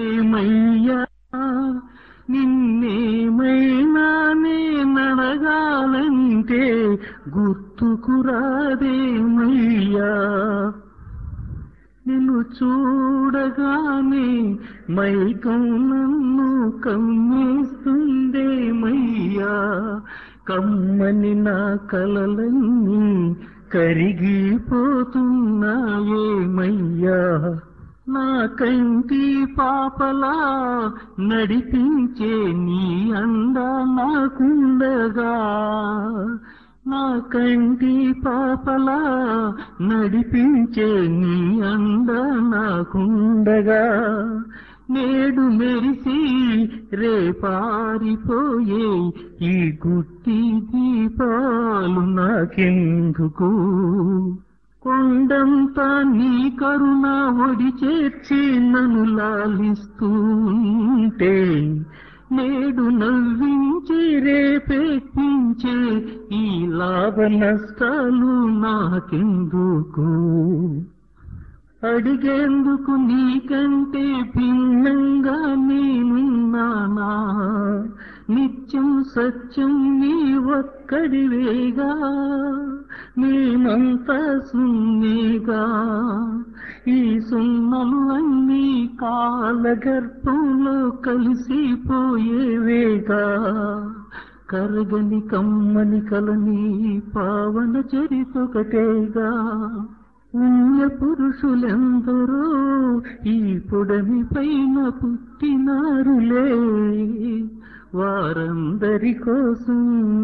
ఏమయ్యా నిన్నేమైనా నేనడగాలంటే గుర్తుకురాదేమయ్యా నిన్ను చూడగానే మైకం నన్ను కమ్మేస్తుందేమయ్యా కమ్మని నా కలలన్నీ కరిగిపోతున్నాయేమయ్యా నా కంటి పాపలా నడిపించే నీ అండ నాకుండగా నా కంటి పాపలా నడిపించే నీ అండ నాకుండగా నేడు మెరిసి రేపారిపోయే ఈ గుట్టి దీపాలు నాకెందుకు కొండంతా నీ కరుణ ఒడి చేర్చి నన్ను లాలిస్తూ ఉంటే నేడు నవ్వించి రేపెక్కించే ఈ లాభ నష్టాలు నాకెందుకు అడిగేందుకు నీకంటే భిన్నంగా నేనున్నానా నిత్యం సత్యం నీ ఒక్కడివేగా మేమంతా సున్నేగా ఈ సున్నలు అన్నీ కాలగర్భంలో కలిసిపోయేవేగా కరగని కమ్మని కలని పావన చరితొకటేగా పుణ్య పురుషులెందరో ఈ పుడమి పైన పుట్టినారులే వారందరి కోసం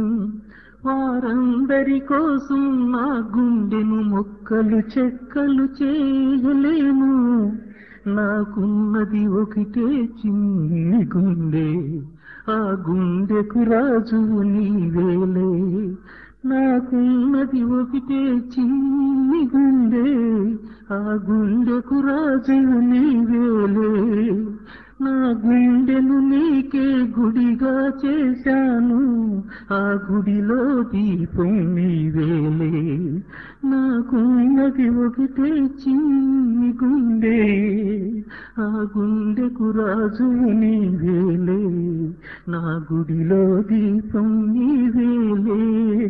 వారందరి కోసం నా గుండెను మొక్కలు చెక్కలు చేయలేను నాకున్నది ఒకటే చిన్ని గుండె ఆ గుండెకు రాజు నీవేలే నాకున్నది ఒకటే చిన్ని గుండె ఆ గుండెకు రాజు నీవేలే నా గుండెను నీకే గుడిగా చేశాను ఆ గుడిలో దీపం నీవేలే నాకున్నది ఒకటే చిన్ని గుండె ఆ గుండెకు రాజు నీవేలే నా గుడిలో దీపం నీవేలే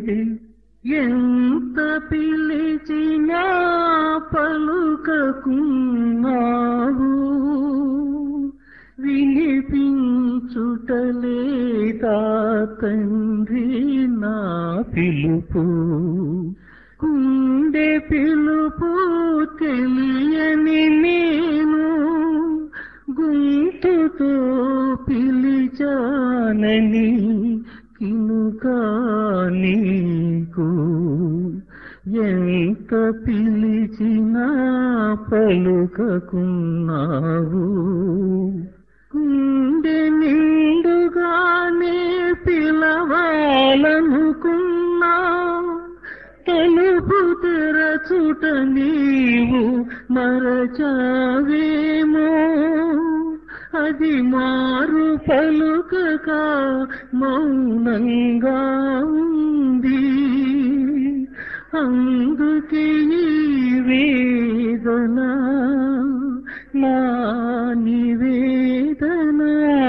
ఎంత పిలిచినా పలుకకున్నావు వినిపించుటలేదా తండ్రి నా పిలుపు కుండె పిలుపు తెలియని నేను గుంతుతో పిలిచానని కినుకా నీకు ఎంత పిలిచినా పలుకకున్నావు గుండె నిండుగానే పిలవాలనుకున్నా తలుపు తెరచుట నీవు మరచావేమో అది మారు పలుకక మౌనంగా ఉంది అందుకే ఈ వేదన నా నివేదన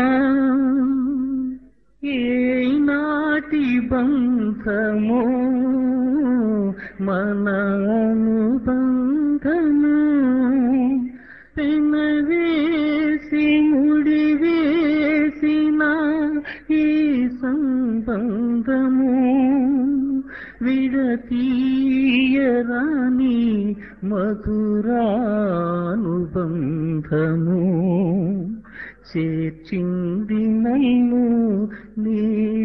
ఏనాటి బంధమో మన అనుబంధము పెనవేసి ముడివేసిన ఈ సంబంధము విడతీయరాని మధురానుబంధము చేర్చింది నన్ను నీ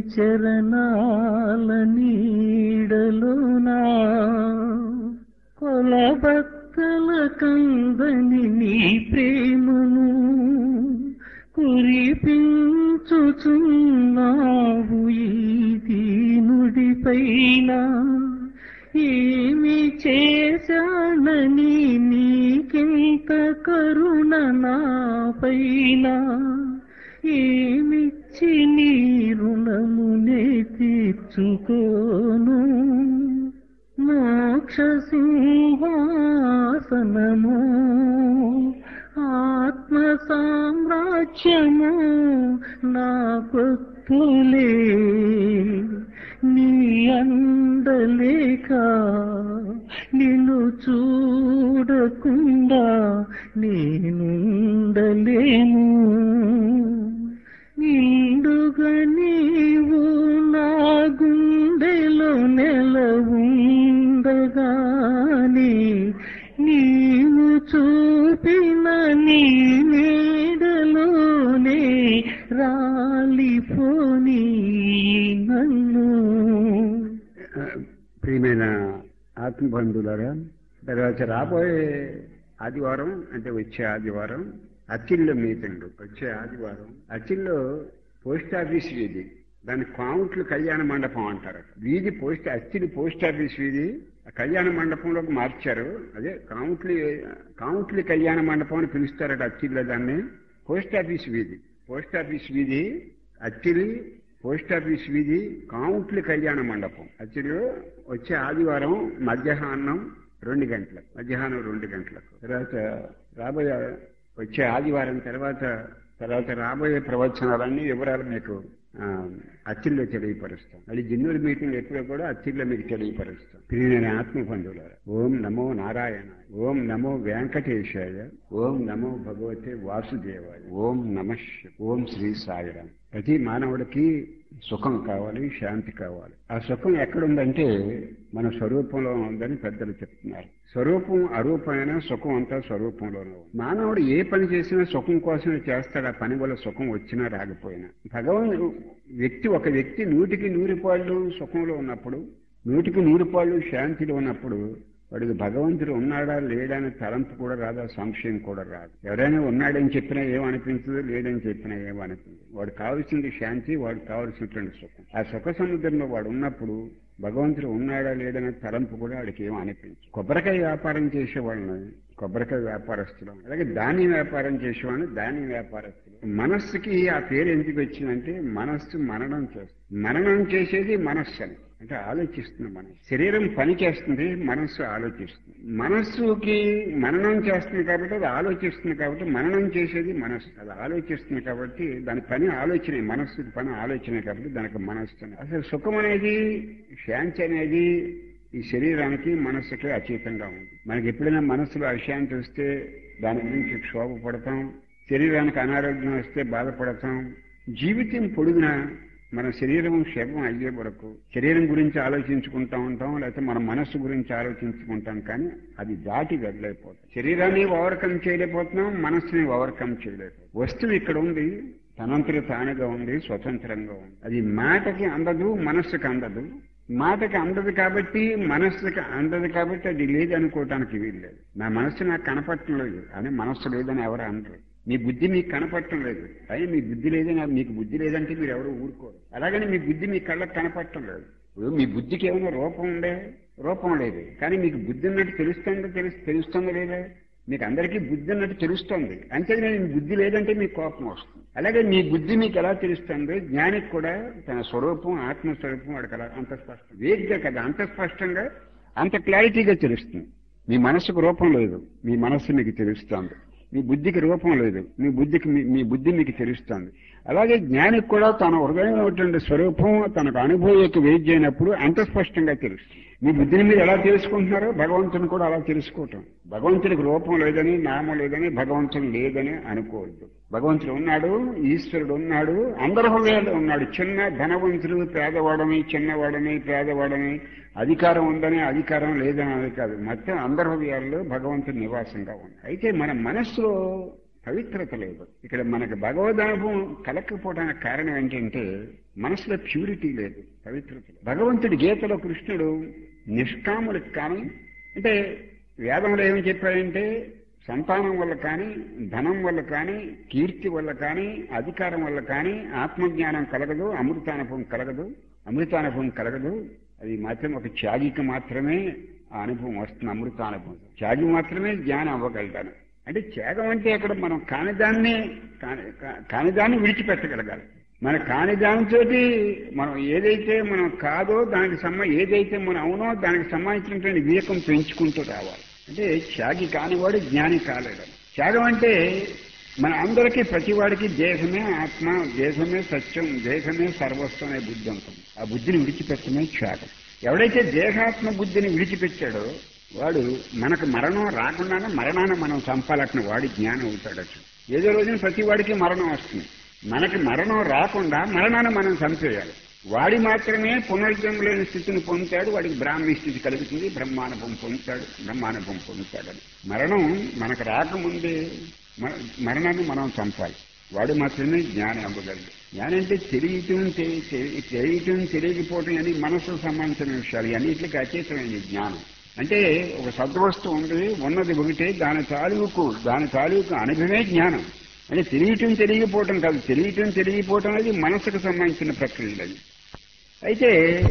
చరణాల నీడలోనా కొలబక్కల కందని నీ ప్రేమను కురిపించుచున్నావు ఈ దీనుడిపైన ఏమి చేశానని నీకింత కరుణ నాపైన ఏమిచ్చి నీ రుణమునే తీర్చుకోను మోక్ష సింహాసనము ఆత్మ ఆత్మ సామ్రాజ్యము నా కొత్తులే నీ అందలేక నిన్ను చూడకుండా నేనుండలేను నిండుగా నీవు నా గుండెలో నెలవుండగాని నీవు చూపిన నీ నీడలోనే రాలిపోని నన్ను ప్రియమైన ఆత్మబంధువులారా తర్వాత రాబోయే ఆదివారం అంటే వచ్చే ఆదివారం అచ్చిల్లో మీటింగ్ వచ్చే ఆదివారం అచ్చిల్లో పోస్ట్ ఆఫీస్ వీధి దాని కావుంట్లు కళ్యాణ మండపం అంటారు వీధి పోస్ట్ అచ్చిలి పోస్ట్ ఆఫీస్ వీధి ఆ కళ్యాణ మండపంలోకి మార్చారు అదే కావుంట్లి కావుంట్లి కళ్యాణ మండపం అని పిలుస్తారట అచ్చిల్లో దాన్ని పోస్ట్ ఆఫీస్ వీధి పోస్ట్ ఆఫీస్ వీధి అచ్చిలి పోస్ట్ ఆఫీస్ వీధి కావుంట్లి కళ్యాణ మండపం అచ్చిలో వచ్చే ఆదివారం మధ్యాహ్నం రెండు గంటలకు మధ్యాహ్నం రెండు గంటలకు తర్వాత రాబోయే వచ్చే ఆదివారం తర్వాత తర్వాత రాబోయే ప్రవచనాలన్నీ వివరాలు మీకు ఆ, అచ్చిల్లో తెలియపరుస్తాం మళ్ళీ జిన్నూరు మీటింగ్ ఎప్పుడో కూడా అచ్చిల్లో మీకు తెలియపరుస్తాం ప్రియమైన ఆత్మ బంధువులారా ఓం నమో నారాయణ ఓం నమో వెంకటేశాయ ఓం నమో భగవతే వాసుదేవాయ ఓం నమ ఓం శ్రీ సాయిరామ్ ప్రతి మానవుడికి సుఖం కావాలి శాంతి కావాలి ఆ సుఖం ఎక్కడుందంటే మన స్వరూపంలో ఉందని పెద్దలు చెప్తున్నారు స్వరూపం అరూపమైన సుఖం అంతా స్వరూపంలోనే ఉంది మానవుడు ఏ పని చేసినా సుఖం కోసమే చేస్తాడు ఆ పని వల్ల సుఖం వచ్చినా రాకపోయినా భగవాన్ వ్యక్తి ఒక వ్యక్తి నూటికి నూరు పాళ్ళు సుఖంలో ఉన్నప్పుడు నూటికి నూరు పాళ్ళు శాంతిలో ఉన్నప్పుడు వాడికి భగవంతుడు ఉన్నాడా లేడా అనే తలంపు కూడా రాదు ఆ సంశయం కూడా రాదు ఎవరైనా ఉన్నాడని చెప్పినా ఏమనిపించదు లేడని చెప్పినా ఏమనిపించదు వాడు కావాల్సింది శాంతి వాడు కావాల్సినటువంటి సుఖం ఆ సుఖ సముద్రంలో వాడు ఉన్నప్పుడు భగవంతుడు ఉన్నాడా లేడనే తలంపు కూడా వాడికి ఏం అనిపించదు కొబ్బరికాయ వ్యాపారం చేసే వాళ్ళని కొబ్బరికాయ వ్యాపారస్తులు అలాగే ధాన్యం వ్యాపారం చేసేవాడిని ధాన్యం వ్యాపారస్తులు మనస్సుకి ఆ పేరు ఎందుకు వచ్చిందంటే మనస్సు మననం చేస్తుంది మననం చేసేది మనస్సు అని అంటే ఆలోచిస్తుంది మనం శరీరం పని చేస్తుంది మనస్సు ఆలోచిస్తుంది మనస్సుకి మననం చేస్తుంది కాబట్టి అది ఆలోచిస్తుంది కాబట్టి మననం చేసేది మనస్సు అది ఆలోచిస్తుంది కాబట్టి దాని పని ఆలోచనే మనస్సుకి పని ఆలోచనే కాబట్టి దానికి మనస్సు అని. అసలు సుఖం అనేది శాంతి అనేది ఈ శరీరానికి మనస్సుకి అతీతంగా ఉంది మనకి ఎప్పుడైనా మనస్సులో అశాంతి వస్తే దాని గురించి క్షోభపడతాం శరీరానికి అనారోగ్యం వస్తే బాధపడతాం జీవితం పొడుగునా మన శరీరం క్షేమం అయ్యే వరకు శరీరం గురించి ఆలోచించుకుంటా ఉంటాం లేకపోతే మన మనస్సు గురించి ఆలోచించుకుంటాం కానీ అది దాటి వెళ్ళలేకపోతాం శరీరాన్ని ఓవర్కమ్ చేయలేకపోతున్నాం మనస్సుని ఓవర్కమ్ చేయలేకపోతున్నాం వస్తువు ఇక్కడ ఉంది తనంతరి తానుగా ఉంది స్వతంత్రంగా ఉంది అది మాటకి అందదు మనస్సుకి అందదు మాటకి అందదు కాబట్టి మనస్సుకి అందదు కాబట్టి అది లేదనుకోవటానికి వీల్లేదు నా మనస్సు నాకు కనపడటం లేదు అని మనస్సు లేదని ఎవరు అనరు మీ బుద్ధి మీకు కనపడటం లేదు కానీ మీ బుద్ధి లేదని మీకు బుద్ధి లేదంటే మీరు ఎవరు ఊరుకోరు అలాగని మీ బుద్ధి మీ కళ్ళకి కనపడటం లేదు ఇప్పుడు మీ బుద్ధికి ఏమైనా రూపం ఉండే రూపం లేదు కానీ మీకు బుద్ధి ఉన్నట్టు తెలుస్తుందో తెలుసు తెలుస్తుందో లేదా మీకు అందరికీ బుద్ధి ఉన్నట్టు తెలుస్తుంది అంతే నేను బుద్ధి లేదంటే మీకు కోపం వస్తుంది అలాగే మీ బుద్ధి మీకు ఎలా తెలుస్తుంది జ్ఞానికి కూడా తన స్వరూపం ఆత్మస్వరూపం వాడికి అలా అంత స్పష్టం వేగ్గా కదా అంత స్పష్టంగా అంత క్లారిటీగా తెలుస్తుంది మీ మనసుకు రూపం లేదు మీ మనస్సు మీకు తెలుస్తుంది మీ బుద్ధికి రూపం లేదు మీ బుద్ధికి మీ- మీ బుద్ధి మీకు తెలుస్తుంది అలాగే జ్ఞానికి కూడా తన హృదయమైనటువంటి స్వరూపం తనకు అనుభవకు వేద్య అయినప్పుడు అంత స్పష్టంగా తెలుస్తుంది మీ బుద్ధిని మీరు ఎలా తెలుసుకుంటున్నారో భగవంతుని కూడా అలా తెలుసుకోవటం భగవంతుడికి రూపం లేదని నామం లేదని భగవంతుడు లేదని అనుకోవద్దు భగవంతుడు ఉన్నాడు ఈశ్వరుడు ఉన్నాడు అందరి హృదయాల్లో ఉన్నాడు చిన్న ధనవంతుడు పేదవాడని చిన్నవాడని పేదవాడని అధికారం ఉందని అధికారం లేదని అది కాదు మొత్తం అందరి హృదయాల్లో భగవంతుడి నివాసంగా ఉంది అయితే మన మనస్సులో పవిత్రత లేదు ఇక్కడ మనకు భగవద్ అనుభవం కలగకపోవడానికి కారణం ఏంటంటే మనసులో ప్యూరిటీ లేదు పవిత్రత లేదు. భగవంతుడి గీతలో కృష్ణుడు నిష్కాములకు కానీ అంటే వేదంలో ఏమి చెప్పాడంటే సంతానం వల్ల కానీ ధనం వల్ల కానీ కీర్తి వల్ల కానీ అధికారం వల్ల కానీ ఆత్మజ్ఞానం కలగదు అమృతానుభవం కలగదు అమృతానుభవం కలగదు అది మాత్రం ఒక త్యాగికి మాత్రమే ఆ అనుభవం వస్తుంది అమృతానుభవం త్యాగి మాత్రమే జ్ఞానం అవ్వగలుగుతాను అంటే త్యాగం అంటే అక్కడ మనం కానిదాన్ని కాని- కా- కానిదాన్ని విడిచిపెట్టగలగాలి మన కానిదానితో మనం ఏదైతే మనం కాదో దానికి సంబ ఏదైతే మనం అవునో దానికి సంబంధించినటువంటి వివేకం పెంచుకుంటూ రావాలి అంటే త్యాగి కానివాడు జ్ఞాని కాలేడు త్యాగం అంటే మన అందరికీ ప్రతివాడికి దేహమే ఆత్మ దేహమే సత్యం దేహమే సర్వస్వం అనే బుద్ధి ఉంటుంది ఆ బుద్ధిని విడిచిపెట్టమే త్యాగం ఎవడైతే దేహాత్మ బుద్ధిని విడిచిపెట్టాడో వాడు మనకు మరణం రాకుండానే మరణాన్ని మనం చంపాలన్న వాడి జ్ఞానం అవుతాడు అసలు ఏదో రోజున ప్రతి వాడికి మరణం వస్తుంది మనకి మరణం రాకుండా మరణాన్ని మనం చంపేయాలి వాడి మాత్రమే పునర్జన్మ లేని స్థితిని పొందుతాడు వాడికి బ్రాహ్మీ స్థితి కలుగుతుంది బ్రహ్మానుభవం పొందుతాడు బ్రహ్మానుభవం పొందుతాడని మరణం మనకు రాకముందే మ- మరణాన్ని మనం చంపాలి వాడు మాత్రమే జ్ఞానం అవ్వగలడు జ్ఞానం అంటే తెలియటం తెలి- తెలి- తెలియటం తెలియకపోవటం అని మనసుకు సంబంధించిన విషయాలు అన్నింటికి అతీతమైన జ్ఞానం అంటే ఒక సద్వస్తువు ఉంది ఉన్నది ఒకటే దాని తాలూకు దాని తాలూకు అనుభవమే జ్ఞానం అంటే తెలియటం తెలియకపోవటం కాదు తెలియటం తెలియకపోవటం అనేది మనసుకు సంబంధించిన ప్రక్రియ అది అయితే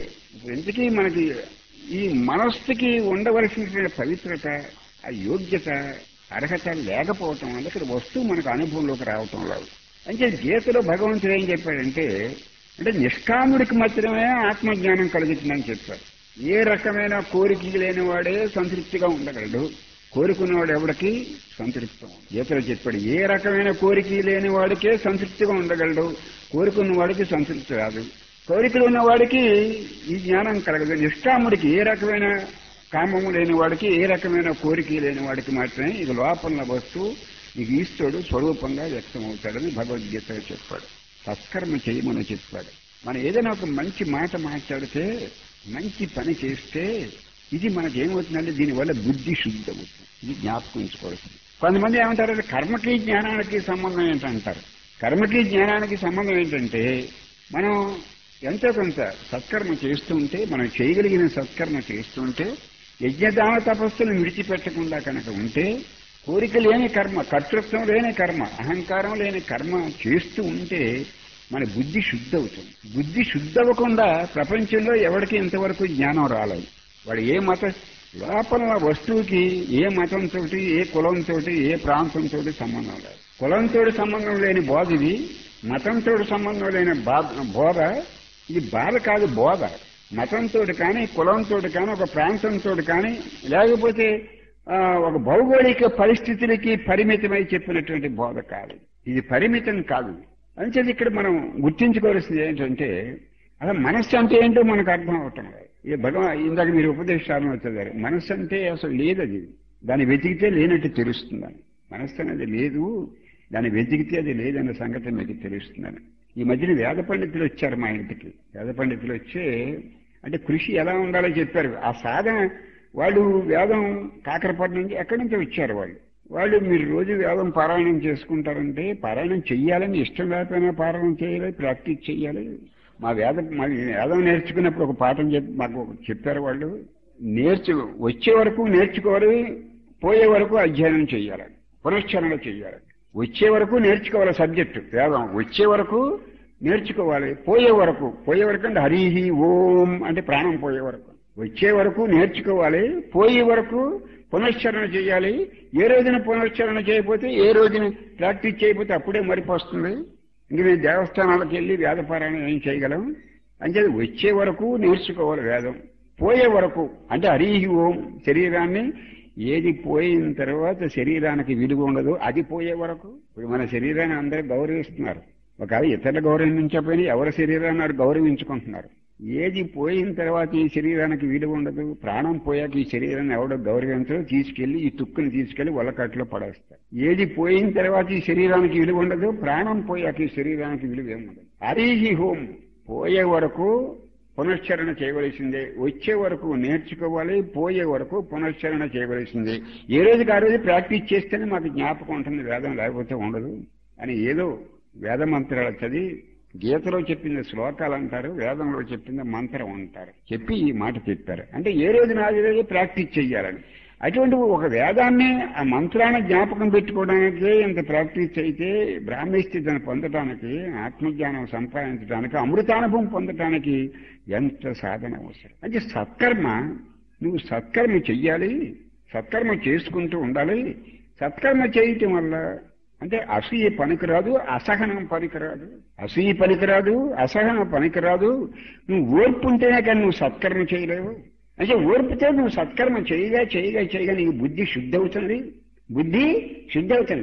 ఎందుకీ మనకి ఈ మనస్సుకి ఉండవలసిన పవిత్రత ఆ యోగ్యత అర్హత లేకపోవటం వల్ల ఇక్కడ వస్తువు మనకు అనుభవంలోకి రావటం లేదు అంటే గీతలో భగవంతుడు ఏం చెప్పాడంటే అంటే నిష్కాముడికి మాత్రమే ఆత్మజ్ఞానం కలుగుతుందని చెప్పారు ఏ రకమైన కోరిక లేని వాడే సంతృప్తిగా ఉండగలడు కోరుకున్నవాడు ఎవడికి సంతృప్తం గీతలో చెప్పాడు ఏ రకమైన కోరిక లేని వాడికే సంతృప్తిగా ఉండగలడు కోరుకున్న వాడికి సంతృప్తి రాదు కోరికలు ఉన్న వాడికి ఈ జ్ఞానం కలగదు నిష్కాముడికి ఏ రకమైన కామము లేని వాడికి ఏ రకమైన కోరిక లేని వాడికి మాత్రమే ఇది లోపల వస్తువు ఇది ఈశ్వరుడు స్వరూపంగా వ్యక్తమవుతాడని భగవద్గీతలో చెప్పాడు సత్కర్మ చేయమని చెప్పాడు మనం ఏదైనా ఒక మంచి మాట మాట్లాడితే మంచి పని చేస్తే ఇది మనకి ఏమవుతుందంటే దీనివల్ల బుద్ధి శుద్ధి అవుతుంది ఇది జ్ఞాపకం ఉంచుకోవాల్సింది కొంతమంది ఏమంటారు కర్మకి జ్ఞానానికి సంబంధం ఏంటంటారు కర్మకి జ్ఞానానికి సంబంధం ఏంటంటే మనం ఎంతో కొంత సత్కర్మ చేస్తుంటే మనం చేయగలిగిన సత్కర్మ చేస్తుంటే యజ్ఞదాన తపస్సును విడిచిపెట్టకుండా కనుక ఉంటే కోరిక లేని కర్మ కర్తృత్వం లేని కర్మ అహంకారం లేని కర్మ చేస్తూ ఉంటే మన బుద్ధి శుద్ధి అవుతుంది బుద్ధి శుద్ధి అవ్వకుండా ప్రపంచంలో ఎవరికి ఇంతవరకు జ్ఞానం రాలేదు వాడు ఏ మత లోపల వస్తువుకి ఏ మతంతో ఏ కులంతో ఏ ప్రాంతంతో సంబంధం లేదు కులంతో సంబంధం లేని బోధ ఇది మతంతో సంబంధం లేని బా- బోధ ఇది బాధ కాదు బోధ మతంతో కానీ కులంతో కానీ ఒక ప్రాంతంతో కానీ లేకపోతే ఆ, ఒక భౌగోళిక పరిస్థితులకి పరిమితమై చెప్పినటువంటి బోధ కాదు ఇది పరిమితం కాదు అంచేది ఇక్కడ మనం గుర్తించుకోవాల్సింది ఏంటంటే అసలు మనస్సు అంటే ఏంటో మనకు అర్థం అవటం లేదు ఇది భగవా ఇందాక మీరు ఉపదేశాలను వచ్చేదారు మనస్సు అంటే అసలు లేదు అది దాన్ని వెతికితే లేనట్టు తెలుస్తుందని మనస్సు అనేది లేదు దాన్ని వెతికితే అది లేదన్న సంగతి మీకు తెలుస్తుందని ఈ మధ్యన వేద పండితులు వచ్చారు మా ఇంటికి వేద పండితులు వచ్చి అంటే కృషి ఎలా ఉండాలో చెప్పారు ఆ సాధన వాళ్ళు వేదం కాకరపట్నం నుంచి ఎక్కడి నుంచి వచ్చారు వాళ్ళు వాళ్ళు మీరు రోజు వేదం పారాయణం చేసుకుంటారంటే పారాయణం చెయ్యాలని ఇష్టం లేకపోయినా పారాయణం చేయాలి ప్రాక్టీస్ చెయ్యాలి మా వేద మా వేదం నేర్చుకున్నప్పుడు ఒక పాఠం చెప్పి మాకు చెప్పారు వాళ్ళు నేర్చు వచ్చే వరకు నేర్చుకోవాలి పోయే వరకు అధ్యయనం చెయ్యాలి పునశ్చరణ చెయ్యాలి వచ్చే వరకు నేర్చుకోవాలి సబ్జెక్టు వేదం వచ్చే వరకు నేర్చుకోవాలి పోయే వరకు పోయే వరకు అంటే హరిహి ఓం అంటే ప్రాణం పోయే వరకు వచ్చే వరకు నేర్చుకోవాలి పోయే వరకు పునశ్చరణ చేయాలి ఏ రోజున పునశ్చరణ చేయకపోతే ఏ రోజున ప్రాక్టీస్ చేయకపోతే అప్పుడే మరిపోస్తుంది ఇంక మేము దేవస్థానాలకు వెళ్ళి వేదపారాయణం ఏం చేయగలం అంటే వచ్చే వరకు నేర్చుకోవాలి వేదం పోయే వరకు అంటే హరిహి ఓం శరీరాన్ని ఏది పోయిన తర్వాత శరీరానికి విలువ ఉండదు అది పోయే వరకు ఇప్పుడు మన శరీరాన్ని అందరూ గౌరవిస్తున్నారు ఒకవేళ ఇతరులు గౌరవించకపోయినా ఎవరి శరీరాన్ని వారు గౌరవించుకుంటున్నారు ఏది పోయిన తర్వాత ఈ శరీరానికి విలువ ఉండదు ప్రాణం పోయాక ఈ శరీరాన్ని ఎవడో గౌరవించరు తీసుకెళ్లి ఈ తుక్కుని తీసుకెళ్లి వల్లకట్లో పడేస్తారు ఏది పోయిన తర్వాత ఈ శరీరానికి విలువ ఉండదు ప్రాణం పోయాక ఈ శరీరానికి విలువ ఏముండదు హరిహి హోం పోయే వరకు పునశ్చరణ చేయవలసిందే వచ్చే వరకు నేర్చుకోవాలి పోయే వరకు పునశ్చరణ చేయవలసిందే ఏ రోజుకి ఆ రోజు ప్రాక్టీస్ చేస్తేనే మాకు జ్ఞాపకం ఉంటుంది వేదం లేకపోతే ఉండదు అని ఏదో వేద మంత్రాలు చదివి గీతలో చెప్పిన శ్లోకాలు అంటారు వేదంలో చెప్పిన మంత్రం అంటారు చెప్పి ఈ మాట చెప్పారు అంటే ఏ రోజున ఆ రోజు ప్రాక్టీస్ చెయ్యాలని అటువంటి ఒక వేదాన్ని ఆ మంత్రాన్ని జ్ఞాపకం పెట్టుకోవడానికి ఇంత ప్రాక్టీస్ అయితే బ్రాహ్మీ స్థితిని పొందడానికి ఆత్మజ్ఞానం సంపాదించడానికి అమృతానుభవం పొందడానికి ఎంత సాధన అవసరం అంటే సత్కర్మ నువ్వు సత్కర్మ చెయ్యాలి సత్కర్మ చేసుకుంటూ ఉండాలి సత్కర్మ చేయటం వల్ల అంటే అసూయ పనికిరాదు అసహనం పనికిరాదు అసూయ పనికిరాదు అసహనం పనికిరాదు నువ్వు ఓర్పు ఉంటేనే కానీ నువ్వు సత్కర్మ చేయలేవు అంటే ఓర్పుతో నువ్వు సత్కర్మ చేయగా చేయగా చేయగా నీకు బుద్ధి శుద్ధి అవుతుంది బుద్ధి శుద్ధి అవుతుంది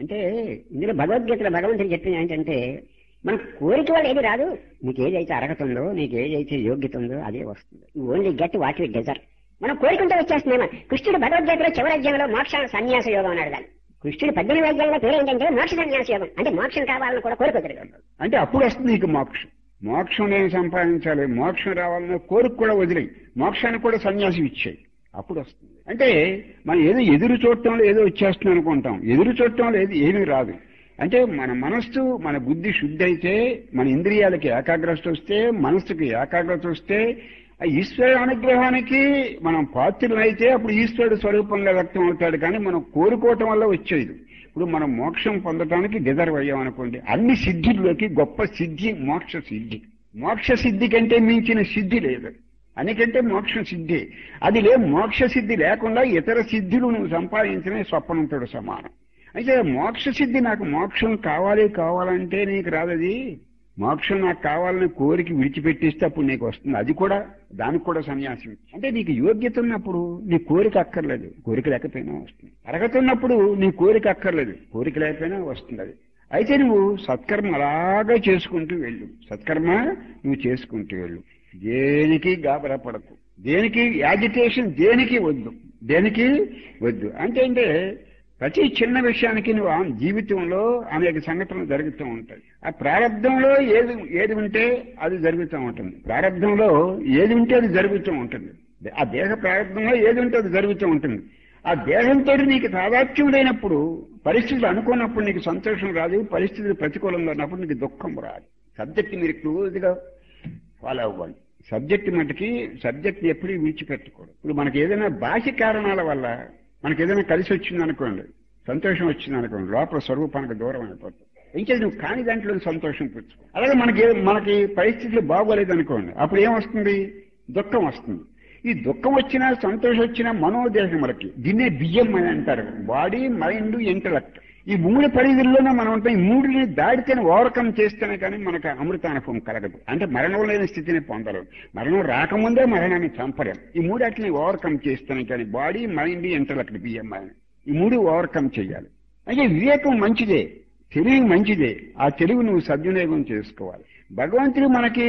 అంటే ఇందులో భగవద్గీతలో భగవంతుడు చెప్పింది ఏంటంటే మన కోరిక వల్ల ఏది రాదు నీకు ఏదైతే అర్హత ఉందో నీకు ఏదైతే యోగ్యత ఉందో అదే వస్తుంది only get what you deserve మనం కోరికుంటే వచ్చేస్తున్నామా కృష్ణుడు భగవద్గీతలో చివరి అధ్యాయంలో మోక్ష సన్యాస యోగం అన్నాడు దాన్ని కృష్ణుడు పద్దెనిమిది అధ్యాయంలో పేరు ఏంటంటే మోక్ష సన్యాస యోగం అంటే మోక్షం కావాలని కూడా కోరుకోగలిగాడు అంటే అప్పుడు వస్తుంది నీకు మోక్షం మోక్షం నేను సంపాదించాలి మోక్షం రావాలన్న కోరిక కూడా వదిలేయి మోక్షానికి కూడా సన్యాసం ఇచ్చేయి అప్పుడు వస్తుంది అంటే మనం ఏదో ఎదురు చూడటంలో ఏదో వచ్చేస్తుంది అనుకుంటాం ఎదురు చూడటంలో ఏది ఏమీ రాదు అంటే మన మనస్సు మన బుద్ధి శుద్ధి అయితే మన ఇంద్రియాలకి ఏకాగ్రత వస్తే మనస్సుకి ఏకాగ్రత వస్తే ఆ ఈశ్వరుడు అనుగ్రహానికి మనం పాత్రులైతే అప్పుడు ఈశ్వరుడు స్వరూపంగా వ్యక్తం అవుతాడు కానీ మనం కోరుకోవటం వల్ల వచ్చేది ఇప్పుడు మనం మోక్షం పొందడానికి డిజర్వ్ అయ్యామనుకోండి అన్ని సిద్ధిల్లోకి గొప్ప సిద్ధి మోక్ష సిద్ధి మోక్ష సిద్ధి కంటే మించిన సిద్ధి లేదు అనికంటే మోక్ష సిద్ధి అది లే మోక్ష సిద్ధి లేకుండా ఇతర సిద్ధులు నువ్వు సంపాదించిన స్వప్నంతుడు సమానం అయితే మోక్ష సిద్ధి నాకు మోక్షం కావాలి కావాలంటే నీకు రాదది మోక్షం నాకు కావాలని కోరిక విడిచిపెట్టేస్తే అప్పుడు నీకు వస్తుంది అది కూడా దానికి కూడా సన్యాసం అంటే నీకు యోగ్యత ఉన్నప్పుడు నీ కోరిక అక్కర్లేదు కోరిక లేకపోయినా వస్తుంది అర్హత ఉన్నప్పుడు నీ కోరిక అక్కర్లేదు కోరిక లేకపోయినా వస్తుంది అది అయితే నువ్వు సత్కర్మ అలాగే చేసుకుంటూ వెళ్ళు సత్కర్మ నువ్వు చేసుకుంటూ వెళ్ళు దేనికి గాబరా పడకు దేనికి యాజిటేషన్ దేనికి వద్దు దేనికి వద్దు అంటే అంటే ప్రతి చిన్న విషయానికి నువ్వు ఆ జీవితంలో అనేక సంఘటనలు జరుగుతూ ఉంటాయి ఆ ప్రారంధంలో ఏది ఏది ఉంటే అది జరుగుతూ ఉంటుంది ప్రారంధంలో ఏది ఉంటే అది జరుగుతూ ఉంటుంది ఆ దేహ ప్రారంభంలో ఏది ఉంటే అది జరుగుతూ ఉంటుంది ఆ దేహంతో నీకు తాదాత్యం లేనప్పుడు పరిస్థితులు అనుకున్నప్పుడు నీకు సంతోషం రాదు పరిస్థితులు ప్రతికూలంగా ఉన్నప్పుడు నీకు దుఃఖం రాదు సబ్జెక్ట్ మీరు క్లోజ్గా ఫాలో అవ్వాలి సబ్జెక్ట్ మటుకి సబ్జెక్ట్ ఎప్పుడూ విడిచిపెట్టకూడదు ఇప్పుడు మనకి ఏదైనా భాష కారణాల వల్ల మనకి ఏదైనా కలిసి వచ్చింది అనుకోండి సంతోషం వచ్చింది అనుకోండి లోపల స్వరూపానికి దూరం అయిపోతుంది ఇంకా నువ్వు కాని దాంట్లో సంతోషం పుచ్చుకో అలాగే మనకి మనకి పరిస్థితులు బాగోలేదు అనుకోండి అప్పుడు ఏమొస్తుంది దుఃఖం వస్తుంది ఈ దుఃఖం వచ్చినా సంతోషం వచ్చినా మనోదేహములకి దీన్నే బియ్యం అని అంటారు బాడీ మైండ్ ఇంటలెక్ట్ ఈ మూడు పరిధుల్లోనే మనం ఉంటాం ఈ మూడుని దాడితేనే ఓవర్కమ్ చేస్తేనే కానీ మనకు అమృతానుభవం కలగదు అంటే మరణం లేని స్థితిని పొందలేం మరణం రాకముందే మరణాన్ని చంపలేం ఈ మూడాటిని ఓవర్కమ్ చేస్తేనే కానీ బాడీ మైండ్ ఇంటలెక్ట్ బియ్యం అని ఈ మూడు ఓవర్కమ్ చేయాలి అయితే వివేకం మంచిదే తెలివి మంచిదే ఆ తెలివి నువ్వు సద్వినియోగం చేసుకోవాలి భగవంతుడు మనకి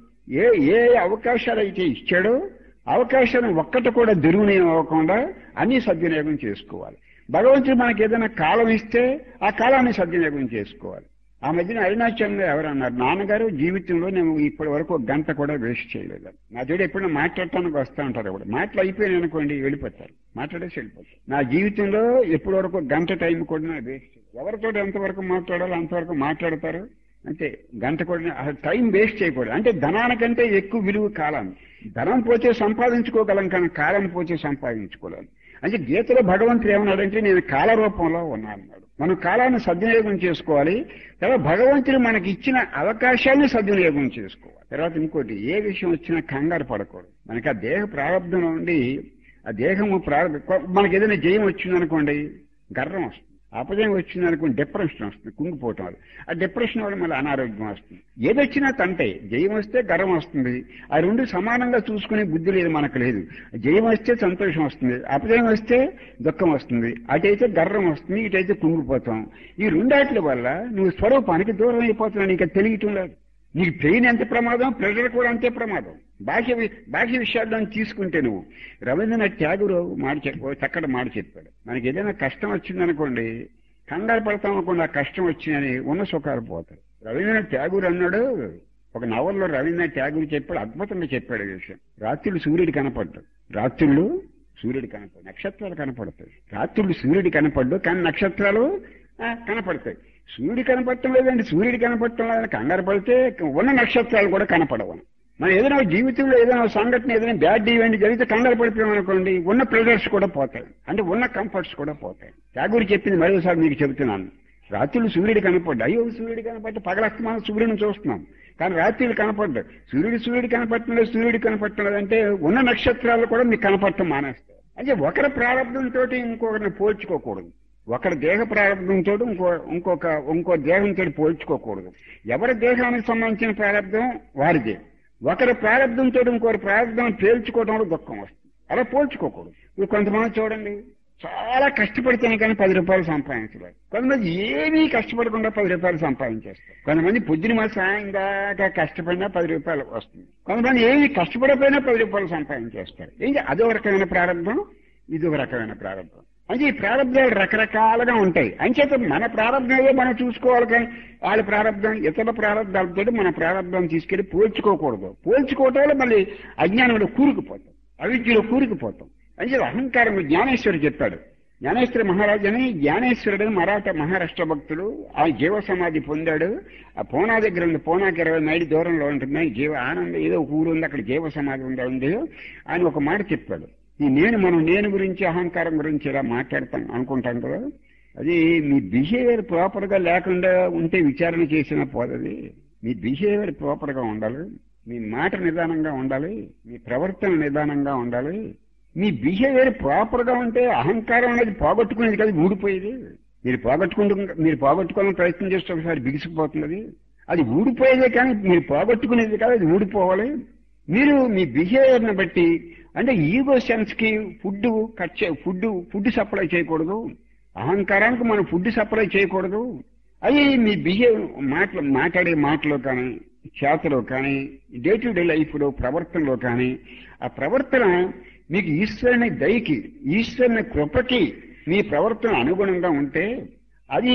ఏ ఏ అవకాశాలు అయితే ఇచ్చాడో అవకాశాలను ఒక్కటి కూడా దుర్వినియోగం అవ్వకుండా అన్ని సద్వినియోగం చేసుకోవాలి భగవంతుడు మనకి ఏదైనా కాలం ఇస్తే ఆ కాలాన్ని సద్వినియోగం చేసుకోవాలి ఆ మధ్యన అరుణాచలంలో ఎవరన్నారు నాన్నగారు జీవితంలో నేను ఇప్పటి వరకు ఒక గంట కూడా వేస్ట్ చేయలేదు నా తోడు ఎప్పుడైనా మాట్లాడటానికి వస్తా ఉంటారు కూడా మాటలు అయిపోయాను అనుకోండి వెళ్ళిపోతారు మాట్లాడేసి వెళ్ళిపోతారు నా జీవితంలో ఎప్పటి వరకు ఒక గంట టైం కూడా నేను వేస్ట్ చేయలేదు ఎవరితో ఎంతవరకు మాట్లాడాలో అంతవరకు మాట్లాడతారు అంటే గంట కూడా అసలు టైం వేస్ట్ చేయకూడదు అంటే ధనానికంటే ఎక్కువ విలువ కాలం ధనం పోతే సంపాదించుకోగలం కానీ కాలం పోతే సంపాదించుకోలేం అంటే గీతలో భగవంతుడు ఏమన్నాడంటే నేను కాల రూపంలో ఉన్నాను మనం కాలాన్ని సద్వినియోగం చేసుకోవాలి తర్వాత భగవంతుడు మనకి ఇచ్చిన అవకాశాన్ని సద్వినియోగం చేసుకోవాలి తర్వాత ఇంకోటి ఏ విషయం వచ్చినా కంగారు పడకూడదు మనకి ఆ దేహ ప్రారంభం నుండి ఆ దేహము ప్రారంభ మనకి ఏదైనా జయం వచ్చిందనుకోండి గర్వం వస్తుంది అపజయం వచ్చింది అనుకోండి డిప్రెషన్ వస్తుంది కుంగిపోవటం వల్ల ఆ డిప్రెషన్ వల్ల మళ్ళీ అనారోగ్యం వస్తుంది ఏదొచ్చినా తంటే జయం వస్తే గర్వం వస్తుంది ఆ రెండు సమానంగా చూసుకునే బుద్ధి లేదు మనకు లేదు జయం వస్తే సంతోషం వస్తుంది అపజయం వస్తే దుఃఖం వస్తుంది అటైతే గర్వం వస్తుంది ఇటైతే కుంగిపోతాం ఈ రెండాట్ల వల్ల నువ్వు స్వరూపానికి దూరం అయిపోతున్నావు నీకు తెలియటం లేదు నీకు పెయిన్ ఎంత ప్రమాదం ప్రెషర్ కూడా అంతే ప్రమాదం బాహ్య బాహ్య విషయాల్లో తీసుకుంటే నువ్వు రవీంద్రనాథ్ ట్యాగూర్ మాట చెప్ప చక్కటి మాట చెప్పాడు మనకి ఏదైనా కష్టం వచ్చిందనుకోండి కంగారు పడతాం అనుకోండి ఆ కష్టం వచ్చిందని ఉన్న సుఖాలు పోతారు రవీంద్రనాథ్ ట్యాగూర్ అన్నాడు ఒక నవల్లో రవీంద్రనాథ్ ట్యాగూర్ చెప్పాడు అద్భుతంగా చెప్పాడు ఈ విషయం రాత్రులు సూర్యుడు కనపడ్డాడు రాత్రులు సూర్యుడు కనపడు నక్షత్రాలు కనపడతాయి రాత్రులు సూర్యుడు కనపడ్డు కానీ నక్షత్రాలు కనపడతాయి సూర్యుడు కనపడటం లేదండి సూర్యుడు కనపడటం లేదని కంగారు పడితే ఉన్న నక్షత్రాలు కూడా కనపడవు మనం ఏదైనా జీవితంలో ఏదైనా సంఘటన ఏదైనా బ్యాడ్ ఈవెంట్ జరిగితే కంగారు పడిపోయాం అనుకోండి ఉన్న ప్రెజర్స్ కూడా పోతాయి అంటే ఉన్న కంఫర్ట్స్ కూడా పోతాయి ఠాగూర్ చెప్పింది మరోసారి మీకు చెబుతున్నాను రాత్రులు సూర్యుడు కనపడ్డా అయ్యో సూర్యుడు కనపడ్డా పగలస్తమానం సూర్యుడిని చూస్తున్నాం కానీ రాత్రులు కనపడ్డా సూర్యుడు సూర్యుడు కనపడటం లేదు సూర్యుడు కనపడటం లేదంటే ఉన్న నక్షత్రాలు కూడా మీకు కనపడటం మానేస్తాయి అంటే ఒకరి ప్రారంభంతో ఇంకొకరిని పోల్చుకోకూడదు ఒకరి దేహ ప్రారంభంతో ఇంకో ఇంకొక ఇంకో దేహంతో పోల్చుకోకూడదు ఎవరి దేహానికి సంబంధించిన ప్రారంభం వారిదే ఒకరి ప్రారంభంతో ఇంకొకరి ప్రారంభం పేల్చుకోవడంలో దుఃఖం వస్తుంది అలా పోల్చుకోకూడదు ఇప్పుడు కొంతమంది చూడండి చాలా కష్టపడితేనే కానీ పది రూపాయలు సంపాదించలేదు కొంతమంది ఏమీ కష్టపడకుండా పది రూపాయలు సంపాదించేస్తారు కొంతమంది పొద్దున మా సాయం దాకా కష్టపడినా పది రూపాయలు వస్తుంది కొంతమంది ఏమీ కష్టపడకపోయినా పది రూపాయలు సంపాదించేస్తారు ఏంటి అదో రకమైన ప్రారంభం ఇది ఒక రకమైన ప్రారంభం అంటే ఈ ప్రారంభాలు రకరకాలుగా ఉంటాయి అంచేత మన ప్రారంభం ఏదో మనం చూసుకోవాలి కానీ వాళ్ళ ప్రారంభం ఇతర ప్రారంభాలతో మన ప్రారంభం తీసుకెళ్లి పోల్చుకోకూడదు పోల్చుకోవటం వల్ల మళ్ళీ అజ్ఞానంలో కూరుకుపోతాం అవిద్యలో కూరుకుపోతాం అంటే అహంకారం జ్ఞానేశ్వరుడు చెప్పాడు జ్ఞానేశ్వర మహారాజు అని జ్ఞానేశ్వరుడు అని మరాఠా మహారాష్ట్ర భక్తుడు ఆ జీవ సమాధి పొందాడు ఆ పూనా దగ్గర ఉంది పూనాకి ఇరవై మైలు దూరంలో ఉంటుంది జీవ ఆనంద ఏదో ఒక ఊరు ఉంది అక్కడ జీవ సమాధి ఉంది ఉంది ఆయన ఒక మాట చెప్పాడు ఈ నేను మనం నేను గురించి అహంకారం గురించి ఇలా మాట్లాడతాం అనుకుంటాం కదా అది మీ బిహేవియర్ ప్రాపర్ గా లేకుండా ఉంటే విచారణ చేసినా పోదది మీ బిహేవియర్ ప్రాపర్ గా ఉండాలి మీ మాట నిదానంగా ఉండాలి మీ ప్రవర్తన నిదానంగా ఉండాలి మీ బిహేవియర్ ప్రాపర్ గా ఉంటే అహంకారం అనేది పోగొట్టుకునేది కదా ఊడిపోయేది మీరు పోగొట్టుకుంటూ మీరు పోగొట్టుకోవాలని ప్రయత్నం చేస్తే ఒకసారి బిగిసిపోతున్నది అది ఊడిపోయేదే కానీ మీరు పోగొట్టుకునేది కాదు అది ఊడిపోవాలి మీరు మీ బిహేవియర్ ని బట్టి అంటే ఈగో సెన్స్ కి ఫుడ్ కట్ చే ఫుడ్ ఫుడ్ సప్లై చేయకూడదు అహంకారానికి మనం ఫుడ్ సప్లై చేయకూడదు అది మీ బిహేవ్ మాటలు మాట్లాడే మాటలో కానీ చేతలో కానీ డే టు డే లైఫ్ లో ప్రవర్తనలో కానీ ఆ ప్రవర్తన మీకు ఈశ్వరుని దయకి ఈశ్వరుని కృపకి మీ ప్రవర్తన అనుగుణంగా ఉంటే అది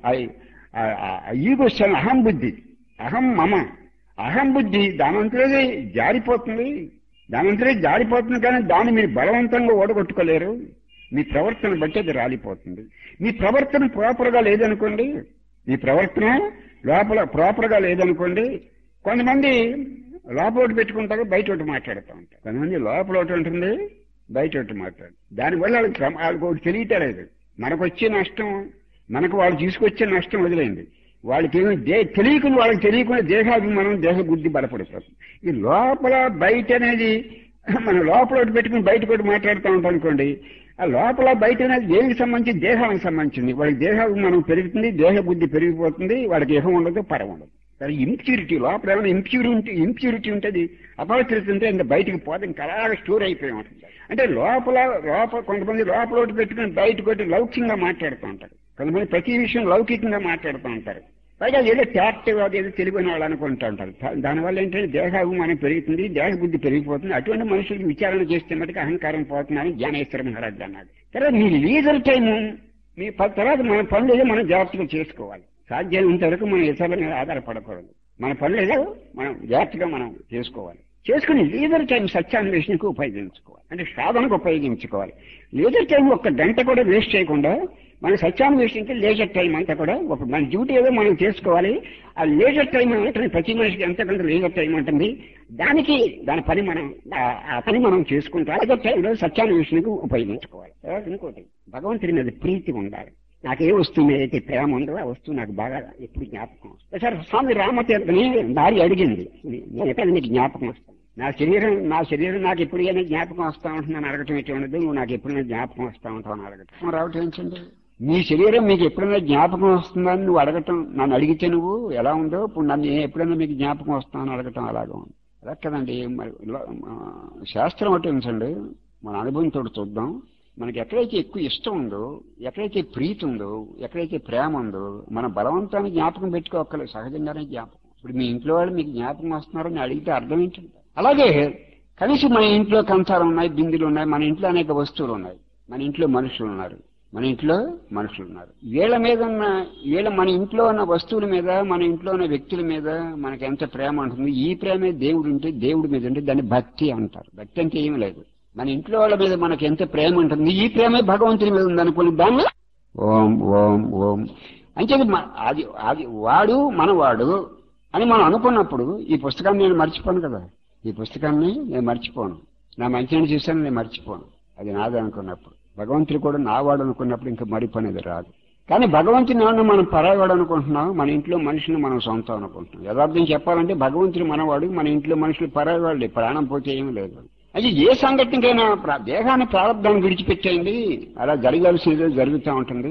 ఈగో సెన్ అహం బుద్ధి అహం మమ అహం బుద్ధి దానంతరే జారిపోతుంది దానంతరే జారిపోతుంది కానీ దాన్ని మీరు బలవంతంగా ఓడగొట్టుకోలేరు మీ ప్రవర్తన బట్టి అది రాలిపోతుంది మీ ప్రవర్తన ప్రాపర్గా లేదనుకోండి మీ ప్రవర్తన లోపల ప్రాపర్గా లేదనుకోండి కొంతమంది లోపల ఒకటి పెట్టుకుంటారు బయట ఒకటి మాట్లాడుతూ ఉంటారు కొంతమంది లోపల ఒకటి ఉంటుంది బయట ఒకటి మాట్లాడు దానివల్ల వాళ్ళకి క్రమ వాళ్ళకి ఒకటి తెలియటలేదు మనకు వచ్చే నష్టం మనకు వాళ్ళు తీసుకొచ్చే నష్టం వదిలేయండి వాళ్ళకి ఏమి దే తెలియకుండా వాళ్ళకి తెలియకుండా దేహాభిమానం దేహ బుద్ధి బలపడిపోతుంది ఈ లోపల బయట అనేది మనం లోపల ఒకటి పెట్టుకుని బయట ఒకటి మాట్లాడుతూ ఉంటాం అనుకోండి ఆ లోపల బయట అనేది దేనికి సంబంధించి దేహానికి సంబంధించింది వాళ్ళకి దేహాభిమానం పెరుగుతుంది దేహ బుద్ధి పెరిగిపోతుంది వాళ్ళకి ఇహం ఉండదు పరం ఉండదు సరే ఇంప్యూరిటీ లోపల ఏమైనా ఇంప్యూరిటీ ఇంప్యూరిటీ ఉంటుంది అపవిత్రత ఉంటే ఇంకా బయటికి పోతే ఇంకా అలాగే స్టోర్ అయిపోయి ఉంటుంది అంటే లోపల లోపల కొంతమంది లోపల ఒకటి పెట్టుకుని బయటకు ఒకటి లౌక్యంగా మాట్లాడుతూ ఉంటారు కొంతమంది ప్రతి విషయం లౌకికంగా మాట్లాడుతూ ఉంటారు పైగా ఏదో ట్యాక్టివ్ అది ఏదో తెలివైన వాళ్ళు అనుకుంటూ ఉంటారు దానివల్ల ఏంటంటే దేహాభిమానం పెరుగుతుంది దేహ బుద్ధి పెరిగిపోతుంది అటువంటి మనుషులకు విచారణ చేస్తే మటుకు అహంకారం పోతుందని జ్ఞానేశ్వర మహారాజ్ అన్నాడు తర్వాత మీ లీజర్ టైము మీ ప- తర్వాత మన పనులు ఏదో మనం జాగ్రత్తగా చేసుకోవాలి సాధ్యమైనంత వరకు మనం ఇతరుల మీద ఆధారపడకూడదు మన పనులు ఏదో మనం జాగ్రత్తగా మనం చేసుకోవాలి చేసుకుని లీజర్ టైం సత్యాన్వేషణకు ఉపయోగించుకోవాలి అంటే సాధనకు ఉపయోగించుకోవాలి లీజర్ టైం ఒక్క గంట కూడా వేస్ట్ చేయకుండా మన సత్యాన్వేషణకి లేజర్ టైం అంతా కూడా ఒక మన డ్యూటీ ఏదో మనం చేసుకోవాలి ఆ లేజర్ టైం అంటే ప్రతి మనిషికి ఎంతకంటే లేజర్ టైం ఉంటుంది దానికి దాని పని మనం ఆ- ఆ పని మనం చేసుకుంటాం లేజర్ టైంలో సత్యాన్వేషణకు ఉపయోగించుకోవాలి తర్వాత ఇంకోటి భగవంతుడి మీద ప్రీతి ఉండాలి నాకు ఏ వస్తువు మీద అయితే ప్రేమ ఉందో ఆ వస్తువు నాకు బాగా ఎప్పుడు జ్ఞాపకం వస్తుంది సార్ స్వామి రామతీర్థని దారి అడిగింది నేను ఎక్కడ నీకు జ్ఞాపకం వస్తాను నా శరీరం నా శరీరం నాకు ఎప్పుడైనా జ్ఞాపకం వస్తా ఉంటుందని అడగటం ఎట్టి ఉండదు నువ్వు నాకు ఎప్పుడైనా జ్ఞాపకం వస్తా ఉంటావు అని అడగటం రావటం ఏంటండి నీ శరీరం మీకు ఎప్పుడైనా జ్ఞాపకం వస్తుందని నువ్వు అడగటం నన్ను అడిగితే నువ్వు ఎలా ఉందో ఇప్పుడు నన్ను ఏ- ఎప్పుడైనా మీకు జ్ఞాపకం వస్తామని అడగటం అలాగా ఉంది అలా కదండి మరి ఇలా, ఆ, శాస్త్రం ఒకటి ఉంచండి మన అనుభవంతో చూద్దాం మనకి ఎక్కడైతే ఎక్కువ ఇష్టం ఉందో ఎక్కడైతే ప్రీతి ఉందో ఎక్కడైతే ప్రేమ ఉందో మన బలవంతాన్ని జ్ఞాపకం పెట్టుకోక్కర్లేదు సహజంగానే జ్ఞాపకం ఇప్పుడు మీ ఇంట్లో వాళ్ళు మీకు జ్ఞాపకం వస్తున్నారని అడిగితే అర్థం ఏంటంటే అలాగే కనీసం మన ఇంట్లో కంచాలు ఉన్నాయి బిందులు ఉన్నాయి మన ఇంట్లో అనేక వస్తువులు ఉన్నాయి మన ఇంట్లో మనుషులు ఉన్నారు మన ఇంట్లో మనుషులు ఉన్నారు వీళ్ళ మీద ఉన్న వీళ్ళ మన ఇంట్లో ఉన్న వస్తువుల మీద మన ఇంట్లో ఉన్న వ్యక్తుల మీద మనకి ఎంత ప్రేమ ఉంటుంది ఈ ప్రేమే దేవుడు ఉంటే దేవుడి మీద ఉంటే దాన్ని భక్తి అంటారు భక్తి అంటే ఏమీ లేదు మన ఇంట్లో వాళ్ళ మీద మనకి ఎంత ప్రేమ ఉంటుంది ఈ ప్రేమే భగవంతుని మీద ఉందనుకుని దాన్ని ఓం ఓం ఓం అంటే అది అది వాడు మనవాడు అని మనం అనుకున్నప్పుడు ఈ పుస్తకాన్ని నేను మర్చిపోను కదా ఈ పుస్తకాన్ని నేను మర్చిపోను నా మంచిని చూశాను నేను మర్చిపోను అది నాది అనుకున్నప్పుడు భగవంతుడు కూడా నావాడు అనుకున్నప్పుడు ఇంకా మరిపు అనేది రాదు కానీ భగవంతుని ఏమన్నా మనం పరాయవాడు అనుకుంటున్నాం మన ఇంట్లో మనుషులు మనం సొంతం అనుకుంటున్నాం యథార్థం చెప్పాలంటే భగవంతుడు మనవాడు మన ఇంట్లో మనుషులు పరాయవాళ్ళే ప్రాణం పోతే ఏమీ లేదు అది ఏ సంఘటనకైనా ప్ర- దేహాన్ని ప్రారంభాన్ని విడిచిపెట్టేయండి అలా జరగాల్సిందే జరుగుతూ ఉంటుంది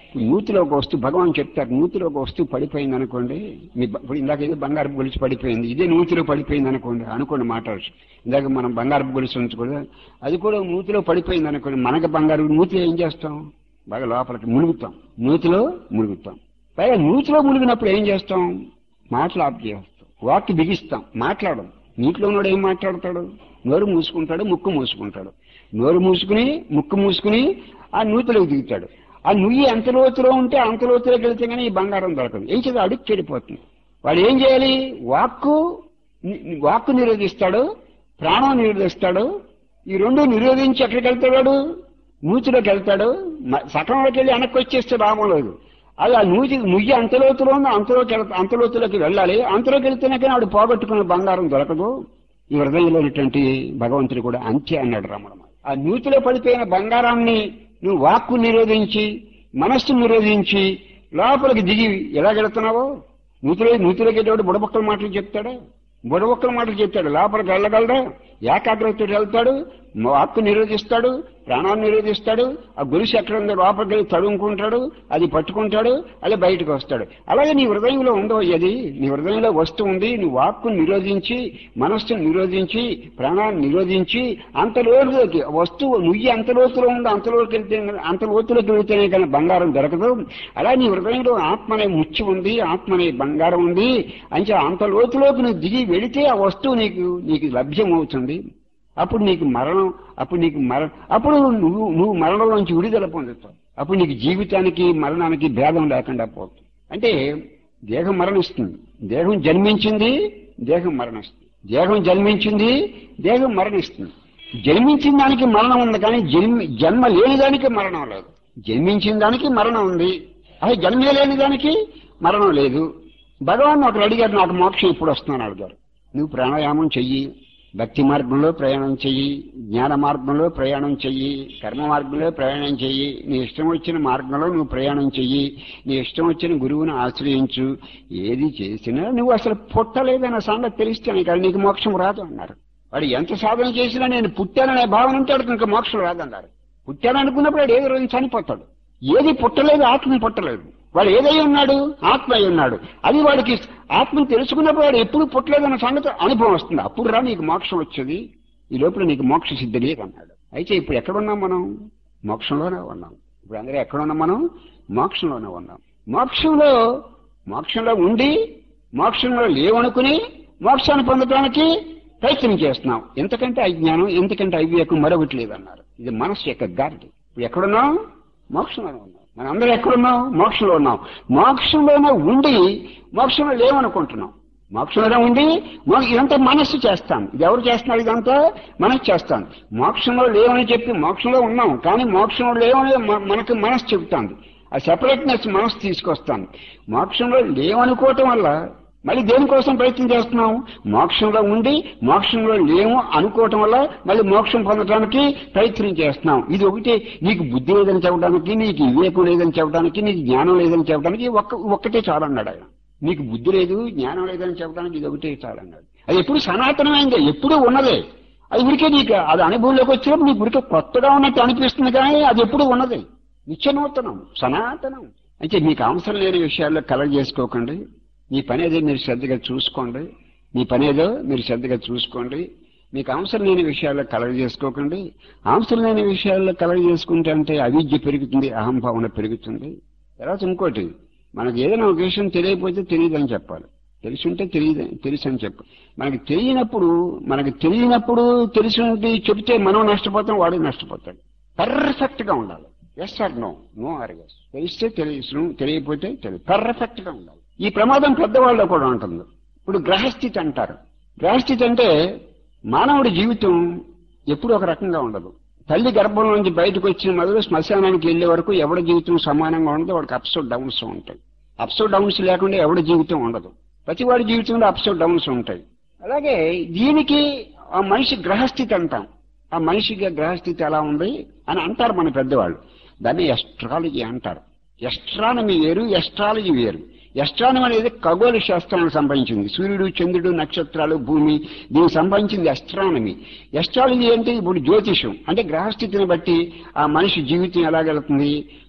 నూతిలో ఒక వస్తువు భగవాన్ చెప్తారు నూతిలో ఒక వస్తువు పడిపోయింది అనుకోండి మీ బ- ఇప్పుడు ఇందాక ఏదో బంగారపు గొలుసు పడిపోయింది ఇదే నూతిలో పడిపోయింది అనుకోండి అనుకోండి మాట్లాడచ్చు ఇందాక మనం బంగారపు గొలుసు ఉంచుకోదు అది కూడా నూతిలో పడిపోయింది అనుకోండి మనకి బంగారు నూతిలో ఏం చేస్తాం బాగా లోపలికి మునుగుతాం నూతిలో మునుగుతాం పైగా నూతిలో మునిగినప్పుడు ఏం చేస్తాం మాటలు ఆప్ చేస్తాం వాక్కి బిగిస్తాం మాట్లాడం నీటిలో ఉన్నాడు ఏం మాట్లాడతాడు నోరు మూసుకుంటాడు ముక్కు మూసుకుంటాడు నోరు మూసుకుని ముక్కు మూసుకుని ఆ నూతిలోకి దిగుతాడు ఆ నుయ్యి ఎంత లోతులో ఉంటే అంత లోతులోకి వెళ్తే కానీ ఈ బంగారం దొరకదు ఏం చేయాలి అడుగు చెడిపోతుంది వాడు ఏం చేయాలి వాక్కు ని- వాక్కు నిరోధిస్తాడు ప్రాణం నిరోధిస్తాడు ఈ రెండు నిరోధించి ఎక్కడికి వెళ్తాడు వాడు నూతిలోకి వెళ్తాడు మ- సకంలోకి వెళ్ళి వెనక్కి వచ్చేస్తే లాభం లేదు అది ఆ నూతి నుయ్యి అంతలోతులో ఉంది అంతలోకి వెళ్- అంతలోతులోకి వెళ్ళాలి అంతలోకి వెళ్తేనే కానీ ఆడు పోగొట్టుకున్న బంగారం దొరకదు ఈ హృదయంలో ఉన్నటువంటి భగవంతుడు కూడా అంతే అన్నాడు రమణ ఆ నూతిలో పడిపోయిన బంగారాన్ని నువ్వు వాక్కు నిరోధించి మనస్సు నిరోధించి లోపలికి దిగి ఎలా వెళుతున్నావో నూతిలో నూతిలోకి వెళ్ళేవాడు బుడబొక్కల మాటలు చెప్తాడా బుడబొక్కల మాటలు చెప్తాడు లోపలికి వెళ్ళగలడా ఏకాగ్రతతో వెళ్తాడు వాక్కు నిరోధిస్తాడు ప్రాణాన్ని నిరోధిస్తాడు ఆ గొలుసు ఎక్కడ ఉందో లోపలికి వెళ్ళి తడుముకుంటాడు అది పట్టుకుంటాడు అది బయటకు వస్తాడు అలాగే నీ హృదయంలో ఉండవు అది నీ హృదయంలో వస్తువు ఉంది నీ వాక్కు నిరోధించి మనస్సును నిరోధించి ప్రాణాన్ని నిరోధించి అంత లోతులోకి వస్తువు నుయ్యి అంత లోతులో ఉంది అంతలోకి వెళ్తే అంత లోతులోకి వెళ్తేనే కానీ బంగారం దొరకదు అలా నీ హృదయంలో ఆత్మ అనే ముచ్చి ఉంది ఆత్మ అనే బంగారం ఉంది అంటే అంత లోతులోకి నువ్వు దిగి వెళితే ఆ వస్తువు నీకు నీకు లభ్యం అవుతుంది అప్పుడు నీకు మరణం అప్పుడు నీకు మర అప్పుడు నువ్వు నువ్వు మరణంలోంచి విడుదల పొందుతావు అప్పుడు నీకు జీవితానికి మరణానికి భేదం లేకుండా పోతుంది అంటే దేహం మరణిస్తుంది దేహం జన్మించింది దేహం మరణిస్తుంది దేహం జన్మించింది దేహం మరణిస్తుంది జన్మించిన దానికి మరణం ఉంది కానీ జన్మ జన్మ లేని దానికి మరణం లేదు జన్మించిన దానికి మరణం ఉంది అదే జన్మే లేని దానికి మరణం లేదు భగవాన్ ఒకరు అడిగారు నాకు మోక్షం ఇప్పుడు వస్తున్నాను అడిగారు నువ్వు ప్రాణాయామం చెయ్యి భక్తి మార్గంలో ప్రయాణం చెయ్యి జ్ఞాన మార్గంలో ప్రయాణం చెయ్యి కర్మ మార్గంలో ప్రయాణం చెయ్యి నీ ఇష్టం వచ్చిన మార్గంలో నువ్వు ప్రయాణం చెయ్యి నీ ఇష్టం వచ్చిన గురువుని ఆశ్రయించు ఏది చేసినా నువ్వు అసలు పుట్టలేదన్న సంగతి తెలిస్తేనే కానీ నీకు మోక్షం రాదు అన్నారు వాడు ఎంత సాధన చేసినా నేను పుట్టాననే భావన ఉంటే వాడికి ఇంకా మోక్షం రాదన్నారు పుట్టాననుకున్నప్పుడు వాడు ఏదో రోజు చనిపోతాడు ఏది పుట్టలేదు ఆత్మ పుట్టలేదు వాడు ఏదై ఉన్నాడు ఆత్మ అయి ఉన్నాడు అది వాడికి ఆత్మను తెలుసుకున్నప్పుడు వాడు ఎప్పుడు పుట్టలేదన్న సంగతి అనుభవం వస్తుంది అప్పుడు రా నీకు మోక్షం వచ్చేది ఈ లోపల నీకు మోక్ష సిద్ధి లేదు అన్నాడు అయితే ఇప్పుడు ఎక్కడున్నాం మనం మోక్షంలోనే ఉన్నాం ఇప్పుడు అందరూ ఎక్కడున్నాం మనం మోక్షంలోనే ఉన్నాం మోక్షంలో మోక్షంలో ఉండి మోక్షంలో లేవనుకుని మోక్షాన్ని పొందడానికి ప్రయత్నం చేస్తున్నాం ఎంతకంటే అజ్ఞానం ఎంతకంటే అవివేకం మరొకటి లేదన్నారు ఇది మనస్సు యొక్క గాలి ఇప్పుడు ఎక్కడున్నాం మోక్షంలోనే ఉన్నాం మనం అందరూ ఎక్కడున్నాం మోక్షంలో ఉన్నాం మోక్షంలోనే ఉండి మోక్షంలో లేవనుకుంటున్నాం మోక్షంలో ఉండి మో- ఇదంతా మనస్సు చేస్తాం ఇది ఎవరు చేస్తున్నారు ఇదంతా మనస్సు చేస్తాం మోక్షంలో లేవని చెప్పి మోక్షంలో ఉన్నాం కానీ మోక్షంలో లేవని మ- మనకు మనస్సు చెబుతాంది ఆ సెపరేట్నెస్ మనస్సు తీసుకొస్తాను మోక్షంలో లేవనుకోవటం వల్ల మళ్ళీ దేనికోసం ప్రయత్నం చేస్తున్నాం మోక్షంలో ఉండి మోక్షంలో లేము అనుకోవటం వల్ల మళ్ళీ మోక్షం పొందడానికి ప్రయత్నం చేస్తున్నాం ఇది ఒకటి నీకు బుద్ధి లేదని చెప్పడానికి నీకు వివేకం లేదని చెప్పడానికి నీకు జ్ఞానం లేదని చెప్పడానికి ఒక్క ఒక్కటే చాలన్నాడు ఆయన నీకు బుద్ధి లేదు జ్ఞానం లేదని చెప్పడానికి ఇది ఒకటే చాలన్నాడు అది ఎప్పుడు సనాతనమైందే ఎప్పుడూ ఉన్నదే అది ఉరికే నీకు అది అనుభవంలోకి వచ్చినప్పుడు నీకు ఉరికే కొత్తగా ఉన్నట్టు అనిపిస్తుంది కానీ అది ఎప్పుడు ఉన్నదే నిత్యనూతనం సనాతనం అయితే మీకు అవసరం లేని విషయాల్లో కలగ చేసుకోకండి మీ పని ఏదో మీరు శ్రద్ధగా చూసుకోండి మీ పని ఏదో మీరు శ్రద్ధగా చూసుకోండి మీకు అవసరం లేని విషయాల్లో కలగ చేసుకోకండి అవసరం లేని విషయాల్లో కలగ చేసుకుంటే అంటే అవిద్య పెరుగుతుంది అహంభావన పెరుగుతుంది తర్వాత ఇంకోటి మనకి ఏదైనా ఒక విషయం తెలియకపోతే తెలియదని చెప్పాలి తెలుసుంటే తెలియదు తెలుసు అని చెప్పు మనకి తెలియనప్పుడు మనకి తెలియనప్పుడు తెలిసినది చెబితే మనం నష్టపోతాం వాడు నష్టపోతాడు పర్ఫెక్ట్ గా ఉండాలి yes or no no or yes తెలిస్తే తెలుసు తెలియకపోతే తెలియదు పర్ఫెక్ట్ గా ఉండాలి ఈ ప్రమాదం పెద్దవాళ్ళలో కూడా ఉంటుంది ఇప్పుడు గ్రహస్థితి అంటారు గ్రహస్థితి అంటే మానవుడి జీవితం ఎప్పుడు ఒక రకంగా ఉండదు తల్లి గర్భం నుంచి బయటకు వచ్చిన మొదలు శ్మశానానికి వెళ్లే వరకు ఎవరి జీవితం సమానంగా ఉండదు వాడికి అప్స్ డౌన్స్ ఉంటాయి అప్స్ డౌన్స్ లేకుండా ఎవడి జీవితం ఉండదు ప్రతి వాడి జీవితంలో అప్స్ డౌన్స్ ఉంటాయి అలాగే దీనికి ఆ మనిషి గ్రహస్థితి అంటాం ఆ మనిషికి గ్రహస్థితి ఎలా ఉంది అని అంటారు మన పెద్దవాళ్ళు దాన్ని ఎస్ట్రాలజీ అంటారు ఎస్ట్రానమీ వేరు ఎస్ట్రాలజీ వేరు ఎస్ట్రానమీ అనేది ఖగోళ శాస్త్రానికి సంబంధించింది సూర్యుడు చంద్రుడు నక్షత్రాలు భూమి దీనికి సంబంధించింది ఎస్ట్రానమీ ఎస్ట్రాలజీ అంటే ఇప్పుడు జ్యోతిషం అంటే గ్రహస్థితిని బట్టి ఆ మనిషి జీవితం ఎలాగెళ్తుంది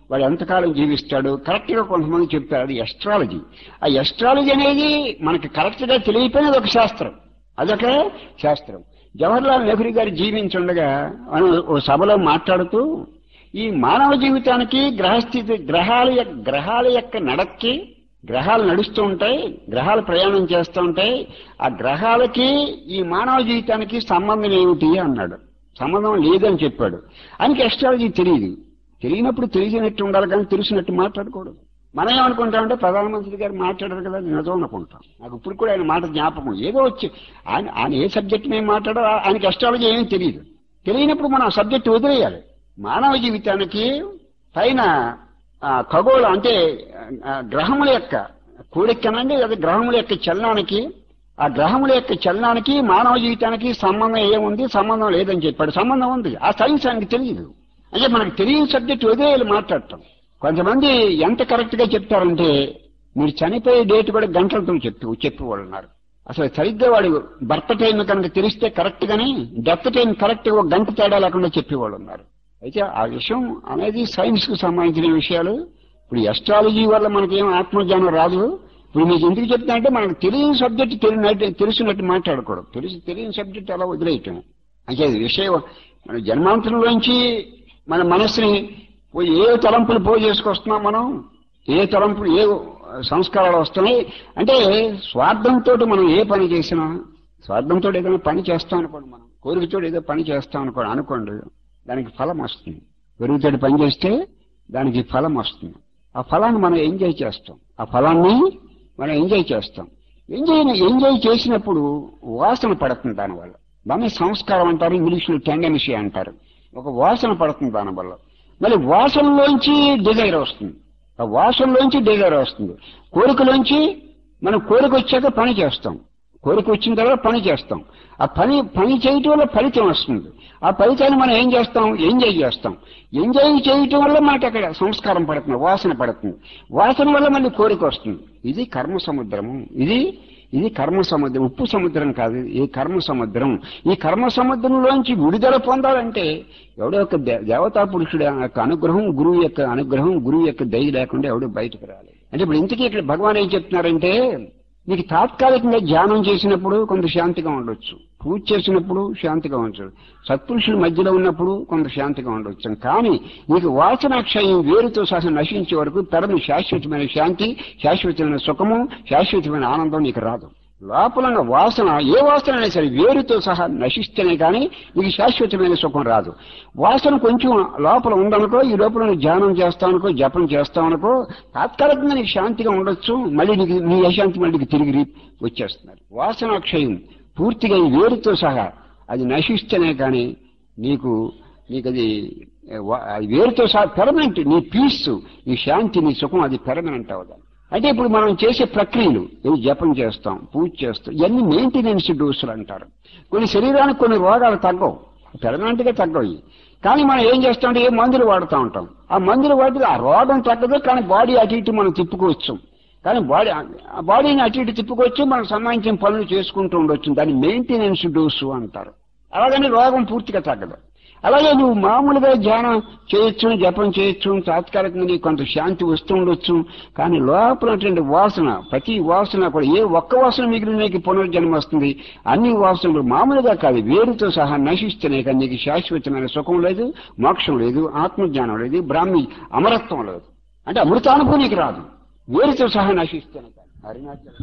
వాడు ఎంతకాలం జీవిస్తాడు కరెక్ట్ గా కొంతమంది చెప్పారు అది ఎస్ట్రాలజీ ఆ ఎస్ట్రాలజీ అనేది మనకి కరెక్ట్ గా తెలియపోయినది ఒక శాస్త్రం అదొక శాస్త్రం జవహర్లాల్ నెహ్రూ గారు జీవించుండగా ఆయన ఓ సభలో మాట్లాడుతూ ఈ మానవ జీవితానికి గ్రహస్థితి గ్రహాల యొక్క గ్రహాల యొక్క నడక్కి గ్రహాలు నడుస్తూ ఉంటాయి గ్రహాలు ప్రయాణం చేస్తూ ఉంటాయి ఆ గ్రహాలకి ఈ మానవ జీవితానికి సంబంధం ఏమిటి అన్నాడు సంబంధం లేదని చెప్పాడు ఆయనకి ఎస్ట్రాలజీ తెలియదు తెలియనప్పుడు తెలియనట్టు ఉండాలి కానీ తెలిసినట్టు మాట్లాడకూడదు మనం ఏమనుకుంటామంటే ప్రధానమంత్రి గారు మాట్లాడారు కదా అది నిజం అనుకుంటాం నాకు ఇప్పుడు కూడా ఆయన మాట జ్ఞాపకం ఏదో వచ్చి ఆయన ఆయన ఏ సబ్జెక్ట్ మేము మాట్లాడో ఆ- ఆయనకి ఎస్ట్రాలజీ ఏమీ తెలియదు తెలియనప్పుడు మనం ఆ సబ్జెక్ట్ వదిలేయాలి మానవ జీవితానికి పైన ఆ, ఖగోళం అంటే ఆ, గ్రహముల యొక్క కూడికనండి అది గ్రహముల యొక్క చలనానికి ఆ గ్రహముల యొక్క చలనానికి మానవ జీవితానికి సంబంధం ఏముంది సంబంధం లేదని చెప్పాడు సంబంధం ఉంది ఆ సైన్స్ ఆయనకి తెలియదు అంటే మనకు తెలియని సబ్జెక్ట్ వదిలేయాలి మాట్లాడటం కొంతమంది ఎంత కరెక్ట్ గా చెప్తారంటే మీరు చనిపోయే డేట్ కూడా గంటలతో చెప్పి చెప్పేవాళ్ళు ఉన్నారు అసలు సరిగ్గా వాడు బర్త్ టైం కనుక తెలిస్తే కరెక్ట్ గాని డెత్ టైం కరెక్ట్ ఒక గంట తేడా లేకుండా చెప్పేవాళ్ళు ఉన్నారు అయితే ఆ విషయం అనేది సైన్స్ కు సంబంధించిన విషయాలు ఇప్పుడు ఎస్ట్రాలజీ వల్ల మనకేం ఆత్మజ్ఞానం రాదు ఇప్పుడు మీకు ఎందుకు చెప్తా అంటే మనకు తెలియని సబ్జెక్ట్ తెలియనట్టు తెలిసినట్టు మాట్లాడకూడదు తెలిసి తెలియని సబ్జెక్ట్ అలా వదిలేయటం అంటే అది విషయం మన జన్మాంతరంలోంచి మన మనస్సుని పోయి ఏ తలంపులు పోగు చేసుకొస్తున్నాం మనం ఏ తలంపులు ఏ సంస్కారాలు వస్తున్నాయి అంటే స్వార్థంతో మనం ఏ పని చేసినా స్వార్థంతో ఏదైనా పని చేస్తాం అనుకోండి మనం కోరికతో ఏదో పని చేస్తాం అనుకోండి అనుకోండి దానికి ఫలం వస్తుంది పెరుగుతోటి పని చేస్తే దానికి ఫలం వస్తుంది ఆ ఫలాన్ని మనం ఎంజాయ్ చేస్తాం ఆ ఫలాన్ని మనం ఎంజాయ్ చేస్తాం ఎంజాయ్ ఎంజాయ్ చేసినప్పుడు వాసన పడుతుంది దానివల్ల దాన్ని సంస్కారం అంటారు ఇంగ్లీష్లో టెండెన్సీ అంటారు ఒక వాసన పడుతుంది దానివల్ల మళ్ళీ వాసనలోంచి డిజైర్ వస్తుంది ఆ వాసనలోంచి డిజైర్ వస్తుంది కోరికలోంచి మనం కోరిక వచ్చాక పని చేస్తాం కోరిక వచ్చిన తర్వాత పని చేస్తాం ఆ పని పని చేయటం వల్ల ఫలితం వస్తుంది ఆ ఫలితాన్ని మనం ఏం చేస్తాం ఎంజాయ్ చేస్తాం ఎంజాయ్ చేయటం వల్ల మనకి అక్కడ సంస్కారం పడుతుంది వాసన పడుతుంది వాసన వల్ల మళ్ళీ కోరిక వస్తుంది ఇది కర్మ సముద్రము ఇది ఇది కర్మ సముద్రం ఉప్పు సముద్రం కాదు ఈ కర్మ సముద్రం ఈ కర్మ సముద్రంలోంచి విడుదల పొందాలంటే ఎవడో ఒక దే- దేవతా పురుషుడు యొక్క అనుగ్రహం గురువు యొక్క అనుగ్రహం గురువు యొక్క దయ లేకుండా ఎవడు బయటకు రాలేదు అంటే ఇప్పుడు ఇంతకీ ఇక్కడ భగవాన్ ఏం చెప్తున్నారంటే నీకు తాత్కాలికంగా ధ్యానం చేసినప్పుడు కొంత శాంతిగా ఉండొచ్చు పూజ చేసినప్పుడు శాంతిగా ఉండొచ్చు సత్పురుషుల మధ్యలో ఉన్నప్పుడు కొంత శాంతిగా ఉండొచ్చు కానీ నీకు వాసనాక్షయం వేరుతో సహా నశించే వరకు తరని శాశ్వతమైన శాంతి శాశ్వతమైన సుఖము శాశ్వతమైన ఆనందం నీకు రాదు లోపల ఉన్న వాసన ఏ వాసన అయినా సరే వేరుతో సహా నశిస్తేనే కానీ నీకు శాశ్వతమైన సుఖం రాదు వాసన కొంచెం లోపల ఉందనుకో ఈ లోపల నువ్వు ధ్యానం చేస్తావనుకో జపం చేస్తావనుకో తాత్కాలికంగా నీకు శాంతిగా ఉండొచ్చు మళ్ళీ నీకు నీ అశాంతి మళ్ళీ నీకు తిరిగి రీ- వచ్చేస్తున్నారు వాసనాక్షయం పూర్తిగా ఈ వేరుతో సహా అది నశిస్తేనే కానీ నీకు నీకు అది ఏ, వా- అది వేరుతో సహా పెర్మనెంట్ నీ పీస్ నీ శాంతి నీ సుఖం అది పెర్మనెంట్ అవుదాం అంటే ఇప్పుడు మనం చేసే ప్రక్రియలు ఇవి జపం చేస్తాం పూజ చేస్తాం ఇవన్నీ మెయింటెనెన్స్ డోసులు అంటారు కొన్ని శరీరానికి కొన్ని రోగాలు తగ్గవు పెర్మనెంట్ గా తగ్గవు కానీ మనం ఏం చేస్తామంటే ఏ మందులు వాడుతూ ఉంటాం ఆ మందులు వాడితే ఆ రోగం తగ్గదు కానీ బాడీ అటు ఇటు మనం తిప్పుకోవచ్చు కానీ బాడీ ఆ బాడీని అటు ఇటు తిప్పుకోవచ్చు మనకు సంబంధించిన పనులు చేసుకుంటూ ఉండొచ్చు దాన్ని మెయింటెనెన్స్ డోసు అంటారు అలాగని రోగం పూర్తిగా తగ్గదు అలాగే నువ్వు మామూలుగా ధ్యానం చేయొచ్చు జపం చేయొచ్చు తాత్కాలికంగా నీకు కొంత శాంతి వస్తూ ఉండొచ్చు కానీ లోపలటువంటి వాసన ప్రతి వాసన కూడా ఏ ఒక్క వాసన మిగిలిన నీకు పునర్జన్మ వస్తుంది అన్ని వాసనలు మామూలుగా కాదు వేరుతో సహా నశిస్తేనే కానీ నీకు శాశ్వతమైన సుఖం లేదు మోక్షం లేదు ఆత్మజ్ఞానం లేదు బ్రాహ్మి అమరత్వం లేదు అంటే అమృతానుభవం నీకు రాదు వేరుతో సహా నశిస్తేనే కానీ అరుణాచలం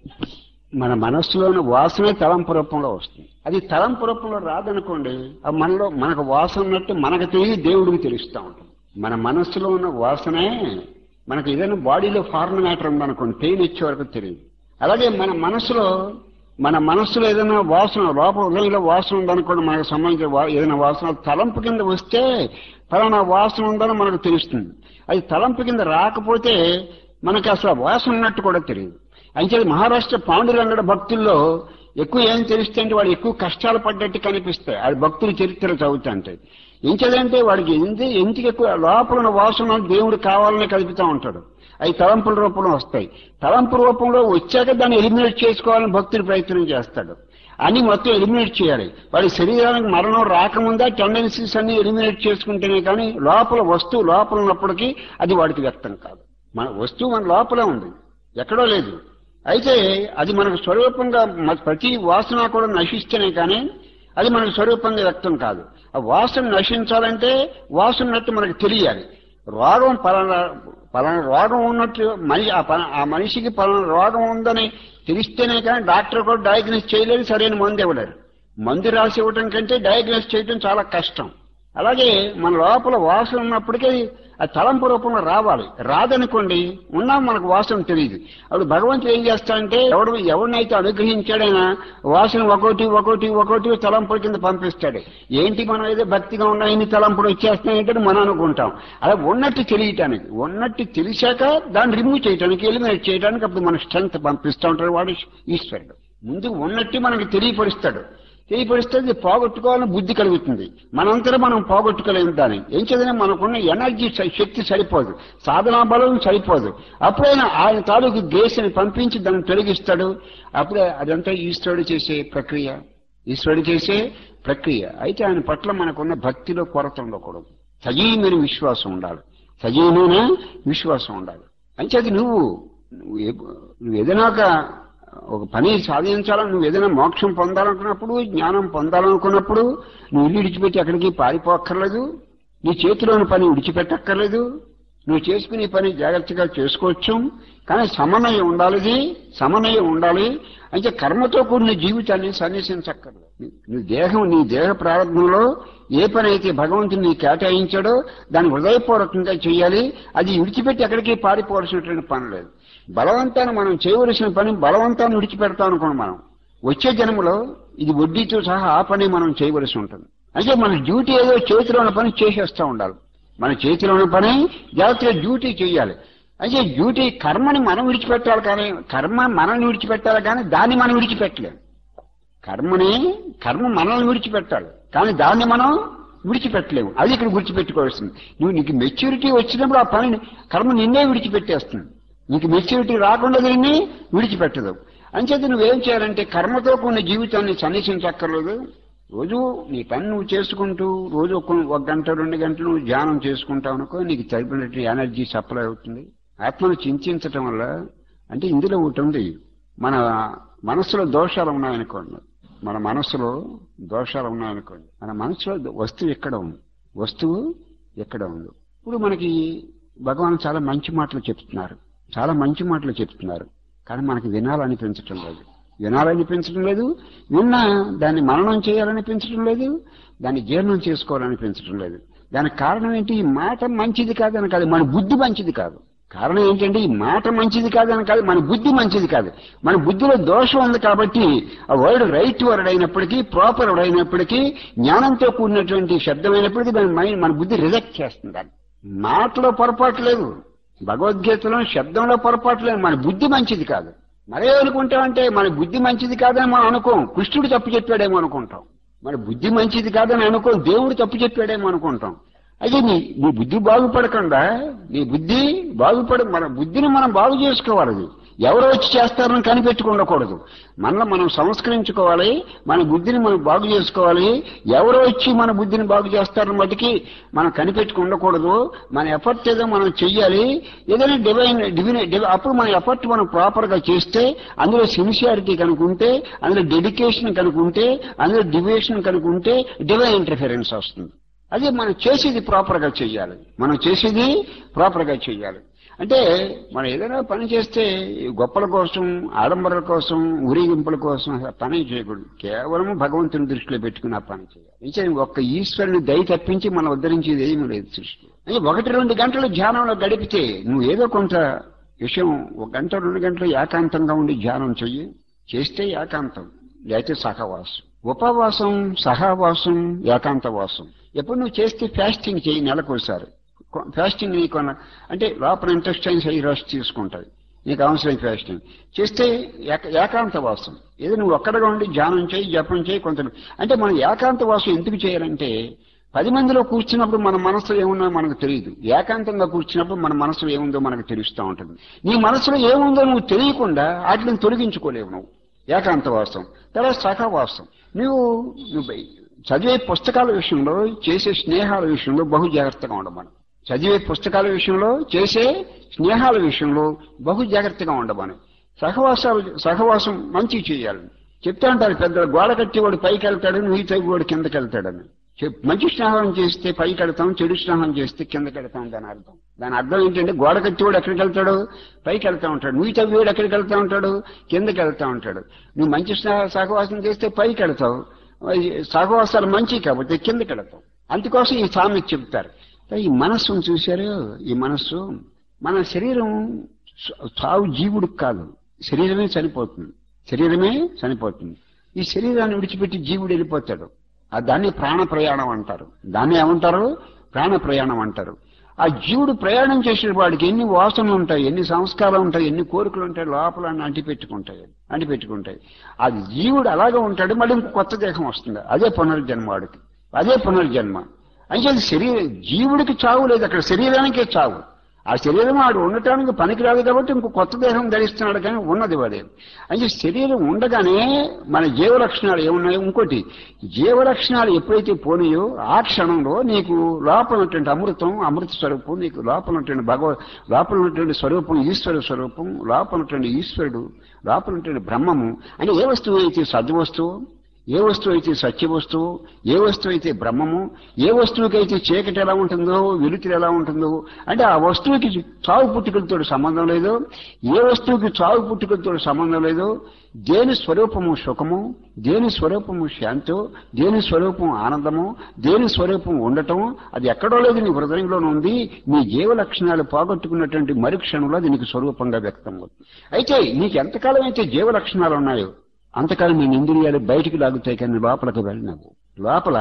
మన మనస్సులో ఉన్న వాసనే తలంపు రూపంలో వస్తుంది అది తలంపు రూపంలో రాదనుకోండి ఆ మనలో మనకు వాసన ఉన్నట్టు మనకు తెలియ దేవుడికి తెలుస్తూ ఉంటుంది మన మనస్సులో ఉన్న వాసనే మనకి ఏదైనా బాడీలో ఫారెన్ మ్యాటర్ ఉందనుకోండి పెయిన్ ఇచ్చే వరకు తెలియదు అలాగే మన మనసులో మన మనస్సులో ఏదైనా వాసన లోపల హృదయంలో వాసన ఉందనుకోండి మనకు సంబంధించిన వా- ఏదైనా వాసన తలంపు కింద వస్తే ఫలానా వాసన ఉందని మనకు తెలుస్తుంది అది తలంపు కింద రాకపోతే మనకి అసలు ఆ వాసన ఉన్నట్టు కూడా తెలియదు అయితే మహారాష్ట్ర పాండురంగడ భక్తుల్లో ఎక్కువ ఏం తెలిస్తే అంటే వాడు ఎక్కువ కష్టాలు పడ్డట్టు కనిపిస్తాయి అది భక్తుల చరిత్ర చదువుతుంటే ఎంచదంటే వాడికి ఎందు ఎందుకు ఎక్కువ లోపల ఉన్న వాసన దేవుడు కావాలని కలుపుతూ ఉంటాడు అవి తలంపుల రూపంలో వస్తాయి తలంపు రూపంలో వచ్చాక దాన్ని ఎలిమినేట్ చేసుకోవాలని భక్తుడు ప్రయత్నం చేస్తాడు అన్ని మొత్తం ఎలిమినేట్ చేయాలి వాడి శరీరానికి మరణం రాకముందే టెండెన్సీస్ అన్ని ఎలిమినేట్ చేసుకుంటేనే కానీ లోపల వస్తువు లోపల ఉన్నప్పటికీ అది వాడికి వ్యక్తం కాదు మన వస్తువు మన లోపలే ఉంది ఎక్కడో లేదు అయితే అది మనకు స్వరూపంగా మ- ప్రతి వాసన కూడా నశిస్తేనే కానీ అది మనకు స్వరూపంగా వ్యక్తం కాదు ఆ వాసన నశించాలంటే వాసన ఉన్నట్టు మనకు తెలియాలి రోగం పలానా పలానా రోగం ఉన్నట్టు మనిషి ఆ ప- ఆ మనిషికి పలానా రోగం ఉందని తెలిస్తేనే కానీ డాక్టర్ కూడా డయాగ్నోస్ చేయలేరు సరైన మందు ఇవ్వలేరు మందు రాసి ఇవ్వటం కంటే డయాగ్నోస్ చేయడం చాలా కష్టం అలాగే మన లోపల వాసన ఉన్నప్పటికీ ఆ తలంపు రూపంలో రావాలి రాదనుకోండి ఉన్నా మనకు వాసన తెలియదు అప్పుడు భగవంతుడు ఏం చేస్తాడంటే ఎవడు ఎవరినైతే అనుగ్రహించాడైనా వాసన ఒకటి ఒకటి ఒకటి తలంపుల కింద పంపిస్తాడు ఏంటి మనం ఏదో భక్తిగా ఉన్నా ఇన్ని తలంపులు వచ్చేస్తున్నాయంటే మనం అనుకుంటాం అలా ఉన్నట్టు తెలియటానికి ఉన్నట్టు తెలిసాక దాన్ని రిమూవ్ చేయడానికి ఎలిమినేట్ చేయడానికి అప్పుడు మన స్ట్రెంగ్త్ పంపిస్తూ ఉంటాడు వాడు ఈశ్వరుడు ముందు ఉన్నట్టు మనకి తెలియపరుస్తాడు తెలియపరిస్తే అది పోగొట్టుకోవాలని బుద్ధి కలుగుతుంది మనంతరం మనం పోగొట్టుకోలేము దాన్ని ఏం చదివినా మనకున్న ఎనర్జీ స- శక్తి సరిపోదు సాధనా బలం సరిపోదు అప్పుడైనా ఆయన తాలూకు గ్రేస్ని పంపించి దాన్ని తొలగిస్తాడు అప్పుడే అదంతా ఈశ్వరుడు చేసే ప్రక్రియ ఈశ్వరుడు చేసే ప్రక్రియ అయితే ఆయన పట్ల మనకున్న భక్తిలో కొరత ఉండకూడదు సజీవమైన విశ్వాసం ఉండాలి సజీవమైన విశ్వాసం ఉండాలి అంచేది నువ్వు నువ్వు ఏ- నువ్వు ఏదైనా ఒక ఒక పని సాధించాలని నువ్వు ఏదైనా మోక్షం పొందాలనుకున్నప్పుడు జ్ఞానం పొందాలనుకున్నప్పుడు నువ్వు ఇల్లు విడిచిపెట్టి ఎక్కడికి పారిపోక్కర్లేదు నీ చేతిలోని పని విడిచిపెట్టక్కర్లేదు నువ్వు చేసుకునే పని జాగ్రత్తగా చేసుకోవచ్చు కానీ సమన్వయం ఉండాలి ఇది సమన్వయం ఉండాలి అంటే కర్మతో కూడిన జీవితాన్ని సన్నిసించక్కర్లేదు నీ దేహం నీ దేహ ప్రారంభంలో ఏ పని అయితే భగవంతుడు నీ కేటాయించాడో దాన్ని హృదయపూర్వకంగా చేయాలి అది విడిచిపెట్టి ఎక్కడికి పారిపోవలసినటువంటి పని లేదు బలవంతాన్ని మనం చేయవలసిన పని బలవంతాన్ని విడిచిపెడతాం అనుకోండి మనం వచ్చే జన్మలో ఇది వడ్డీతో సహా ఆ పని మనం చేయవలసి ఉంటుంది అంటే మన డ్యూటీ ఏదో చేతిలో ఉన్న పని చేసేస్తూ ఉండాలి మన చేతిలో ఉన్న పని జాగ్రత్తగా డ్యూటీ చేయాలి అయితే డ్యూటీ కర్మని మనం విడిచిపెట్టాలి కానీ కర్మ మనల్ని విడిచిపెట్టాలి కానీ దాన్ని మనం విడిచిపెట్టలేం కర్మని కర్మ మనల్ని విడిచిపెట్టాలి కానీ దాన్ని మనం విడిచిపెట్టలేము అది ఇక్కడ విడిచిపెట్టుకోవాల్సింది నువ్వు నీకు మెచ్యూరిటీ వచ్చినప్పుడు ఆ పనిని కర్మ నిన్నే విడిచిపెట్టేస్తుంది నీకు మెచ్యూరిటీ రాకుండా దీన్ని విడిచిపెట్టదు అంచేత నువ్వేం చేయాలంటే కర్మతో కూడిన జీవితాన్ని సన్నిసించక్కర్లేదు రోజు నీ పని నువ్వు చేసుకుంటూ రోజు ఒక ఒక గంట రెండు గంటలు నువ్వు ధ్యానం చేసుకుంటావు అనుకో నీకు తగినట్టు ఎనర్జీ సప్లై అవుతుంది ఆత్మను చింతించటం వల్ల అంటే ఇందులో ఒకటి ఉంది మన మనసులో దోషాలు ఉన్నాయనుకోండి మన మనసులో దోషాలు ఉన్నాయనుకోండి మన మనసులో వస్తువు ఎక్కడ ఉంది వస్తువు ఎక్కడ ఉంది ఇప్పుడు మనకి భగవాన్ చాలా మంచి మాటలు చెప్తున్నారు చాలా మంచి మాటలు చెప్తున్నారు కానీ మనకి వినాలనిపించటం లేదు వినాలనిపించడం లేదు విన్నా దాన్ని మననం చేయాలనిపించడం లేదు దాన్ని జీర్ణం చేసుకోవాలనిపించడం లేదు దానికి కారణం ఏంటి ఈ మాట మంచిది కాదని కాదు మన బుద్ధి మంచిది కాదు కారణం ఏంటంటే ఈ మాట మంచిది కాదని కాదు మన బుద్ధి మంచిది కాదు మన బుద్ధిలో దోషం ఉంది కాబట్టి ఆ వర్డ్ రైట్ వర్డ్ అయినప్పటికీ ప్రాపర్ వర్డ్ అయినప్పటికీ జ్ఞానంతో కూడినటువంటి శబ్దమైనప్పటికీ దాని మైండ్ మన బుద్ధి రిజెక్ట్ చేస్తుంది దాన్ని మాటలో పొరపాటు లేదు భగవద్గీతలో శబ్దంలో పొరపాటు లేదు మన బుద్ధి మంచిది కాదు మరే అనుకుంటామంటే మన బుద్ధి మంచిది కాదని మనం అనుకోం కృష్ణుడు తప్పు చెప్పాడేమో అనుకుంటాం మన బుద్ధి మంచిది కాదని అనుకోం దేవుడు తప్పు చెప్పాడేమో అనుకుంటాం అయితే నీ నీ బుద్ధి బాగుపడకుండా నీ బుద్ధి బాగుపడ మన బుద్ధిని మనం బాగు చేసుకోవాలి అది. ఎవరో వచ్చి చేస్తారని కనిపెట్టుకుండకూడదు మనలో మనం సంస్కరించుకోవాలి మన బుద్ధిని మనం బాగు చేసుకోవాలి ఎవరో వచ్చి మన బుద్ధిని బాగు చేస్తారని మటుకి మనం కనిపెట్టుకు ఉండకూడదు మన ఎఫర్ట్ ఏదో మనం చెయ్యాలి ఏదైనా డివైన్ డివిన్ డివ- అప్పుడు మన ఎఫర్ట్ మనం ప్రాపర్ గా చేస్తే అందులో సిన్సియారిటీ కనుకుంటే అందులో డెడికేషన్ కనుకుంటే అందులో డివేషన్ కనుకుంటే డివైన్ ఇంటర్ఫిరెన్స్ వస్తుంది అది మనం చేసేది ప్రాపర్ గా చెయ్యాలి మనం చేసేది ప్రాపర్ గా చెయ్యాలి అంటే మనం ఏదైనా పని చేస్తే ఈ గొప్పల కోసం ఆడంబరాల కోసం ఊరేగింపుల కోసం అసలు పని చేయకూడదు కేవలం భగవంతుని దృష్టిలో పెట్టుకుని ఆ పని చేయాలి నిజం ఒక్క ఈశ్వరుని దయ తప్పించి మనం ఉద్ధరించేది ఏమీ లేదు సృష్టిలో అంటే ఒకటి రెండు గంటలు ధ్యానంలో గడిపితే నువ్వు ఏదో కొంత విషయం ఒక గంట రెండు గంటలు ఏకాంతంగా ఉండి ధ్యానం చెయ్యి చేస్తే ఏకాంతం లేకపోతే సహవాసం ఉపవాసం సహవాసం ఏకాంతవాసం ఎప్పుడు నువ్వు చేస్తే ఫాస్టింగ్ చేయి నెలకోసారి ఫాస్టింగ్ నీకు అన్న- అంటే లోపల ఇంటెస్టైన్స్ అయ్యి రెస్ట్ తీసుకుంటాయి నీకు అవసరం ఫాస్టింగ్ చేస్తే ఏక- ఏకాంతవాసం ఏదో నువ్వు ఒక్కడగా ఉండి ధ్యానం చేయి జపం చేయి కొంత అంటే మనం ఏకాంతవాసం ఎందుకు చేయాలంటే పది మందిలో కూర్చున్నప్పుడు మన మనసులో ఏముందో మనకు తెలియదు ఏకాంతంగా కూర్చున్నప్పుడు మన మనసులో ఏముందో మనకు తెలుస్తూ ఉంటుంది నీ మనసులో ఏముందో నువ్వు తెలియకుండా వాటిని తొలగించుకోలేవు నువ్వు ఏకాంతవాసం తర్వాత సహవాసం నువ్వు నువ్వు చదివే పుస్తకాల విషయంలో చేసే స్నేహాల విషయంలో బహు జాగ్రత్తగా ఉండమని చదివే పుస్తకాల విషయంలో చేసే స్నేహాల విషయంలో బహు జాగ్రత్తగా ఉండమని సహవాసాలు సహవాసం మంచి చేయాలి చెప్తా ఉంటారు పెద్దలు గోడ కట్టి వాడు పైకి వెళ్తాడు నువ్వు తగ్గి వాడు కిందకి వెళ్తాడని చెప్- మంచి స్నేహం చేస్తే పైకి వెళ్తాం చెడు స్నేహం చేస్తే కిందకి వెళ్తాం దాని అర్థం దాని అర్థం ఏంటంటే గోడ కట్టివాడు ఎక్కడికి వెళ్తాడు పైకి వెళ్తా ఉంటాడు నువ్వు తవ్వివాడు ఎక్కడికి వెళ్తా ఉంటాడు కిందకి వెళ్తా ఉంటాడు నువ్వు మంచి స్నేహ సహవాసం చేస్తే పైకి వెళ్తావు ఈ సహవాసాలు మంచి కాబట్టి కిందకి వెళ్తావు అందుకోసం ఈ సామెత చెప్తారు ఈ మనస్సును చూశారు ఈ మనస్సు మన శరీరం స- సావు జీవుడికి కాదు శరీరమే చనిపోతుంది శరీరమే చనిపోతుంది ఈ శరీరాన్ని విడిచిపెట్టి జీవుడు వెళ్ళిపోతాడు ఆ దాన్ని ప్రాణ ప్రయాణం అంటారు దాన్ని ఏమంటారు ప్రాణ ప్రయాణం అంటారు ఆ జీవుడు ప్రయాణం చేసిన వాడికి ఎన్ని వాసనలు ఉంటాయి ఎన్ని సంస్కారాలు ఉంటాయి ఎన్ని కోరికలు ఉంటాయి లోపల అన్ని అంటిపెట్టుకుంటాయి అంటిపెట్టుకుంటాయి ఆ జీవుడు అలాగే ఉంటాడు మళ్ళీ ఇంకో కొత్త దేహం వస్తుంది అదే పునర్జన్మ వాడికి అదే పునర్జన్మ అంటే శరీర జీవుడికి చావు లేదు అక్కడ శరీరానికే చావు ఆ శరీరం వాడు ఉండటానికి పనికిరాదు కాబట్టి ఇంకో కొత్త దేహం ధరిస్తున్నాడు కానీ ఉన్నది వాడే అంటే శరీరం ఉండగానే మన జీవ లక్షణాలు ఏమున్నాయో ఇంకోటి జీవ లక్షణాలు ఎప్పుడైతే పోనీయో ఆ క్షణంలో నీకు లోపల ఉన్నటువంటి అమృతం అమృత స్వరూపం నీకు లోపల ఉన్నటువంటి భగవ లోపల ఉన్నటువంటి స్వరూపం ఈశ్వర స్వరూపం లోపల ఉన్నటువంటి ఈశ్వరుడు లోపల ఉన్నటువంటి బ్రహ్మము అని ఏ వస్తువు అయితే సద్వస్తువు ఏ వస్తువు అయితే సత్య వస్తువు ఏ వస్తువు అయితే బ్రహ్మము ఏ వస్తువుకైతే చీకటి ఎలా ఉంటుందో వెలుతురు ఎలా ఉంటుందో అంటే ఆ వస్తువుకి చావు పుట్టుకలతో సంబంధం లేదు ఏ వస్తువుకి చావు పుట్టుకలతో సంబంధం లేదు దేని స్వరూపము సుఖము దేని స్వరూపము శాంతో దేని స్వరూపం ఆనందము దేని స్వరూపం ఉండటం అది ఎక్కడో లేదు నీ హృదయంలోనే ఉంది నీ జీవ లక్షణాలు పోగొట్టుకున్నటువంటి మరుక్షణంలో అది నీకు స్వరూపంగా వ్యక్తం అవుతుంది అయితే నీకు ఎంతకాలం అయితే జీవ లక్షణాలు ఉన్నాయో అంతకాలం నేను ఇంద్రియాలు బయటికి లాగుతాయి కానీ లోపలికి వెళ్ళినవు లోపల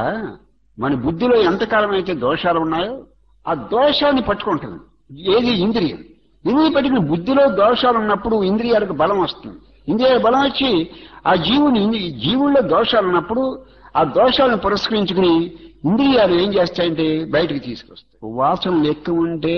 మన బుద్ధిలో ఎంతకాలం అయితే దోషాలు ఉన్నాయో ఆ దోషాన్ని పట్టుకుంటుంది ఏది ఇంద్రియం ఇంద్రియ పట్టిన బుద్ధిలో దోషాలు ఉన్నప్పుడు ఇంద్రియాలకు బలం వస్తుంది ఇంద్రియాల బలం వచ్చి ఆ జీవుని ఇంద్రి- జీవుల్లో దోషాలు ఉన్నప్పుడు ఆ దోషాలను పురస్కరించుకుని ఇంద్రియాలు ఏం చేస్తాయంటే బయటికి తీసుకొస్తాయి వాసనలు ఎక్కువ ఉంటే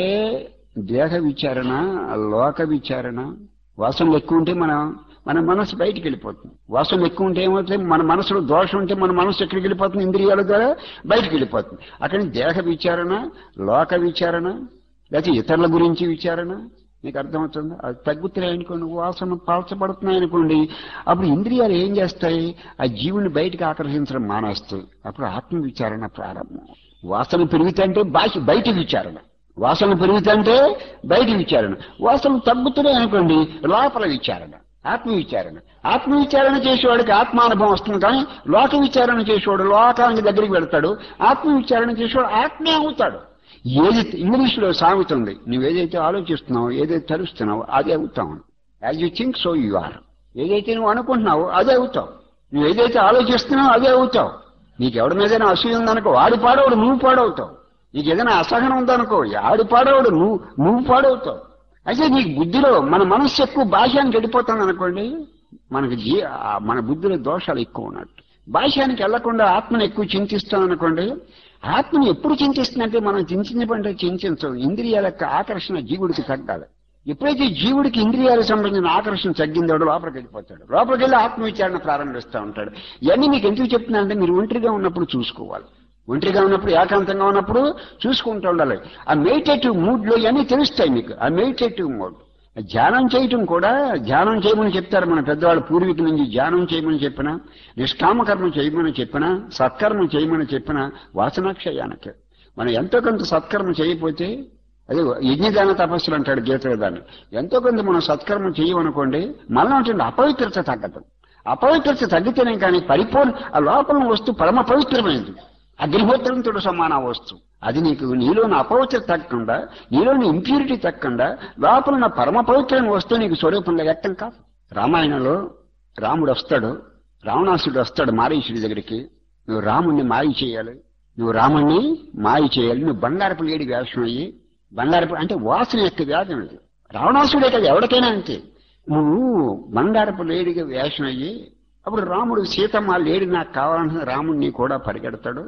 దేహ విచారణ లోక విచారణ వాసనలు ఎక్కువ ఉంటే మన మన మనసు బయటికి వెళ్ళిపోతుంది వాసనలు ఎక్కువ ఉంటే ఏమవుతుంది మన మనసులో దోషం ఉంటే మన మనసు ఎక్కడికి వెళ్ళిపోతుంది ఇంద్రియాల ద్వారా బయటికి వెళ్ళిపోతుంది అక్కడి దేహ విచారణ లోక విచారణ లేకపోతే ఇతరుల గురించి విచారణ మీకు అర్థమవుతుంది అది తగ్గుతున్నాయి అనుకోండి వాసన పాల్చబడుతున్నాయి అనుకోండి అప్పుడు ఇంద్రియాలు ఏం చేస్తాయి ఆ జీవుని బయటికి ఆకర్షించడం మానేస్తాయి అప్పుడు ఆత్మ విచారణ ప్రారంభం వాసన పెరుగుతుంటే బాహ్య బయట విచారణ వాసన పెరుగుతుంటే బయట విచారణ వాసన తగ్గుతున్నాయి అనుకోండి లోపల విచారణ ఆత్మ విచారణ ఆత్మ విచారణ చేసేవాడికి ఆత్మానుభవం వస్తుంది కానీ లోక విచారణ చేసేవాడు లోకానికి దగ్గరికి వెళ్తాడు ఆత్మ విచారణ చేసేవాడు ఆత్మే అవుతాడు ఏది ఇంగ్లీష్లో సామెత ఉంది నువ్వేదైతే ఆలోచిస్తున్నావో ఏదైతే తలుస్తున్నావో అదే అవుతావు as you think so you are ఏదైతే నువ్వు అనుకుంటున్నావో అదే అవుతావు నువ్వు ఏదైతే ఆలోచిస్తున్నావో అదే అవుతావు నీకు ఎవడి మీదైనా అసూయ ఉందనుకో వాడు పాడవుడు నువ్వు పాడవుతావు నీకు ఏదైనా అసహనం ఉందనుకో ఆడు పాడవుడు నువ్వు నువ్వు పాడవుతావు అయితే నీకు బుద్ధిలో మన మనస్సు ఎక్కువ భాష్యానికి వెళ్ళిపోతుంది అనుకోండి మనకి జీ ఆ మన బుద్ధిలో దోషాలు ఎక్కువ ఉన్నట్టు భాష్యానికి వెళ్లకుండా ఆత్మను ఎక్కువ చింతిస్తాం అనుకోండి ఆత్మను ఎప్పుడు చింతిస్తుందంటే మనం చించిన పంటే చింతించం ఇంద్రియాల యొక్క ఆకర్షణ జీవుడికి తగ్గాలి ఎప్పుడైతే జీవుడికి ఇంద్రియాలకు సంబంధించిన ఆకర్షణ తగ్గిందో లోపలికి వెళ్ళిపోతాడు లోపలికి వెళ్ళి ఆత్మవిచారణ ప్రారంభిస్తూ ఉంటాడు ఇవన్నీ మీకు ఎందుకు చెప్తున్నానంటే మీరు ఒంటరిగా ఉన్నప్పుడు చూసుకోవాలి ఒంటరిగా ఉన్నప్పుడు ఏకాంతంగా ఉన్నప్పుడు చూసుకుంటూ ఉండాలి ఆ మెడిటేటివ్ మూడ్ లో ఇవన్నీ తెలుస్తాయి మీకు ఆ మెడిటేటివ్ మూడ్ ధ్యానం చేయటం కూడా ధ్యానం చేయమని చెప్తారు మన పెద్దవాళ్ళు పూర్వీకుల నుంచి ధ్యానం చేయమని చెప్పినా నిష్కామకర్మ చేయమని చెప్పినా సత్కర్మ చేయమని చెప్పినా వాసనాక్షయానికి మనం ఎంతో కొంత సత్కర్మ చేయకపోతే అదే యజ్ఞదాన తపస్సులు అంటాడు గీతలో దాన్ని ఎంతో కొంత మనం సత్కర్మ చేయమనుకోండి మనలో ఉంటుంది అపవిత్రత తగ్గదు అపవిత్రత తగ్గితేనే కానీ పరిపూర్ణ ఆ లోపల వస్తువు పరమ పవిత్రమైనది అగ్నిహోత్రంతో సమాన వస్తువు అది నీకు నీలోని అపవిత్రత తగ్గకుండా నీలోని ఇంప్యూరిటీ తగ్గకుండా లోపల ఉన్న పరమ పవిత్రమైన వస్తువు నీకు స్వరూపంగా వ్యక్తం కాదు రామాయణంలో రాముడు వస్తాడు రావణాసుడు వస్తాడు మారీషుడి దగ్గరికి నువ్వు రాముణ్ణి మాయ చేయాలి నువ్వు రాముణ్ణి మాయ చేయాలి నువ్వు బంగారపు లేడి వేషం అయ్యి బంగారపు అంటే వాసన యొక్క వ్యాధం అది రావణాసుడే కదా ఎవరికైనా అంతే నువ్వు బంగారపు లేడిగా వేషం అయ్యి అప్పుడు రాముడు సీతమ్మ లేడి నాకు కావాలంటే రాముడిని కూడా పరిగెడతాడు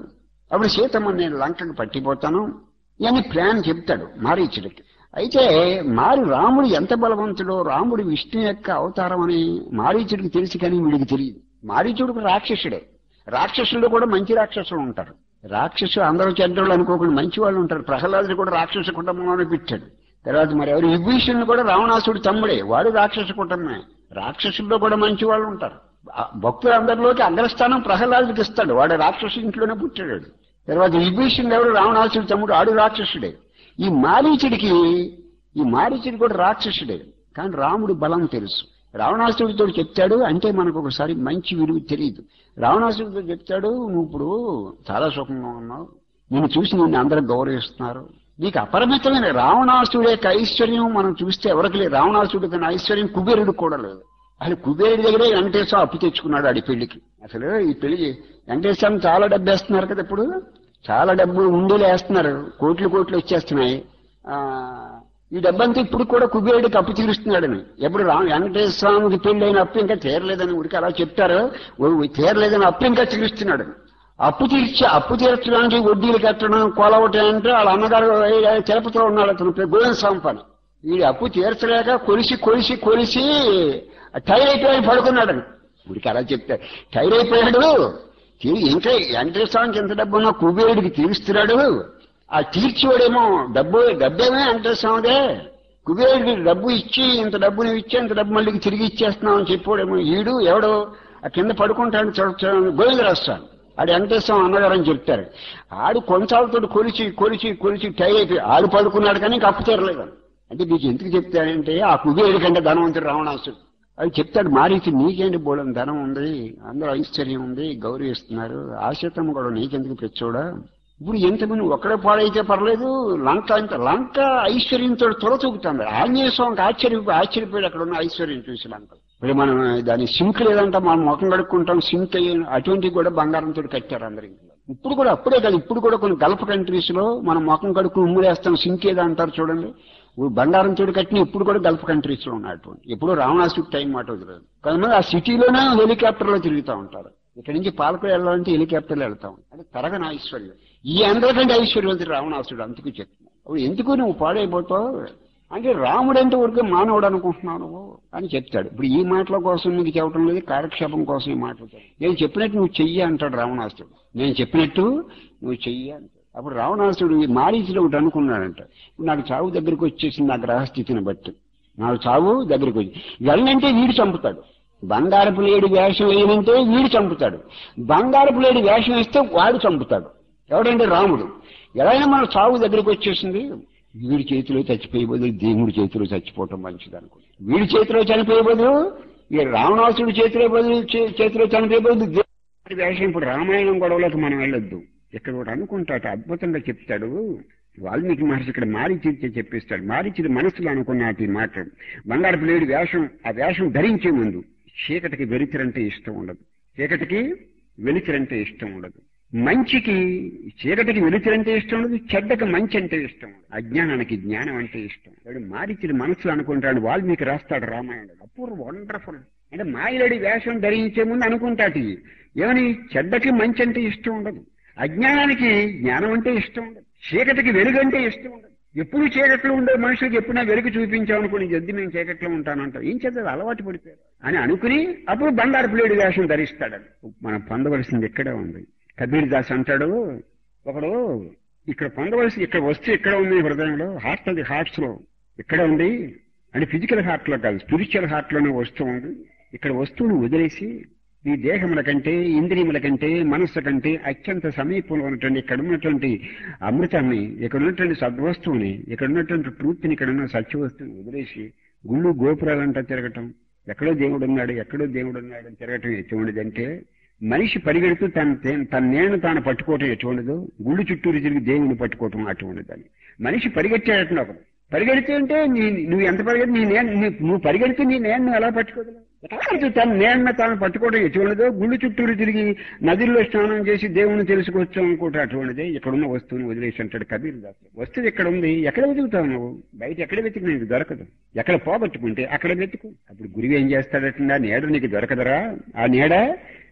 అప్పుడు సీతమ్మ నేను లంకకు పట్టిపోతాను అని ప్లాన్ చెప్తాడు మారీచుడికి అయితే మారి రాముడు ఎంత బలవంతుడో రాముడు విష్ణు యొక్క అవతారం అని మారీచుడికి తెలిసి కానీ వీడికి తెలియదు మారీచుడికి రాక్షసుడే రాక్షసుల్లో కూడా మంచి రాక్షసులు ఉంటారు రాక్షసు అందరూ చెడ్డోళ్ళు అనుకోకుండా మంచి వాళ్ళు ఉంటారు ప్రహ్లాదుడు కూడా రాక్షస కుటుంబంలోనే పెట్టాడు తర్వాత మరి ఎవరు విభీషణుడు కూడా రావణాసుడు తమ్ముడే వాడు రాక్షస కుటుంబమే రాక్షసుల్లో కూడా మంచి వాళ్ళు ఉంటారు ఆ భక్తులందరిలోకి అగ్రస్థానం ప్రహ్లాదుడికి ఇస్తాడు వాడు రాక్షసు ఇంట్లోనే పుట్టాడు తర్వాత విభీషణుడు ఎవరు రావణాసుడు తమ్ముడు ఆడు రాక్షసుడే ఈ మారీచుడికి ఈ మారీచుడు కూడా రాక్షసుడే కానీ రాముడు బలం తెలుసు రావణాసుడితో చెప్తాడు అంటే మనకు ఒకసారి మంచి విలువ తెలియదు రావణాసుడితో చెప్తాడు నువ్వు ఇప్పుడు చాలా సుఖంగా ఉన్నావు నేను చూసి నిన్ను అందరూ గౌరవిస్తున్నారు నీకు అపరిమితమైన రావణాసుడి యొక్క ఐశ్వర్యం మనం చూస్తే ఎవరికి లేదు రావణాసుడి కన్నా ఐశ్వర్యం కుబేరుడు కూడా లేదు అసలు కుబేరుడి దగ్గరే వెంకటేశ్వర అప్పు తెచ్చుకున్నాడు ఆడి పెళ్లికి అసలు ఈ పెళ్లి వెంకటేశ్వరం చాలా డబ్బు వేస్తున్నారు కదా ఇప్పుడు చాలా డబ్బు ఉండేలు వేస్తున్నారు కోట్లు కోట్లు వచ్చేస్తున్నాయి ఆ ఈ డబ్బంతా ఇప్పుడు కూడా కుబేరుడికి అప్పు తీరుస్తున్నాడని ఎప్పుడు రా వెంకటేశ్వర స్వామికి పెళ్లి అయిన అప్పు ఇంకా తీరలేదని ఉడికి అలా చెప్తారు ఓ తీరలేదని అప్పు ఇంకా తీరుస్తున్నాడు అప్పు తీర్చి అప్పు తీర్చడానికి వడ్డీలు కట్టడం కొలవటం అంటే వాళ్ళ అన్నగారు ఏ- తిరుపతిలో ఉన్నాడు అతను పేరు గోవింద స్వామి పని ఈ అప్పు తీర్చలేక కొలిసి కొలిసి కొలిసి టైర్ అయిపోయి పడుకున్నాడు ఉడికి అలా చెప్తే టైర్ అయిపోయాడు తిరిగి ఇంకా వెంకటేశ్వర స్వామికి ఎంత డబ్బు ఉన్నా కుబేరుడికి తీరుస్తున్నాడు ఆ తీర్చేవాడేమో డబ్బు డబ్బేమే వెంకటేశ్వర స్వామిదే కుబేరుడికి డబ్బు ఇచ్చి ఇంత డబ్బు నువ్వు ఇచ్చి ఇంత డబ్బు మళ్ళీ తిరిగి ఇచ్చేస్తున్నావు అని చెప్పాడేమో ఈడు ఎవడో ఆ కింద పడుకుంటాడు గోవిందరాష్ట్రాలు ఆడు వెంకటేశ్వరం అన్నగారు అని చెప్తారు ఆడు కొంచాలతో కొలిచి కొలిచి కొలిచి టై అయిపోయి ఆడు పడుకున్నాడు కానీ ఇంకా అప్పు తీరలేదు అంటే నీకు ఎందుకు చెప్తానంటే ఆ కుబేరుడి కంటే ధనవంతుడు రావణాసుడు అది చెప్తాడు మారీచి నీకేంటి బోడం ధనం ఉంది అందరూ ఐశ్వర్యం ఉంది గౌరవిస్తున్నారు ఆశ్రితం కూడా నీకెందుకు పెచ్చోడా ఇప్పుడు ఎంతమంది ఒక్కడే పాడైతే పర్లేదు లంక అంత లంక ఐశ్వర్యంతో తొలచూపుతుంది ఆంజనేయ స్వామికి ఆశ్చర్య ఆశ్చర్యపోయాడు అక్కడ ఉన్న ఐశ్వర్యం చూసి లంక ఇప్పుడు మనం దాని సింక్ లేదంట మనం ముఖం కడుక్కుంటాం సింక్ అయ్యి- అటువంటివి కూడా బంగారంతో కట్టారు అందరి ఇంట్లో ఇప్పుడు కూడా అప్పుడే కాదు ఇప్పుడు కూడా కొన్ని గల్ఫ్ కంట్రీస్ లో మనం ముఖం కడుక్కుని ఉమ్ములేస్తాం సింక్ ఏదో అంటారు చూడండి ఇప్పుడు బంగారంతో కట్టిన ఇప్పుడు కూడా గల్ఫ్ కంట్రీస్ లో ఉన్నాయి అటువంటి ఎప్పుడు రావణాసుడు టైం మాట వదిలేదు కొంతమంది ఆ సిటీలోనే హెలికాప్టర్ లో తిరుగుతూ ఉంటారు ఇక్కడ నుంచి పాలకులు వెళ్ళాలంటే హెలికాప్టర్లో వెళ్తాం అది తరగని ఐశ్వర్యం ఈ అందరికంటే ఐశ్వర్యవంతుడు రావణాసుడు అందుకు చెప్తున్నాను అప్పుడు ఎందుకు నువ్వు పాడైపోతావు అంటే రాముడు అంటే ఊరికే మానవుడు అనుకుంటున్నావు నువ్వు అని చెప్తాడు ఇప్పుడు ఈ మాటల కోసం నీకు చెప్పడం లేదు కాలక్షేపం కోసం ఈ మాటలు చెప్పు. నేను చెప్పినట్టు నువ్వు చెయ్యి అంటాడు రావణాసుడు నేను చెప్పినట్టు నువ్వు చెయ్యి అంటాడు అప్పుడు రావణాసుడు ఈ మారీచులో ఒకటి అనుకున్నాడంట ఇప్పుడు నాకు చావు దగ్గరికి వచ్చేసింది నా గ్రహస్థితిని బట్టి నాకు చావు దగ్గరికి వచ్చి వెళ్ళంటే వీడు చంపుతాడు బంగారపు లేడి వేషం వేయనంటే వీడు చంపుతాడు బంగారపు లేడి వేషం వేస్తే వాడు చంపుతాడు ఎవడంటే రాముడు ఎలా అయినా మన చావు దగ్గరికి వచ్చేసింది వీడి చేతిలో చచ్చిపోయే బదులు దేవుడి చేతిలో చచ్చిపోవటం మంచిది అనుకో వీడి చేతిలో చనిపోయే బదులు ఈ రావణాసుడి చేతిలో బదులు చే- చేతిలో చనిపోయే బదులు దేవుడి వేషం ఇప్పుడు రామాయణం గొడవలోకి మనం వెళ్ళొద్దు ఇక్కడ ఒకటి అనుకుంటాట అద్భుతంగా చెప్తాడు వాల్మీకి మహర్షి ఇక్కడ మారిచి చెప్పిస్తాడు మారిచి మనసులో అనుకున్నట్టు ఈ మాట బంగారపు లేడి వేషం ఆ వేషం ధరించే ముందు చీకటికి వెలితిరంటే ఇష్టం ఉండదు చీకటికి వెలితిరంటే ఇష్టం ఉండదు మంచికి చీకటికి వెలుతురంటే ఇష్టం ఉండదు చెడ్డకి మంచి అంటే ఇష్టం ఉండదు అజ్ఞానానికి జ్ఞానం అంటే ఇష్టం వాడు మారిచిన మనసులో అనుకుంటాడు వాల్మీకి రాస్తాడు రామాయణం అపూర్వ వండర్ఫుల్ అంటే మాయలడి వేషం ధరించే ముందు అనుకుంటాటి ఏమని చెడ్డకి మంచి అంటే ఇష్టం ఉండదు అజ్ఞానానికి జ్ఞానం అంటే ఇష్టం ఉండదు చీకటికి వెలుగు అంటే ఇష్టం ఉండదు ఎప్పుడు చీకట్లో ఉండే మనుషులకు ఎప్పుడైనా వెలుగు చూపించావు అనుకుని జద్ది నేను చీకట్లో ఉంటానంటావు ఏం చేద్దాం అలవాటు పడిపోయారు అని అనుకుని అప్పుడు బంగారు ప్లేడు వేషం ధరిస్తాడని మనం పొందవలసింది ఎక్కడే ఉంది కబీర్ దాస్ అంటాడు ఒకడు ఇక్కడ పొందవలసి ఇక్కడ వస్తే ఇక్కడ ఉంది హృదయంలో హార్ట్ అది హార్ట్స్ లో ఇక్కడ ఉంది అంటే ఫిజికల్ హార్ట్ లో కాదు స్పిరిచువల్ హార్ట్ లోనే వస్తువు ఉంది ఇక్కడ వస్తువును వదిలేసి ఈ దేహముల కంటే ఇంద్రియముల కంటే మనస్సు కంటే అత్యంత సమీపంలో ఉన్నటువంటి ఇక్కడ ఉన్నటువంటి అమృతాన్ని ఇక్కడ ఉన్నటువంటి సద్వస్తువుని ఇక్కడ ఉన్నటువంటి ట్రూత్ని ఇక్కడ ఉన్న సత్యవస్తువుని వదిలేసి గుళ్ళు గోపురాలంటా తిరగటం ఎక్కడో దేవుడు ఉన్నాడు ఎక్కడో దేవుడు ఉన్నాడు అని తిరగటం ఎటువంటిదంటే మనిషి పరిగెడుతూ తన తన నేను తాను పట్టుకోవటం ఎటువంటిదో గుళ్ళు చుట్టూరు తిరిగి దేవుని పట్టుకోవటం అటువంటిదని మనిషి పరిగెట్టాడట ఒకడు పరిగెడితే అంటే నీ నువ్వు ఎంత పరిగెడితే నీ నేను నీ- నువ్వు పరిగెడితే నీ నేను నువ్వు ఎలా పట్టుకోగలవు ఎట్లా తన నేను తాను పట్టుకోవడం ఎటువంటిదో గుళ్ళు చుట్టూరు తిరిగి నదిల్లో స్నానం చేసి దేవుని తెలుసుకోవచ్చు అనుకోవటం అటువంటిదే ఇక్కడున్న వస్తువుని వదిలేసి అంటాడు కబీర్ దాస్ వస్తువు ఇక్కడ ఉంది ఎక్కడ వెతుకుతావు నువ్వు బయట ఎక్కడ వెతికి నీకు దొరకదు ఎక్కడ పోగొట్టుకుంటే అక్కడ వెతుకు అప్పుడు గురువు ఏం చేస్తాడట ఆ నీడ నీకు దొరకదరా ఆ నీడ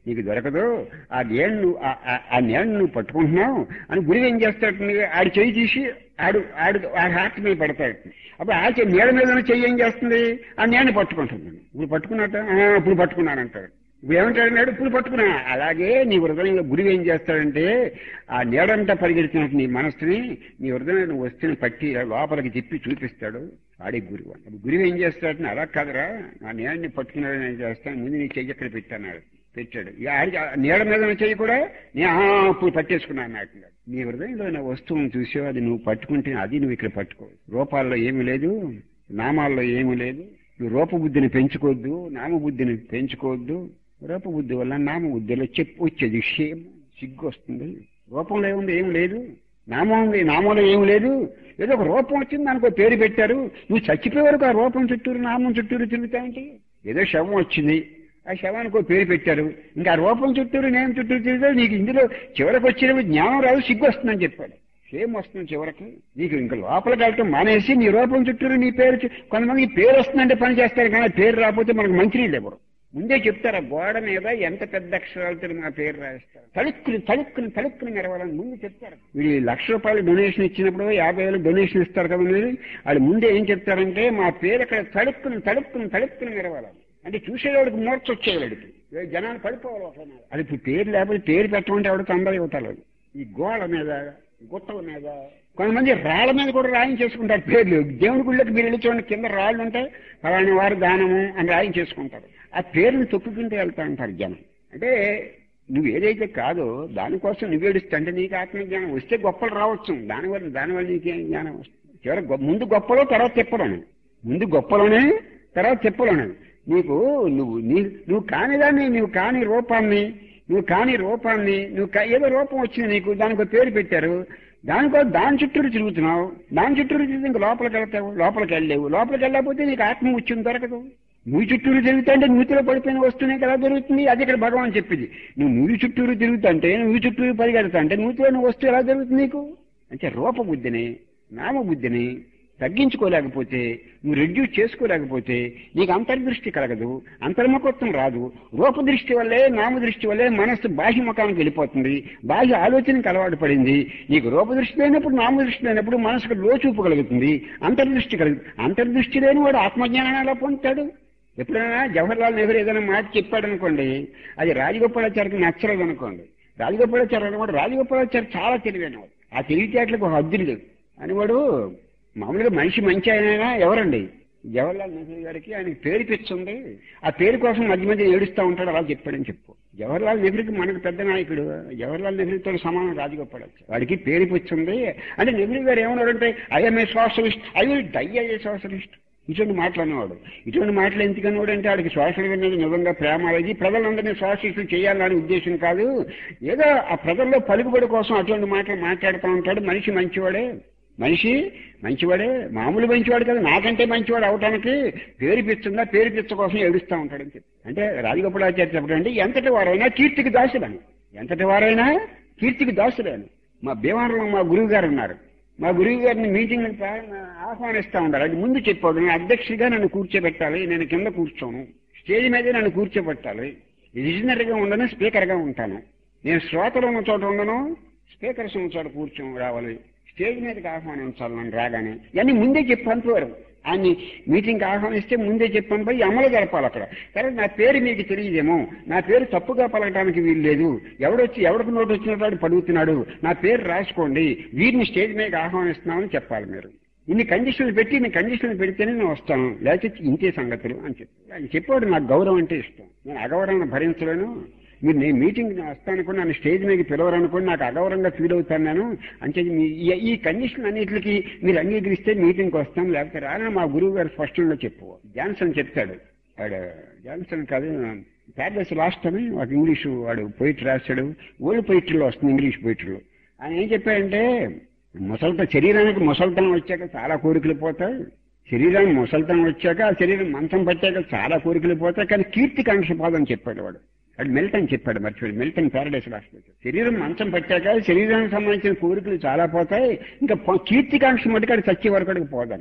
నీకు దొరకదు ఆ నీళ్ళను నువ్వు- ఆ- ఆ- ఆ నీళ్ళను నువ్వు పట్టుకుంటున్నావు అని గురువు ఏం చేస్తాడు నీ- ఆడి చెయ్యి తీసి ఆడు ఆడు ఆ హార్ట్ మీద పడతాడు అప్పుడు ఆ చెయ్యి నీళ్ళ మీద ఉన్న చెయ్యి ఏం చేస్తుంది ఆ నీళ్ళని పట్టుకుంటుంది ఇప్పుడు పట్టుకున్నట్ట "ఆ, ఇప్పుడు పట్టుకున్నానంటాడు ఇప్పుడు ఏమంటాడు నాడు ఇప్పుడు పట్టుకున్నా అలాగే నీ హృదయంలో గురువు ఏం చేస్తాడంటే ఆ నీడంతా పరిగెడుతున్నట్టు నీ మనస్సుని నీ హృదయంలో నువ్వు వస్తుని పట్టి లోపలికి తిప్పి చూపిస్తాడు వాడే గురువు అప్పుడు గురువు ఏం చేస్తాడంటే అలా కాదురా ఆ నీడని పట్టుకున్నాడు నేను చేస్తాను ముందు నీ చెయ్యి ఎక్కడ పెట్టాను పెట్టాడు ఇక ఆడికి ఆ నీడ మీద ఉన్న చెయ్యి కూడా నేను "ఆ, ఇప్పుడు పట్టేసుకున్నాను నాకు నీ హృదయంలో ఉన్న వస్తువును చూసావు అది నువ్వు పట్టుకుంటే అది నువ్వు ఇక్కడ పట్టుకో రూపాల్లో ఏమీ లేదు నామాల్లో ఏమీ లేదు నువ్వు రూపబుద్ధిని పెంచుకోవద్దు నామబుద్ధిని పెంచుకోవద్దు రూపబుద్ధి వల్ల నామబుద్ధిలో చెప్పు వచ్చేది షేమ్ సిగ్గు వస్తుంది రూపంలో ఏముంది ఏం లేదు నామం ఉంది నామంలో ఏం లేదు ఏదో ఒక రూపం వచ్చింది దానికి ఒక పేరు పెట్టారు నువ్వు చచ్చిపోయే వరకు ఆ రూపం చుట్టూరు నామం చుట్టూరు తిరుగుతాయంటే ఏదో శవం వచ్చింది ఆ శవానికి ఒక పేరు పెట్టారు ఇంకా ఆ రూపం చుట్టూరు నేను చుట్టూరు తిరిగితే నీకు ఇందులో చివరికి వచ్చిన జ్ఞానం రాదు సిగ్గు వస్తుందని చెప్పాడు సేమ్ వస్తుంది చివరికి నీకు ఇంకా లోపలికి వెళ్ళటం మానేసి నీ రూపం చుట్టూరు నీ పేరు చు- కొంతమందికి పేరు వస్తుందంటే పని చేస్తారు కానీ పేరు రాకపోతే మనకు మంచినీళ్ళు ఎవరు ముందే చెప్తారు ఆ గోడ మీద ఎంత పెద్ద అక్షరాలతో మా పేరు రాస్తారు తలుక్కుని తలుక్కుని తలుక్కుని మెరవాలని ముందు చెప్తారు వీళ్ళు ఈ లక్ష రూపాయలు డొనేషన్ ఇచ్చినప్పుడు యాభై వేలు డొనేషన్ ఇస్తారు కదా మీరు వాళ్ళు ముందే ఏం చెప్తారంటే మా పేరు అక్కడ తలుక్కుని తలుక్కుని తలుక్కుని మెరవాలని అంటే చూసేవాడికి మూర్చ వచ్చేవాడికి ఏ జనాలు పడిపోవాలి ఒకరి మీద. అది ఇప్పుడు పేరు లేకపోతే పేరు పెట్టమంటే ఎవడు తొందర ఇవ్వటాలు ఈ గోడ మీద గుట్టల మీద కొంతమంది రాళ్ల మీద కూడా రాయించేసుకుంటారు పేర్లు దేవుడి గుళ్ళకి మీరు వెళ్ళి చూడండి కింద రాళ్ళు ఉంటాయి ఫలాని వారు దానము అని రాయించేసుకుంటారు ఆ పేరుని తొక్కుకుంటూ వెళ్తా ఉంటారు జనం అంటే నువ్వు ఏదైతే కాదో దానికోసం నువ్వు ఏడుస్తా అంటే నీకు ఆత్మజ్ఞానం వస్తే గొప్పలు రావచ్చు దానివల్ల దానివల్ల నీకేం జ్ఞానం వస్తుంది చివరి గొ- ముందు గొప్పలో తర్వాత చెప్పలోనే ముందు గొప్పలోనే తర్వాత చెప్పలోనే నీకు నువ్వు నీ నువ్వు కానిదాన్ని నువ్వు కాని రూపాన్ని నువ్వు కాని రూపాన్ని నువ్వు కా- ఏదో రూపం వచ్చింది నీకు దానికి ఒక పేరు పెట్టారు దానికో దాని చుట్టూరు తిరుగుతున్నావు దాని చుట్టూరు తిరిగి ఇంక లోపలికి వెళ్తావు లోపలికి వెళ్ళలేవు లోపలికి వెళ్ళకపోతే నీకు ఆత్మ వచ్చింది దొరకదు నువ్వు చుట్టూరు తిరుగుతుంటే నూతిలో పడిపోయిన వస్తువునే కదా దొరుకుతుంది అది ఇక్కడ భగవాన్ చెప్పింది నువ్వు నువ్వు చుట్టూరు తిరుగుతుంటే నువ్వు చుట్టూరు పరిగెడతా అంటే నూతిలో నువ్వు వస్తువు ఎలా దొరుకుతుంది నీకు అంటే రూపబుద్ధిని నామబుద్ధిని తగ్గించుకోలేకపోతే నువ్వు రెడ్యూస్ చేసుకోలేకపోతే నీకు అంతర్దృష్టి కలగదు అంతర్ముఖత్వం రాదు రూపదృష్టి వల్లే నామదృష్టి వల్లే మనస్సు బాహ్య ముఖానికి వెళ్ళిపోతుంది బాహ్య ఆలోచనకి అలవాటు పడింది నీకు రూపదృష్టి లేనప్పుడు నామదృష్టి లేనప్పుడు మనసుకు లోచూపు కలుగుతుంది అంతర్దృష్టి కలుగుతుంది అంతర్దృష్టి లేని వాడు ఆత్మజ్ఞానాన్ని ఎలా పొందుతాడు ఎప్పుడైనా జవహర్లాల్ నెహ్రూ ఏదైనా మాట చెప్పాడు అనుకోండి అది రాజగోపాలాచారికి నచ్చలేదు అనుకోండి రాజగోపాలాచారి అనేవాడు రాజగోపాలాచారి చాలా తెలివైనవాడు ఆ తెలివితేటలకు ఒక హద్దులు లేవు అని వాడు మామూలుగా మనిషి మంచి ఆయన ఎవరండి జవహర్లాల్ నెహ్రూ గారికి ఆయనకి పేరు పిచ్చుంది ఆ పేరు కోసం మధ్య మధ్య ఏడుస్తూ ఉంటాడు అలా చెప్పాడని చెప్పు జవహర్లాల్ నెహ్రూకి మనకు పెద్ద నాయకుడు జవహర్లాల్ నెహ్రూతో సమానం రాజగోపాలాచారి వాడికి పేరు పిచ్చుంది అంటే నెహ్రూ గారు ఏమన్నాడంటే I'm a socialist I will die a socialist ఇటువంటి మాట్లాడినవాడు ఇటువంటి మాటలు ఎందుకన్నాడు అంటే ఆడికి సోషల్ మీద నిజంగా ప్రేమ అనేది ప్రజలందరినీ సోషలిస్టులు చేయాలనే ఉద్దేశం కాదు ఏదో ఆ ప్రజల్లో పలుకుబడి కోసం అటువంటి మాటలు మాట్లాడుతూ ఉంటాడు మనిషి మంచివాడే మనిషి మంచివాడే మామూలు మంచివాడు కదా నాకంటే మంచివాడు అవటానికి పేరు పిచ్చుందా పేరు పిచ్చ కోసం ఏడుస్తూ ఉంటాడని చెప్పి అంటే రాజగోపాలాచార్య చెప్పడంటే ఎంతటి వారైనా కీర్తికి దాసులని ఎంతటి వారైనా కీర్తికి దాసులని మా భీమవరంలో మా గురువు గారు ఉన్నారు మా గురువు గారిని మీటింగ్ ఆహ్వానిస్తా ఉండాలి అది ముందు చెప్పాడు నేను అధ్యక్షుడిగా నన్ను కూర్చోబెట్టాలి నేను కింద కూర్చోను స్టేజ్ మీదే నన్ను కూర్చోబెట్టాలి లిజనర్గా ఉండను స్పీకర్గా ఉంటాను నేను శ్రోతలు ఉన్న చోట ఉండను స్పీకర్స్ ఉన్న చోట కూర్చొని రావాలి స్టేజ్ మీదకి ఆహ్వానించాలి నన్ను రాగానే ఇవన్నీ ముందే చెప్పి పంపేవారు ఆయన్ని మీటింగ్కి ఆహ్వానిస్తే ముందే చెప్పి పంపి అమలు జరపాలి అక్కడ సరే నా పేరు మీకు తెలియదేమో నా పేరు తప్పుగా పలకడానికి వీలు లేదు ఎవడొచ్చి ఎవరికి నోటు వచ్చినట్టు పడుగుతున్నాడు నా పేరు రాసుకోండి వీరిని స్టేజ్ మీద ఆహ్వానిస్తున్నామని చెప్పాలి మీరు ఇన్ని కండిషన్లు పెట్టి ఇన్ని కండిషన్లు పెడితేనే నేను వస్తాను లేకపోతే ఇంతే సంగతులు అని చెప్పి ఆయన చెప్పాడు నాకు గౌరవం అంటే ఇష్టం నేను అగౌరవం భరించలేను మీరు నేను మీటింగ్ వస్తాను కూడా నన్ను స్టేజ్ మీద పిలవరనుకోండి నాకు అగౌరవంగా ఫీల్ అవుతాను నేను అంటే మీ ఈ- ఈ కండిషన్ అన్నిటికి మీరు అంగీకరిస్తే మీటింగ్కి వస్తాం లేకపోతే రానని మా గురువు గారు స్పష్టంగా చెప్పు జాన్సన్ చెప్తాడు వాడు జాన్సన్ కాదు ప్యారడైస్ లాస్ట్ అని ఒక ఇంగ్లీషు వాడు పోయిట్ రాశాడు ఓల్డ్ పోయిట్రీలో వస్తుంది ఇంగ్లీష్ పోయిట్రీలో ఆయన ఏం చెప్పాడంటే ముసలిత శరీరానికి ముసలితనం వచ్చాక చాలా కోరికలు పోతాయి శరీరానికి ముసలితనం వచ్చాక ఆ శరీరం మంచం పట్టాక చాలా కోరికలు పోతాయి కానీ కీర్తికాంక్ష పోదని చెప్పాడు వాడు వాడు మెల్టన్ చెప్పాడు మర్చిపోయి మెల్టన్ ప్యారడైస్ రాష్ట్రం శరీరం మంచం పట్టాక శరీరానికి సంబంధించిన కోరికలు చాలా పోతాయి ఇంకా పో- కీర్తికాంక్ష మటుకు అది చచ్చే వరకు అడిగి పోదని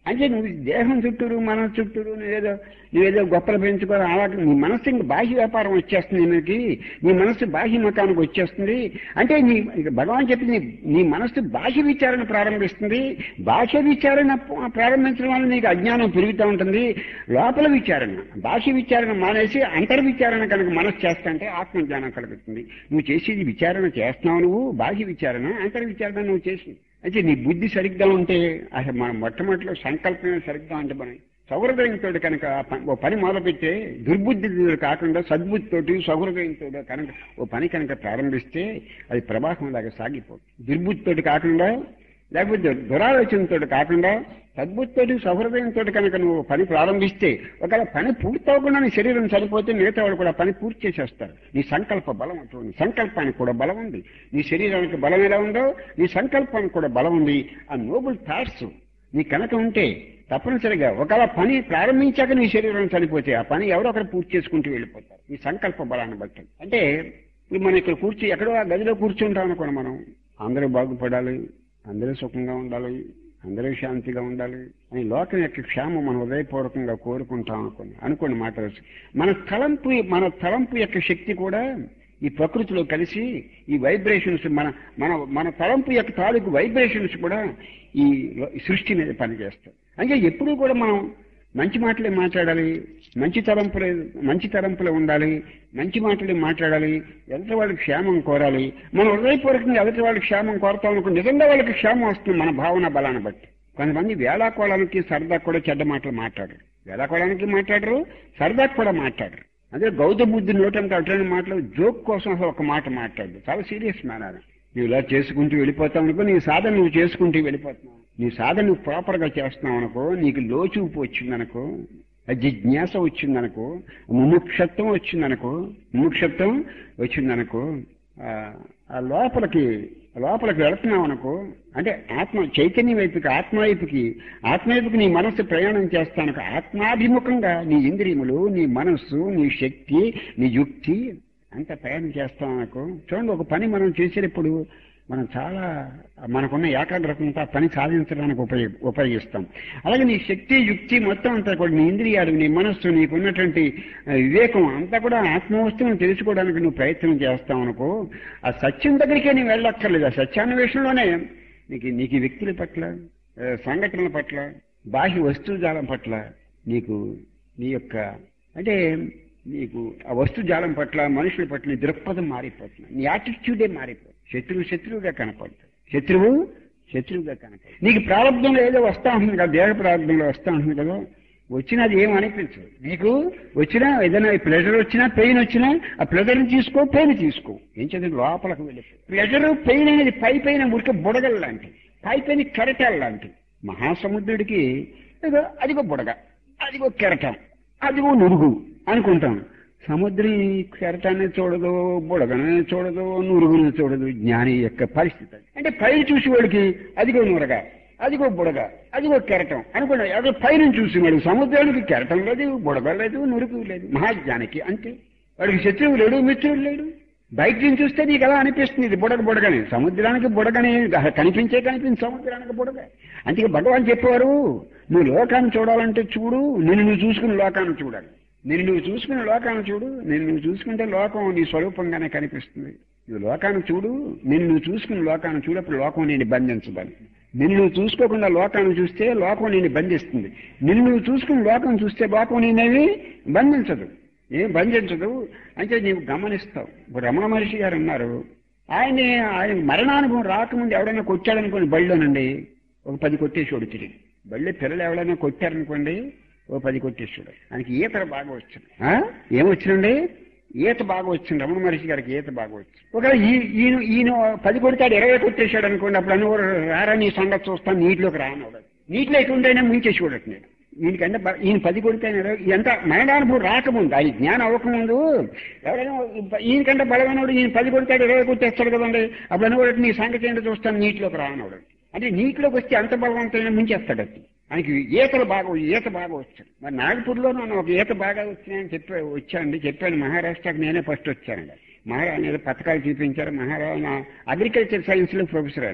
అంటే నువ్వు దేహం చుట్టూరు మన చుట్టూరు నువ్వేదో నువ్వేదో గొప్పలు పెంచుకోవాలి అలాగే నీ మనస్సు ఇంక బాహ్య వ్యాపారం వచ్చేస్తుంది నీకు నీ మనస్సు బాహ్య మకానికి వచ్చేస్తుంది అంటే నీ ఇక భగవాన్ చెప్పింది నీ మనస్సు బాహ్య విచారణ ప్రారంభిస్తుంది బాహ్య విచారణ ప- ప్రారంభించడం వల్ల నీకు అజ్ఞానం పెరుగుతూ ఉంటుంది లోపల విచారణ బాహ్య విచారణ మానేసి అంతర్విచారణ కనుక మనస్సు చేస్తాంటే ఆత్మజ్ఞానం కలుగుతుంది నువ్వు చేసేది విచారణ చేస్తున్నావు నువ్వు బాహ్య విచారణ అంతర్విచారణ నువ్వు చేసి అయితే నీ బుద్ధి సరిగ్గా ఉంటే అసలు మనం మొట్టమొదటిలో సంకల్పమే సరిగ్గా ఉంటే మనం సౌహృదయంతో కనుక ఆ ప- ఓ పని మొదలుపెట్టే దుర్బుద్ధి కాకుండా సద్బుద్ధితోటి సౌహృదయంతో కనుక ఓ పని కనుక ప్రారంభిస్తే అది ప్రవాహం లాగా సాగిపోతుంది దుర్బుద్ధితోటి కాకుండా లేకపోతే దురాలోచనతో కాకుండా సద్బుద్ధితోటి సౌహృదయంతో కనుక నువ్వు పని ప్రారంభిస్తే ఒకవేళ పని పూర్తవకుండా నీ శరీరం చనిపోతే మిగతా వాళ్ళు కూడా పని పూర్తి చేసేస్తారు నీ సంకల్ప బలం ఉంటుంది సంకల్పానికి కూడా బలం ఉంది నీ శరీరానికి బలం ఎలా ఉందో నీ సంకల్పానికి కూడా బలం ఉంది ఆ నోబుల్ థాట్స్ నీ కనుక ఉంటే తప్పనిసరిగా ఒకవేళ పని ప్రారంభించాక నీ శరీరం చనిపోతే ఆ పని ఎవరో ఒకరు పూర్తి చేసుకుంటూ వెళ్ళిపోతారు నీ సంకల్ప బలాన్ని బట్టి అంటే ఇప్పుడు మనం ఇక్కడ కూర్చి ఎక్కడో ఆ గదిలో కూర్చుంటాం అనుకోండి మనం అందరూ బాగుపడాలి అందరూ సుఖంగా ఉండాలి అందరూ శాంతిగా ఉండాలి అని లోకం యొక్క క్షేమం మనం హృదయపూర్వకంగా కోరుకుంటాం అనుకోండి అనుకోండి మాట వరుస. మన తలంపు మన తలంపు యొక్క శక్తి కూడా ఈ ప్రకృతిలో కలిసి ఈ వైబ్రేషన్స్ మన మన మన తలంపు యొక్క తాలూకు వైబ్రేషన్స్ కూడా ఈ లో- ఈ సృష్టి మీద పనిచేస్తాయి అంటే ఎప్పుడూ కూడా మనం మంచి మాటలే మాట్లాడాలి మంచి తలంపులే మంచి తలంపులే ఉండాలి మంచి మాటలే మాట్లాడాలి ఎదుటి వాళ్ళకి క్షేమం కోరాలి మనం హృదయపూర్వకంగా ఎదుటి వాళ్ళకి క్షేమం కోరుతాం అనుకో నిజంగా వాళ్ళకి క్షేమం వస్తుంది మన భావన బలాన్ని బట్టి కొంతమంది వేళాకోళానికి సరదా కూడా చెడ్డ మాటలు మాట్లాడరు వేళాకోళానికి మాట్లాడరు సరదాకు కూడా మాట్లాడరు అదే గౌతమ బుద్ధి నోటంతో అటువంటి మాటలు జోక్ కోసం అసలు ఒక మాట మాట్లాడదు చాలా సీరియస్ మేనర్ నువ్వు ఇలా చేసుకుంటూ వెళ్ళిపోతావు అనుకో నీ సాధన నువ్వు చేసుకుంటూ వెళ్ళిపోతున్నావు నీ సాధన నువ్వు ప్రాపర్ గా చేస్తున్నావు అనుకో నీకు లోచూపు వచ్చిందనుకో ఆ జిజ్ఞాస వచ్చిందనుకో ముముక్షత్వం వచ్చిందనుకో ముముక్షత్వం వచ్చిందనుకో ఆ, ఆ లోపలికి లోపలికి వెళుతున్నావు అనుకో అంటే ఆత్మ చైతన్యం వైపుకి ఆత్మ వైపుకి ఆత్మ వైపుకి నీ మనస్సు ప్రయాణం చేస్తాను ఆత్మాభిముఖంగా నీ ఇంద్రియములు నీ మనస్సు నీ శక్తి నీ యుక్తి అంత ప్రయాణం చేస్తాం అనుకో చూడండి ఒక పని మనం చేసేటప్పుడు మనం చాలా మనకున్న ఏకాగ్రతంతో ఆ పని సాధించడానికి ఉపయోగ ఉపయోగిస్తాం అలాగే నీ శక్తి యుక్తి మొత్తం అంతా కూడా నీ ఇంద్రియాలు నీ మనస్సు నీకున్నటువంటి ఆ, వివేకం అంతా కూడా ఆత్మవస్తువును తెలుసుకోవడానికి నువ్వు ప్రయత్నం చేస్తావు అనుకో ఆ సత్యం దగ్గరికే నీవు వెళ్ళక్కర్లేదు ఆ సత్యాన్వేషణలోనే నీకు నీకు ఈ వ్యక్తుల పట్ల ఆ, సంఘటనల పట్ల బాహ్య వస్తుజాలం పట్ల నీకు నీ యొక్క అంటే నీకు ఆ వస్తుజాలం పట్ల మనుషుల పట్ల నీ దృక్పథం మారిపోతుంది నీ యాటిట్యూడే మారిపోతుంది శత్రువు శత్రువుగా కనపడుతుంది శత్రువు శత్రువుగా కనపడుతుంది నీకు ప్రారంభంలో ఏదో వస్తా ఉంటుంది కదా దేహ ప్రారంభంలో వస్తా ఉంటుంది కదా వచ్చినా అది ఏం అనిపించదు నీకు వచ్చినా ఏదైనా ప్లెజర్ వచ్చినా పెయిన్ వచ్చినా ఆ ప్లెజర్ తీసుకో పెయిన్ తీసుకో ఏం చదివి లోపలికి వెళ్ళి ప్లెజర్ పెయిన్ అనేది పై పైన ఉడికే బుడగల లాంటి పై పైన కెరటాల లాంటి మహాసముద్రుడికి ఏదో అదిగో బుడగ అదిగో కెరటం అదిగో నురుగు అనుకుంటాం సముద్రం ఈ కెరటాన్ని చూడదు బుడగని చూడదు నురుగుని చూడదు జ్ఞాని యొక్క పరిస్థితి అది. అంటే పై చూసి వాడికి అదిగో నురగ అదిగో బుడగ అదిగో కెరటం అనుకోండి అదే పైన చూసినాడు సముద్రానికి కెరటం లేదు బుడగ లేదు నురుగు లేదు మహాజ్ఞానికి అంతే వాడికి శత్రువు లేడు మిత్రుడు లేడు బయట నుంచి చూస్తే నీకు ఎలా అనిపిస్తుంది ఇది బుడగ బుడగని సముద్రానికి బుడగని కనిపించే కనిపించి సముద్రానికి బుడగ అందుకే భగవాన్ చెప్పేవారు నువ్వు లోకాన్ని చూడాలంటే చూడు నిన్ను నువ్వు చూసుకుని లోకాన్ని చూడాలి నిన్ను నువ్వు చూసుకుని లోకాన్ని చూడు నిన్ను నువ్వు చూసుకుంటే లోకం నీ స్వరూపంగానే కనిపిస్తుంది నువ్వు లోకాన్ని చూడు నిన్ను నువ్వు చూసుకుని లోకాన్ని చూడప్పుడు లోకం నేను బంధించదని నిన్ను నువ్వు చూసుకోకుండా లోకాన్ని చూస్తే లోకం నేను బంధిస్తుంది నిన్ను నువ్వు చూసుకుని లోకం చూస్తే లోకం నేనేమి బంధించదు ఏం బంధించదు అంటే నీవు గమనిస్తావు ఇప్పుడు రమణ మహర్షి గారు ఉన్నారు ఆయన ఆయన మరణానుభవం రాకముందు ఎవడైనా కొట్టాడనుకోండి బళ్ళోనండి ఒక పది కొట్టేసాడు తిరిగి బళ్ళో పిల్లలు ఎవరైనా కొట్టారనుకోండి ఓ పది కొట్టేసాడు ఆయనకి ఈత బాగా వచ్చింది ఆ? ఏమొచ్చిందండి ఈత బాగా వచ్చింది రమణ మహర్షి గారికి ఈత బాగా వచ్చింది ఒకవేళ ఈ- ఈయన ఈయన పది కొడితాడు ఇరవై కొట్టేశాడు అనుకోండి అప్పుడు అన్ని రారా నీ సంగతి చూస్తాను నీటిలోకి రానవడు నీటిలో ఎటుంటైనా ముంచేసి చూడట్లేదు నేను ఈయనకంటే బ- ఈయన పది కొడితే ఎంత మరణానుభవం రాకముందు ఆయన జ్ఞానం అవ్వకముందు ఎవరైనా ఈయనకంటే బలమైనవాడు ఈయన పది కొడితాడు ఇరవై కొట్టేస్తాడు కదండి అప్పుడు అనుకోవడం నీ సంగతి ఏంటో చూస్తాను నీటిలోకి రానవడు అంటే నీటిలోకి వస్తే అంత బలవంతమైన ముంచేస్తాడు అది ఆయనకి ఈతలు బాగా ఈత బాగా వచ్చాడు మరి నాగపూర్లో నన్ను ఒక ఈత బాగా వచ్చినాయని చెప్పి వచ్చానండి చెప్పాను మహారాష్ట్రకి నేనే ఫస్ట్ వచ్చానండి మహారా అనేది పథకాలు చూపించారు మహారాణ అగ్రికల్చర్ సైన్స్ లో ప్రొఫెసర్ ఆయన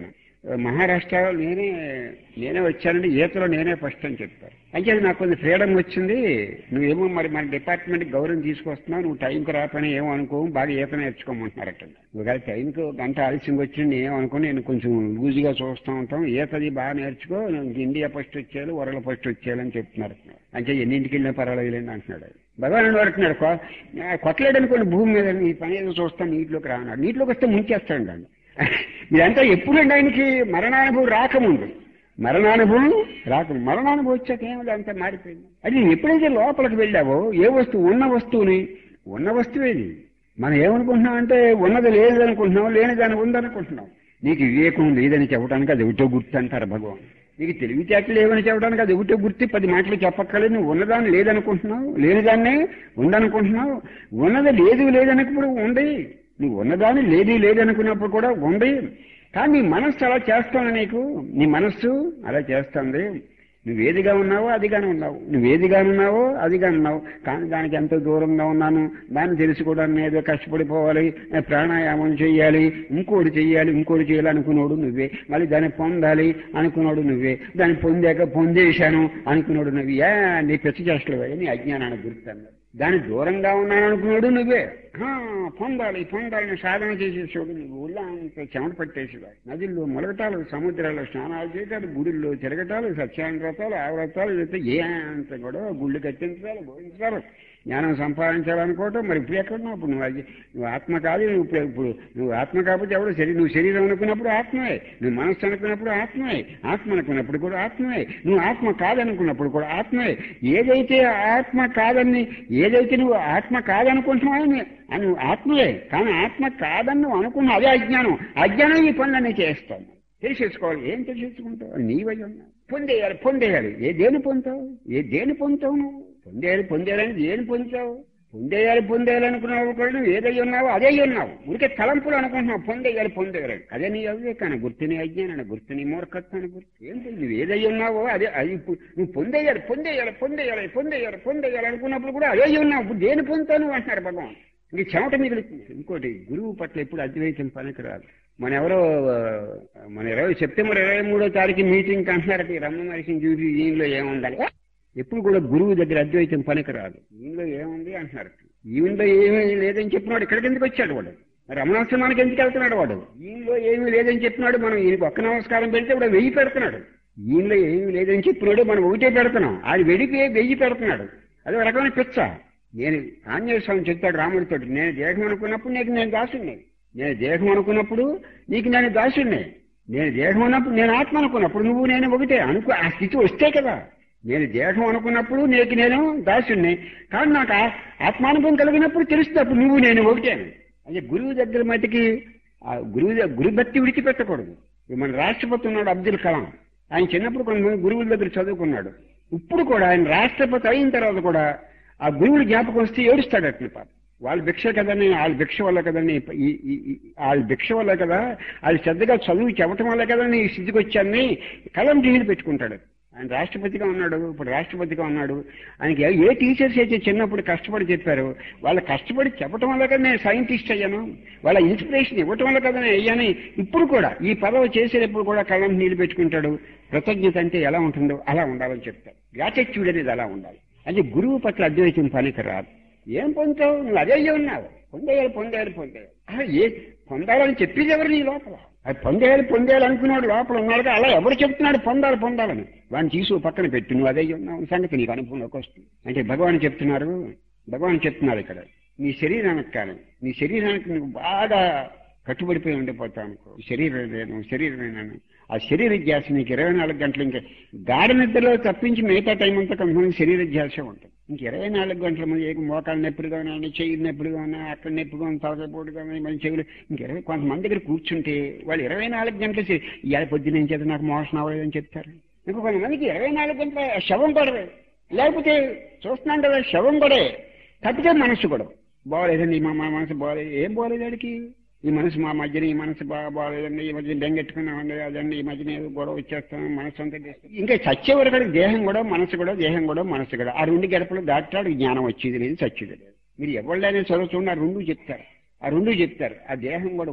మహారాష్ట్రలో నేనే నేనే వచ్చానండి ఈతలో నేనే ఫస్ట్ అని చెప్తారు అయితే నాకు కొంచెం ఫ్రీడమ్ వచ్చింది నువ్వేమో మరి మన డిపార్ట్మెంట్ గౌరవం తీసుకొస్తున్నావు నువ్వు టైంకి రాపని ఏమో అనుకో బాగా ఈత నేర్చుకోమంటున్నారట ఒకవేళ టైంకి ఒక గంట ఆలస్యంగా వచ్చి నేను అనుకుని నేను కొంచెం లూజీగా చూస్తూ ఉంటాం ఈతది బాగా నేర్చుకో నువ్వు ఇండియా ఫస్ట్ వచ్చేయాలి వరల్డ్ ఫస్ట్ వచ్చేయాలని చెప్తున్నారు అంటే ఎన్నింటికి వెళ్ళినా పర్వాలేదులేండి అంటున్నాడు భగవాన్ అంటున్నాడు కొ- కొట్టలేడు అనుకోండి భూమి మీద ఈ పని ఏదో చూస్తాను నీటిలోకి రాన్నాడు నీటిలోకి వస్తే ముంచేస్తాడు అండి ఇదంతా ఎప్పుడండి ఆయనకి మరణానుభవం రాకముందు మరణానుభవం రాక మరణానుభవం వచ్చాక ఏమిటి అంతా మారిపోయింది అది నువ్వు ఎప్పుడైతే లోపలికి వెళ్ళావో ఏ వస్తువు ఉన్న వస్తువుని ఉన్న వస్తువేది మనం ఏమనుకుంటున్నాం అంటే ఉన్నది లేదనుకుంటున్నాం లేని దాని ఉందనుకుంటున్నాం నీకు వివేకం లేదని చెప్పడానికి అది ఒకటో గుర్తు అంటారు భగవాన్ నీకు తెలివితేటలు లేవని చెప్పడానికి అది ఒకటో గుర్తు పది మాటలు చెప్పక్కర్లేదు నువ్వు ఉన్నదాన్ని లేదనుకుంటున్నావు లేనిదాన్నే ఉందనుకుంటున్నావు ఉన్నది లేదు లేదనుకున్నప్పుడు ఉంది నువ్వు ఉన్నదాన్ని లేదు లేదనుకున్నప్పుడు కూడా ఉంది కానీ నీ మనస్సు అలా చేస్తాను నీకు నీ మనస్సు అలా చేస్తుంది నువ్వేదిగా ఉన్నావో అదిగానే ఉన్నావు నువ్వేదిగా ఉన్నావో అదిగా ఉన్నావు కానీ దానికి ఎంతో దూరంగా ఉన్నాను దాన్ని తెలుసుకోవడానికి ఏదో కష్టపడిపోవాలి ప్రాణాయామం చేయాలి ఇంకోటి చెయ్యాలి ఇంకోటి చేయాలి అనుకున్నాడు నువ్వే మళ్ళీ దాన్ని పొందాలి అనుకున్నాడు నువ్వే దాన్ని పొందాక పొందేశాను అనుకున్నాడు నువ్వు ఏ నీ పిచ్చి చేష్టలు నీ అజ్ఞానానికి గుర్తు దాని దూరంగా ఉన్నాను అనుకున్నాడు నువ్వే హా, పొందాలి పొందాలని సాధన చేసేసాడు నువ్వు ఊళ్ళో అంత చెమట పట్టేసేవాడు నదుల్లో మొలగటాలు సముద్రాల్లో స్నానాలు చేయటాలు గుడుల్లో తిరగటాలు సత్యాన వ్రతాలు ఆ వ్రతాలు ఇదంతా ఏ అంత కూడా గుళ్ళు కట్టించాలి బోధించాలి జ్ఞానం సంపాదించాలనుకోవటం మరి ఇప్పుడు ఎక్కడున్నావు ఇప్పుడు నువ్వు అది నువ్వు ఆత్మ కాదు నువ్వు ఇప్పుడు ఇప్పుడు నువ్వు ఆత్మ కాకపోతే ఎవడు శరీరం నువ్వు శరీరం అనుకున్నప్పుడు ఆత్మే నువ్వు మనస్సు అనుకున్నప్పుడు ఆత్మే ఆత్మ అనుకున్నప్పుడు కూడా ఆత్మే నువ్వు ఆత్మ కాదనుకున్నప్పుడు కూడా ఆత్మే ఏదైతే ఆత్మ కాదని ఏదైతే నువ్వు ఆత్మ కాదనుకుంటున్నావో నీ- ఆ నువ్వు ఆత్మయే కానీ ఆత్మ కాదని నువ్వు అనుకున్నావు అదే అజ్ఞానం అజ్ఞానం ఈ పనులన్నీ చేస్తాను తెలిసేసుకోవాలి ఏం తెలిసేసుకుంటావు నీవై ఉన్నావు పొందేయాలి పొందేయాలి ఏ దేని పొందుతావు ఏ దేని పొందుతావు నువ్వు పొందేయాలి పొందేయాలని దేని పొందుతావు పొందేయాలి పొందేయాలి అనుకున్నావు కూడా నువ్వు ఏదై ఉన్నావు అదే ఉన్నావు ఊరికే తలంపులు అనుకుంటున్నావు పొందేయాలి పొందేయాలి అదే నీ అవివేకాన్ని గుర్తు నీ అజ్ఞానాన్ని గుర్తు నీ మూర్ఖత్వాన్ని గుర్తు ఏంటి నువ్వు ఏదై ఉన్నావో అదే అది ఇప్పుడు నువ్వు పొందేయాలి పొందేయాలి పొందేయాలి పొందేయాలి పొందేయాలి అనుకున్నప్పుడు కూడా అదే ఉన్నావు ఇప్పుడు దేని పొందుతావు నువ్వు అంటున్నారు భగవాన్ ఇంక చెమట మిగులుతుంది ఇంకోటి గురువు పట్ల ఎప్పుడు అద్వైతం పనికిరాదు మన ఎవరో ఆ, మన ఇరవై సెప్టెంబర్ ఇరవై మూడో తారీఖు మీటింగ్ అంటున్నారట ఈ రమ్మ మనిషిని చూసి దీనిలో ఏముందని ఎప్పుడు కూడా గురువు దగ్గర అద్వైతం పనికిరాదు దీనిలో ఏముంది అంటున్నారు ఈయనలో ఏమీ లేదని చెప్పినాడు ఇక్కడికి ఎందుకు వచ్చాడు వాడు రమణాశ్రమానికి ఎందుకు వెళ్తున్నాడు వాడు ఈయనలో ఏమీ లేదని చెప్పినాడు మనం ఈయనకు ఒక్క నమస్కారం పెడితే ఇప్పుడు వెయ్యి పెడుతున్నాడు ఈయనలో ఏమీ లేదని చెప్పినాడు మనం ఒకటే పెడుతున్నాం ఆయన వెడిపి వెయ్యి పెడుతున్నాడు అది ఒక రకమైన పిచ్చ నేను ఆంజనేయ స్వామి చెప్తాడు రాముడితో నేను దేహం అనుకున్నప్పుడు నీకు నేను దాసుడిని నేను దేహం అనుకున్నప్పుడు నీకు నేను దాసుడిని నేను దేహం ఉన్నప్పుడు నేను ఆత్మ అనుకున్నప్పుడు నువ్వు నేను ఒకటే అనుకో ఆ స్థితి వస్తే కదా నేను దేహం అనుకున్నప్పుడు నీకు నేను దాసుడిని కానీ నాకు ఆ- ఆత్మానుభవం కలిగినప్పుడు తెలుస్తుంది అప్పుడు నువ్వు నేను ఒకటే అంటే గురువు దగ్గర మటుకి ఆ గురువు దగ్గ- గురుభక్తి విడిచిపెట్టకూడదు ఇప్పుడు మన రాష్ట్రపతి ఉన్నాడు అబ్దుల్ కలాం ఆయన చిన్నప్పుడు కొంతమంది గురువుల దగ్గర చదువుకున్నాడు ఇప్పుడు కూడా ఆయన రాష్ట్రపతి అయిన తర్వాత కూడా ఆ గురువులు జ్ఞాపకం వస్తే ఏడుస్తాడు అట్లా పాప వాళ్ళ భిక్ష కదని వాళ్ళ భిక్ష వల్ల కదని ఈ- ఈ- ఈ- వాళ్ళ భిక్ష వల్ల కదా వాళ్ళు శ్రద్ధగా చదువు చెప్పటం వల్ల కదా నీ స్థితికి వచ్చాన్ని కలం టీవీలు పెట్టుకుంటాడు ఆయన రాష్ట్రపతిగా ఉన్నాడు ఇప్పుడు రాష్ట్రపతిగా ఉన్నాడు ఆయనకి ఏ- ఏ టీచర్స్ అయితే చిన్నప్పుడు కష్టపడి చెప్పారు వాళ్ళ కష్టపడి చెప్పటం వల్ల కదా నేను సైంటిస్ట్ అయ్యాను వాళ్ళ ఇన్స్పిరేషన్ ఇవ్వటం వల్ల కదా నేను అయ్యాను ఇప్పుడు కూడా ఈ పదవి చేసేటప్పుడు కూడా కళ్ళం నీళ్ళు పెట్టుకుంటాడు కృతజ్ఞత అంటే ఎలా ఉంటుందో అలా ఉండాలని చెప్తాడు గ్రాటిట్యూడ్ అనేది అలా ఉండాలి అంటే గురువు పట్ల అద్వైతం పనికి రాదు ఏం పొందుతావు నువ్వు అదే అయ్యి ఉన్నావు పొందేయాలి పొందేయాలి పొందేయాలి ఆ, ఏ పొందాలని చెప్పేది ఎవరు నీ లోపల అది పొందేయాలి పొందేయాలి అనుకున్నాడు లోపల ఉన్నాడు అలా ఎవరు చెప్తున్నాడు పొందాలి పొందాలని వాడిని తీసు పక్కన పెట్టి నువ్వు అదే అయ్యి ఉన్నావు సంగతి నీకు అనుభవంలోకి వస్తుంది అంటే భగవాన్ చెప్తున్నారు భగవాన్ చెప్తున్నారు ఇక్కడ నీ శరీరానికి కానీ నీ శరీరానికి నువ్వు బాగా కట్టుబడిపోయి ఉండిపోతావు అనుకో శరీరం నేను శరీరం నేను ఆ శరీర ధ్యాస నీకు ఇరవై నాలుగు గంటలు ఇంకా గాఢ నిద్రలో తప్పించి మిగతా టైం అంతా కొంతమంది శరీర ధ్యాస ఉంటుంది ఇంక ఇరవై నాలుగు గంటల మంది ఏ మోకాలు నొప్పుడుగా ఉన్నా చెయ్యి నొప్పుడుగా ఉన్నా అక్కడ నొప్పిగా ఉన్నా తలకపోటుగా ఉన్నా మన చెవులు ఇంక ఇరవై కొంతమంది దగ్గర కూర్చుంటే వాళ్ళు ఇరవై నాలుగు గంటలు చే- ఇవాళ పొద్దున ఏం చేత నాకు మోషన్ అవ్వలేదని చెప్తారు ఇంకో కొంతమందికి ఇరవై నాలుగు గంటల శవం కూడా లేకపోతే చూస్తున్నాం కదా శవం కూడా తప్పితే మనస్సు కూడా బాగోలేదండి మా మా మనసు బాగోలేదు ఏం బాగోలేదు వాడికి ఈ మనసు మా మధ్యన ఈ మనసు బాగా బాగోలేదండి ఈ మధ్య బెంగెట్టుకున్నామండి అదండి ఈ మధ్యన ఏదో గొడవ వచ్చేస్తాం మనసు అంతా చేస్తాం. ఇంకా చచ్చే వరకు దేహం కూడా మనసు కూడా దేహం కూడా మనసు కూడా ఆ రెండు గడపలు దాటాడు జ్ఞానం వచ్చేది లేదు చచ్చేది లేదు మీరు ఎవళ్ళైనా చదువుతున్న ఆ రెండు చెప్తారు ఆ రెండు చెప్తారు ఆ దేహం కూడా ఒకటి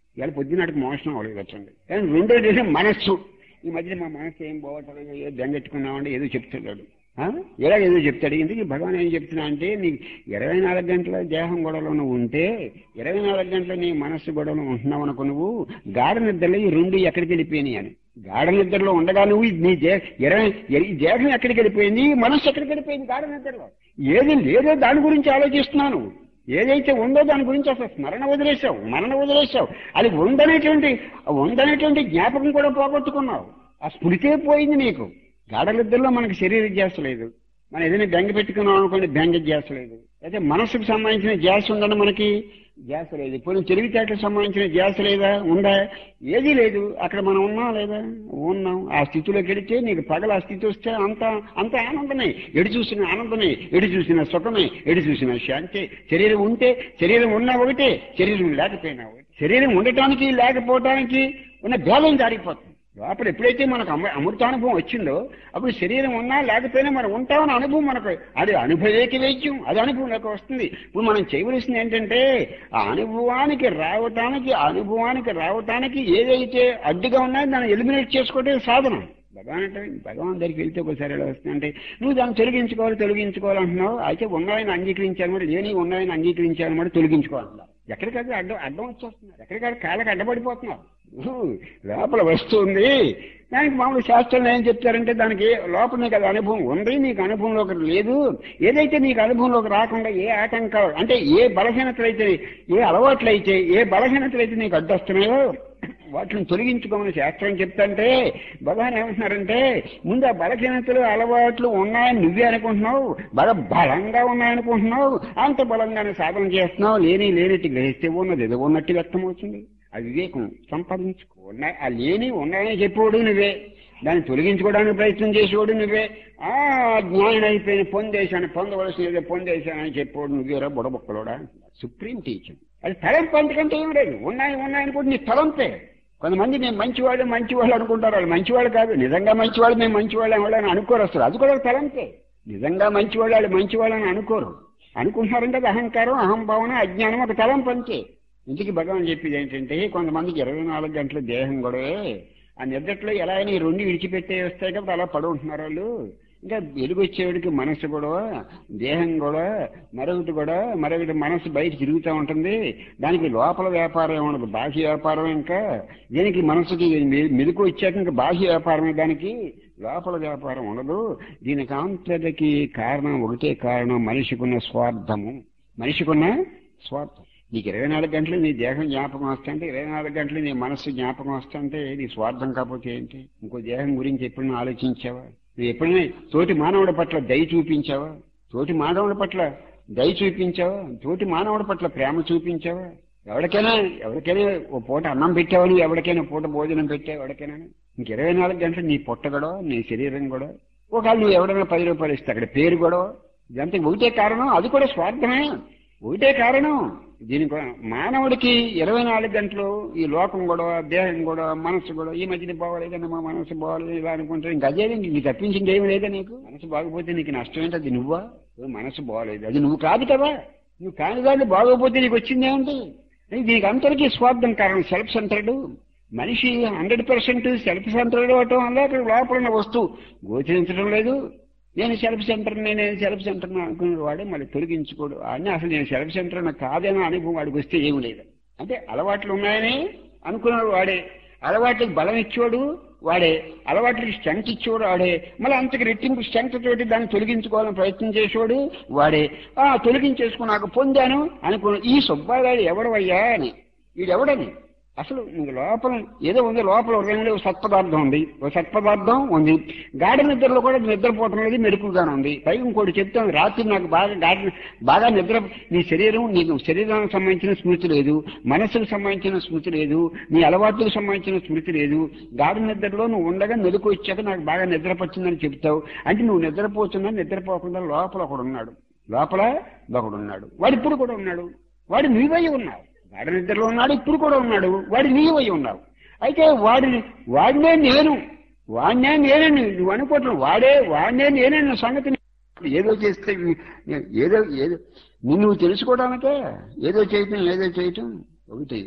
ఇవాళ పొద్దునాటికి మోషన్ అవ్వలేదు వచ్చండి కానీ రెండోది ఏంటంటే మనస్సు ఈ మధ్య మా మనస్సు ఏం బాగుంటుంది ఏదో బెంగెట్టుకున్నామంటే ఏదో చెప్తున్నాడు ఆ? ఇలా ఏదో చెప్తాడు ఇందుకు భగవాన్ ఏం చెప్తున్నా అంటే నీకు ఇరవై నాలుగు గంటల దేహం గొడవలో నువ్వు ఉంటే ఇరవై నాలుగు గంటల నీ మనస్సు గొడవలో ఉంటున్నావు అనుకో నువ్వు గాఢ నిద్రలో ఈ రెండు ఎక్కడికి వెళ్ళిపోయినాయి అని గాఢ నిద్రలో ఉండగా నువ్వు నీ దే ఇరవై ఈ దేహం ఎక్కడికి వెళ్ళిపోయింది ఈ మనస్సు ఎక్కడికి వెళ్ళిపోయింది గాఢ నిద్రలో ఏది లేదో దాని గురించి ఆలోచిస్తున్నాను ఏదైతే ఉందో దాని గురించి అసలు స్మరణ వదిలేసావు మరణ వదిలేసావు అది ఉందనేటువంటి ఉందనేటువంటి జ్ఞాపకం కూడా పోగొట్టుకున్నావు ఆ స్మృతే పోయింది నీకు గాఢలిద్దరిలో మనకి శరీర ధ్యాస లేదు మనం ఏదైనా బెంగ పెట్టుకున్నాం అనుకోండి బెంగ ధ్యాస లేదు అయితే మనసుకు సంబంధించిన ధ్యాస ఉందని మనకి ధ్యాస లేదు ఇప్పుడు తెలివితేటలకు సంబంధించిన ధ్యాస లేదా ఉందా ఏదీ లేదు అక్కడ మనం ఉన్నాం లేదా ఉన్నాం ఆ స్థితిలోకి వెళితే నీకు పగల ఆ స్థితి వస్తే అంత అంత ఆనందమే ఎడు చూసిన ఆనందమే ఎడు చూసిన సుఖమే ఎడు చూసిన శాంతి శరీరం ఉంటే శరీరం ఉన్నా ఒకటే శరీరం లేకపోయినా ఒకటే శరీరం ఉండటానికి లేకపోవటానికి ఉన్న భేదం జారిపోతుంది లోపల ఎప్పుడైతే మనకు అమ అమృతానుభవం వచ్చిందో అప్పుడు శరీరం ఉన్నా లేకపోయినా మనం ఉంటామని అనుభవం మనకు అది అనుభవేకి వైద్యం అది అనుభవంలోకి వస్తుంది ఇప్పుడు మనం చేయవలసింది ఏంటంటే ఆ అనుభవానికి రావటానికి ఆ అనుభవానికి రావటానికి ఏదైతే అడ్డుగా ఉన్నాయో దాన్ని ఎలిమినేట్ చేసుకోవటం సాధనం భగవాన్ అంటే భగవాన్ దగ్గరికి వెళ్తే ఒకసారి ఎలా వస్తుందంటే నువ్వు దాన్ని తొలగించుకోవాలి తొలగించుకోవాలంటున్నావు అయితే ఉన్నాయని అంగీకరించాను మరి లేని ఉన్నాయని అంగీకరించాను మరి తొలగించుకోవాలన్నారు ఎక్కడికక్కడ అడ్డం అడ్డం వచ్చేస్తున్నారు ఎక్కడికక్కడ కాళ్ళకి అడ్డపడిపోతున్నారు ఊహు, లోపల వస్తుంది దానికి మామూలు శాస్త్రంలో ఏం చెప్తారంటే దానికి లోపల నీకు అది అనుభవం ఉంది నీకు అనుభవంలోకి లేదు ఏదైతే నీకు అనుభవంలోకి రాకుండా ఏ ఆటంకాలు అంటే ఏ బలహీనతలైతే ఏ అలవాట్లయితే ఏ బలహీనతలైతే నీకు అడ్డొస్తున్నాయో వాటిని తొలగించుకోమని శాస్త్రం చెప్తాంటే భగవాన్ ఏమంటున్నారంటే ముందు ఆ బలహీనతలు అలవాట్లు ఉన్నాయని నువ్వే అనుకుంటున్నావు బాగా బలంగా ఉన్నాయనుకుంటున్నావు అంత బలంగానే సాధన చేస్తున్నావు లేని లేనిటి గ్రహిస్తే ఉన్నది ఏదో ఉన్నట్టు వ్యక్తమవుతుంది ఆ వివేకం సంపాదించుకో ఉన్నాయి ఆ లేని ఉన్నాయని చెప్పేవాడు నువ్వే దాన్ని తొలగించుకోవడానికి ప్రయత్నం చేసేవాడు నువ్వే ఆ జ్ఞానం అయిపోయిన పొందేశాను పొందవలసినది పొందేశానని చెప్పేవాడు నువ్వేరా బుడబొక్కలోడా సుప్రీం టీచింగ్ అది తలంపు అంతకంటే ఏం లేదు ఉన్నాయి ఉన్నాయనుకుంటే నీ తలంపే కొంతమంది మేము మంచివాళ్ళు మంచివాళ్ళు అనుకుంటారు వాళ్ళు మంచివాళ్ళు కాదు నిజంగా మంచివాళ్ళు మేము మంచివాళ్ళు ఎవడని అనుకోరు అసలు అది కూడా ఒక తలంపే నిజంగా మంచివాళ్ళు వాళ్ళు మంచివాళ్ళని అనుకోరు అనుకుంటున్నారంటే అది అహంకారం అహంభావన అజ్ఞానం ఒక తలంపు అంతే ఇంటికి భగవాన్ చెప్పేది ఏంటంటే కొంతమందికి ఇరవై నాలుగు గంటల దేహం గొడవే ఆ నిద్రలో ఎలా అయినా ఈ రెండు విడిచిపెట్టే వస్తాయి కాబట్టి అలా పడి ఉంటున్నారు వాళ్ళు ఇంకా వెలుగు వచ్చేవాడికి మనసు గొడవ దేహం గొడవ మరొకటి కూడా మరొకటి మనసు బయట తిరుగుతూ ఉంటుంది దానికి లోపల వ్యాపారం ఏమి ఉండదు బాహ్య వ్యాపారం ఇంకా దీనికి మనసుకి మె- మెలకు వచ్చాక ఇంకా బాహ్య వ్యాపారమే దానికి లోపల వ్యాపారం ఉండదు దీనికి అంతటికి కారణం ఒకటే కారణం మనిషికున్న స్వార్థము మనిషికున్న స్వార్థం నీకు ఇరవై నాలుగు గంటలు నీ దేహం జ్ఞాపకం వస్తుంటే ఇరవై నాలుగు గంటలు నీ మనస్సు జ్ఞాపకం వస్తుంటే నీ స్వార్థం కాకపోతే ఏంటి ఇంకో దేహం గురించి ఎప్పుడైనా ఆలోచించావా నువ్వు ఎప్పుడైనా తోటి మానవుడి పట్ల దయ చూపించావా తోటి మానవుడి పట్ల దయ చూపించావా తోటి మానవుడి పట్ల ప్రేమ చూపించావా ఎవరికైనా ఎవరికైనా ఓ పూట అన్నం పెట్టావా నువ్వు ఎవరికైనా పూట భోజనం పెట్టావు ఎవరికైనా ఇంక ఇరవై నాలుగు గంటలు నీ పొట్ట గొడవ నీ శరీరం గొడవ ఒకవేళ నువ్వు ఎవడైనా పది రూపాయలు ఇస్తే అక్కడ పేరు గొడవ ఇదంతా ఒకటే కారణం అది కూడా స్వార్థమే ఒకటే కారణం దీనికి మానవుడికి ఇరవై నాలుగు గంటలు ఈ లోకం గొడవ దేహం గొడవ మనసు గొడవ ఈ మధ్యన బాగోలేదన్న మా మనసు బాగోలేదు ఇలా అనుకుంటే ఇంకా అదే నీకు తప్పించింది ఏమి లేదా నీకు మనసు బాగోపోతే నీకు నష్టం ఏంటి అది నువ్వా ఓ మనసు బాగోలేదు అది నువ్వు కాదు కదా నువ్వు కాని దాన్ని బాగోపోతే నీకు వచ్చిందేమిటి దీనికి అందరికీ స్వార్థం కారణం సెల్ఫ్ సెంటర్డ్ మనిషి హండ్రెడ్ పర్సెంట్ సెల్ఫ్ సెంటర్డ్ అవటం వల్ల అక్కడ లోపల ఉన్న వస్తువు గోచరించడం లేదు నేను సెల్ఫ్ సెంటర్ నేను సెల్ఫ్ సెంటర్ అనుకునే వాడే మళ్ళీ తొలగించుకోడు అని అసలు నేను సెల్ఫ్ సెంటర్ కాదని అనుభవం వాడికి వస్తే ఏమి లేదు అంటే అలవాట్లు ఉన్నాయని అనుకున్నాడు వాడే అలవాట్లకు బలం ఇచ్చేవాడు వాడే అలవాట్లకి స్ట్రెంగ్త్ ఇచ్చేవాడు వాడే మళ్ళీ అంతకు రెట్టింపు స్ట్రెంగ్త్ తోటి దాన్ని తొలగించుకోవాలని ప్రయత్నం చేసేవాడు వాడే ఆ తొలగించేసుకున్నాక పొందాను అనుకున్నాను ఈ సుబ్బారాయుడు ఎవడవయ్యా అని వీడెవడని అసలు నీకు లోపల ఏదో ఉంది లోపల హృదయంలో ఒక సత్పదార్థం ఉంది ఒక సత్పదార్థం ఉంది గాఢ నిద్రలో కూడా నిద్రపోవటం అనేది మెరుపుగానే ఉంది పైగా ఇంకోటి చెప్తాను రాత్రి నాకు బాగా గాఢ బాగా నిద్ర నీ శరీరం నీకు శరీరానికి సంబంధించిన స్మృతి లేదు మనసుకు సంబంధించిన స్మృతి లేదు నీ అలవాట్లకు సంబంధించిన స్మృతి లేదు గాఢ నిద్రలో నువ్వు ఉండగా మెలకు వచ్చాక నాకు బాగా నిద్ర పట్టిందని చెప్తావు అంటే నువ్వు నిద్రపోతున్నా నిద్రపోకుండా లోపల ఒకడు ఉన్నాడు లోపల ఒకడు ఉన్నాడు వాడు ఇప్పుడు కూడా ఉన్నాడు వాడు నీవై ఉన్నావు వాడి నిద్రలో ఉన్నాడు ఇప్పుడు కూడా ఉన్నాడు వాడి నీవై ఉన్నావు అయితే వాడిని వాడినే నేను వాడినే నేనని నువ్వు అనుకోవట్లేదు వాడే వాడినే నేనన్న సంగతి ఏదో చేస్తే ఏదో ఏదో నిన్ను తెలుసుకోవడానికే ఏదో చేయటం ఏదో చేయటం ఒకటి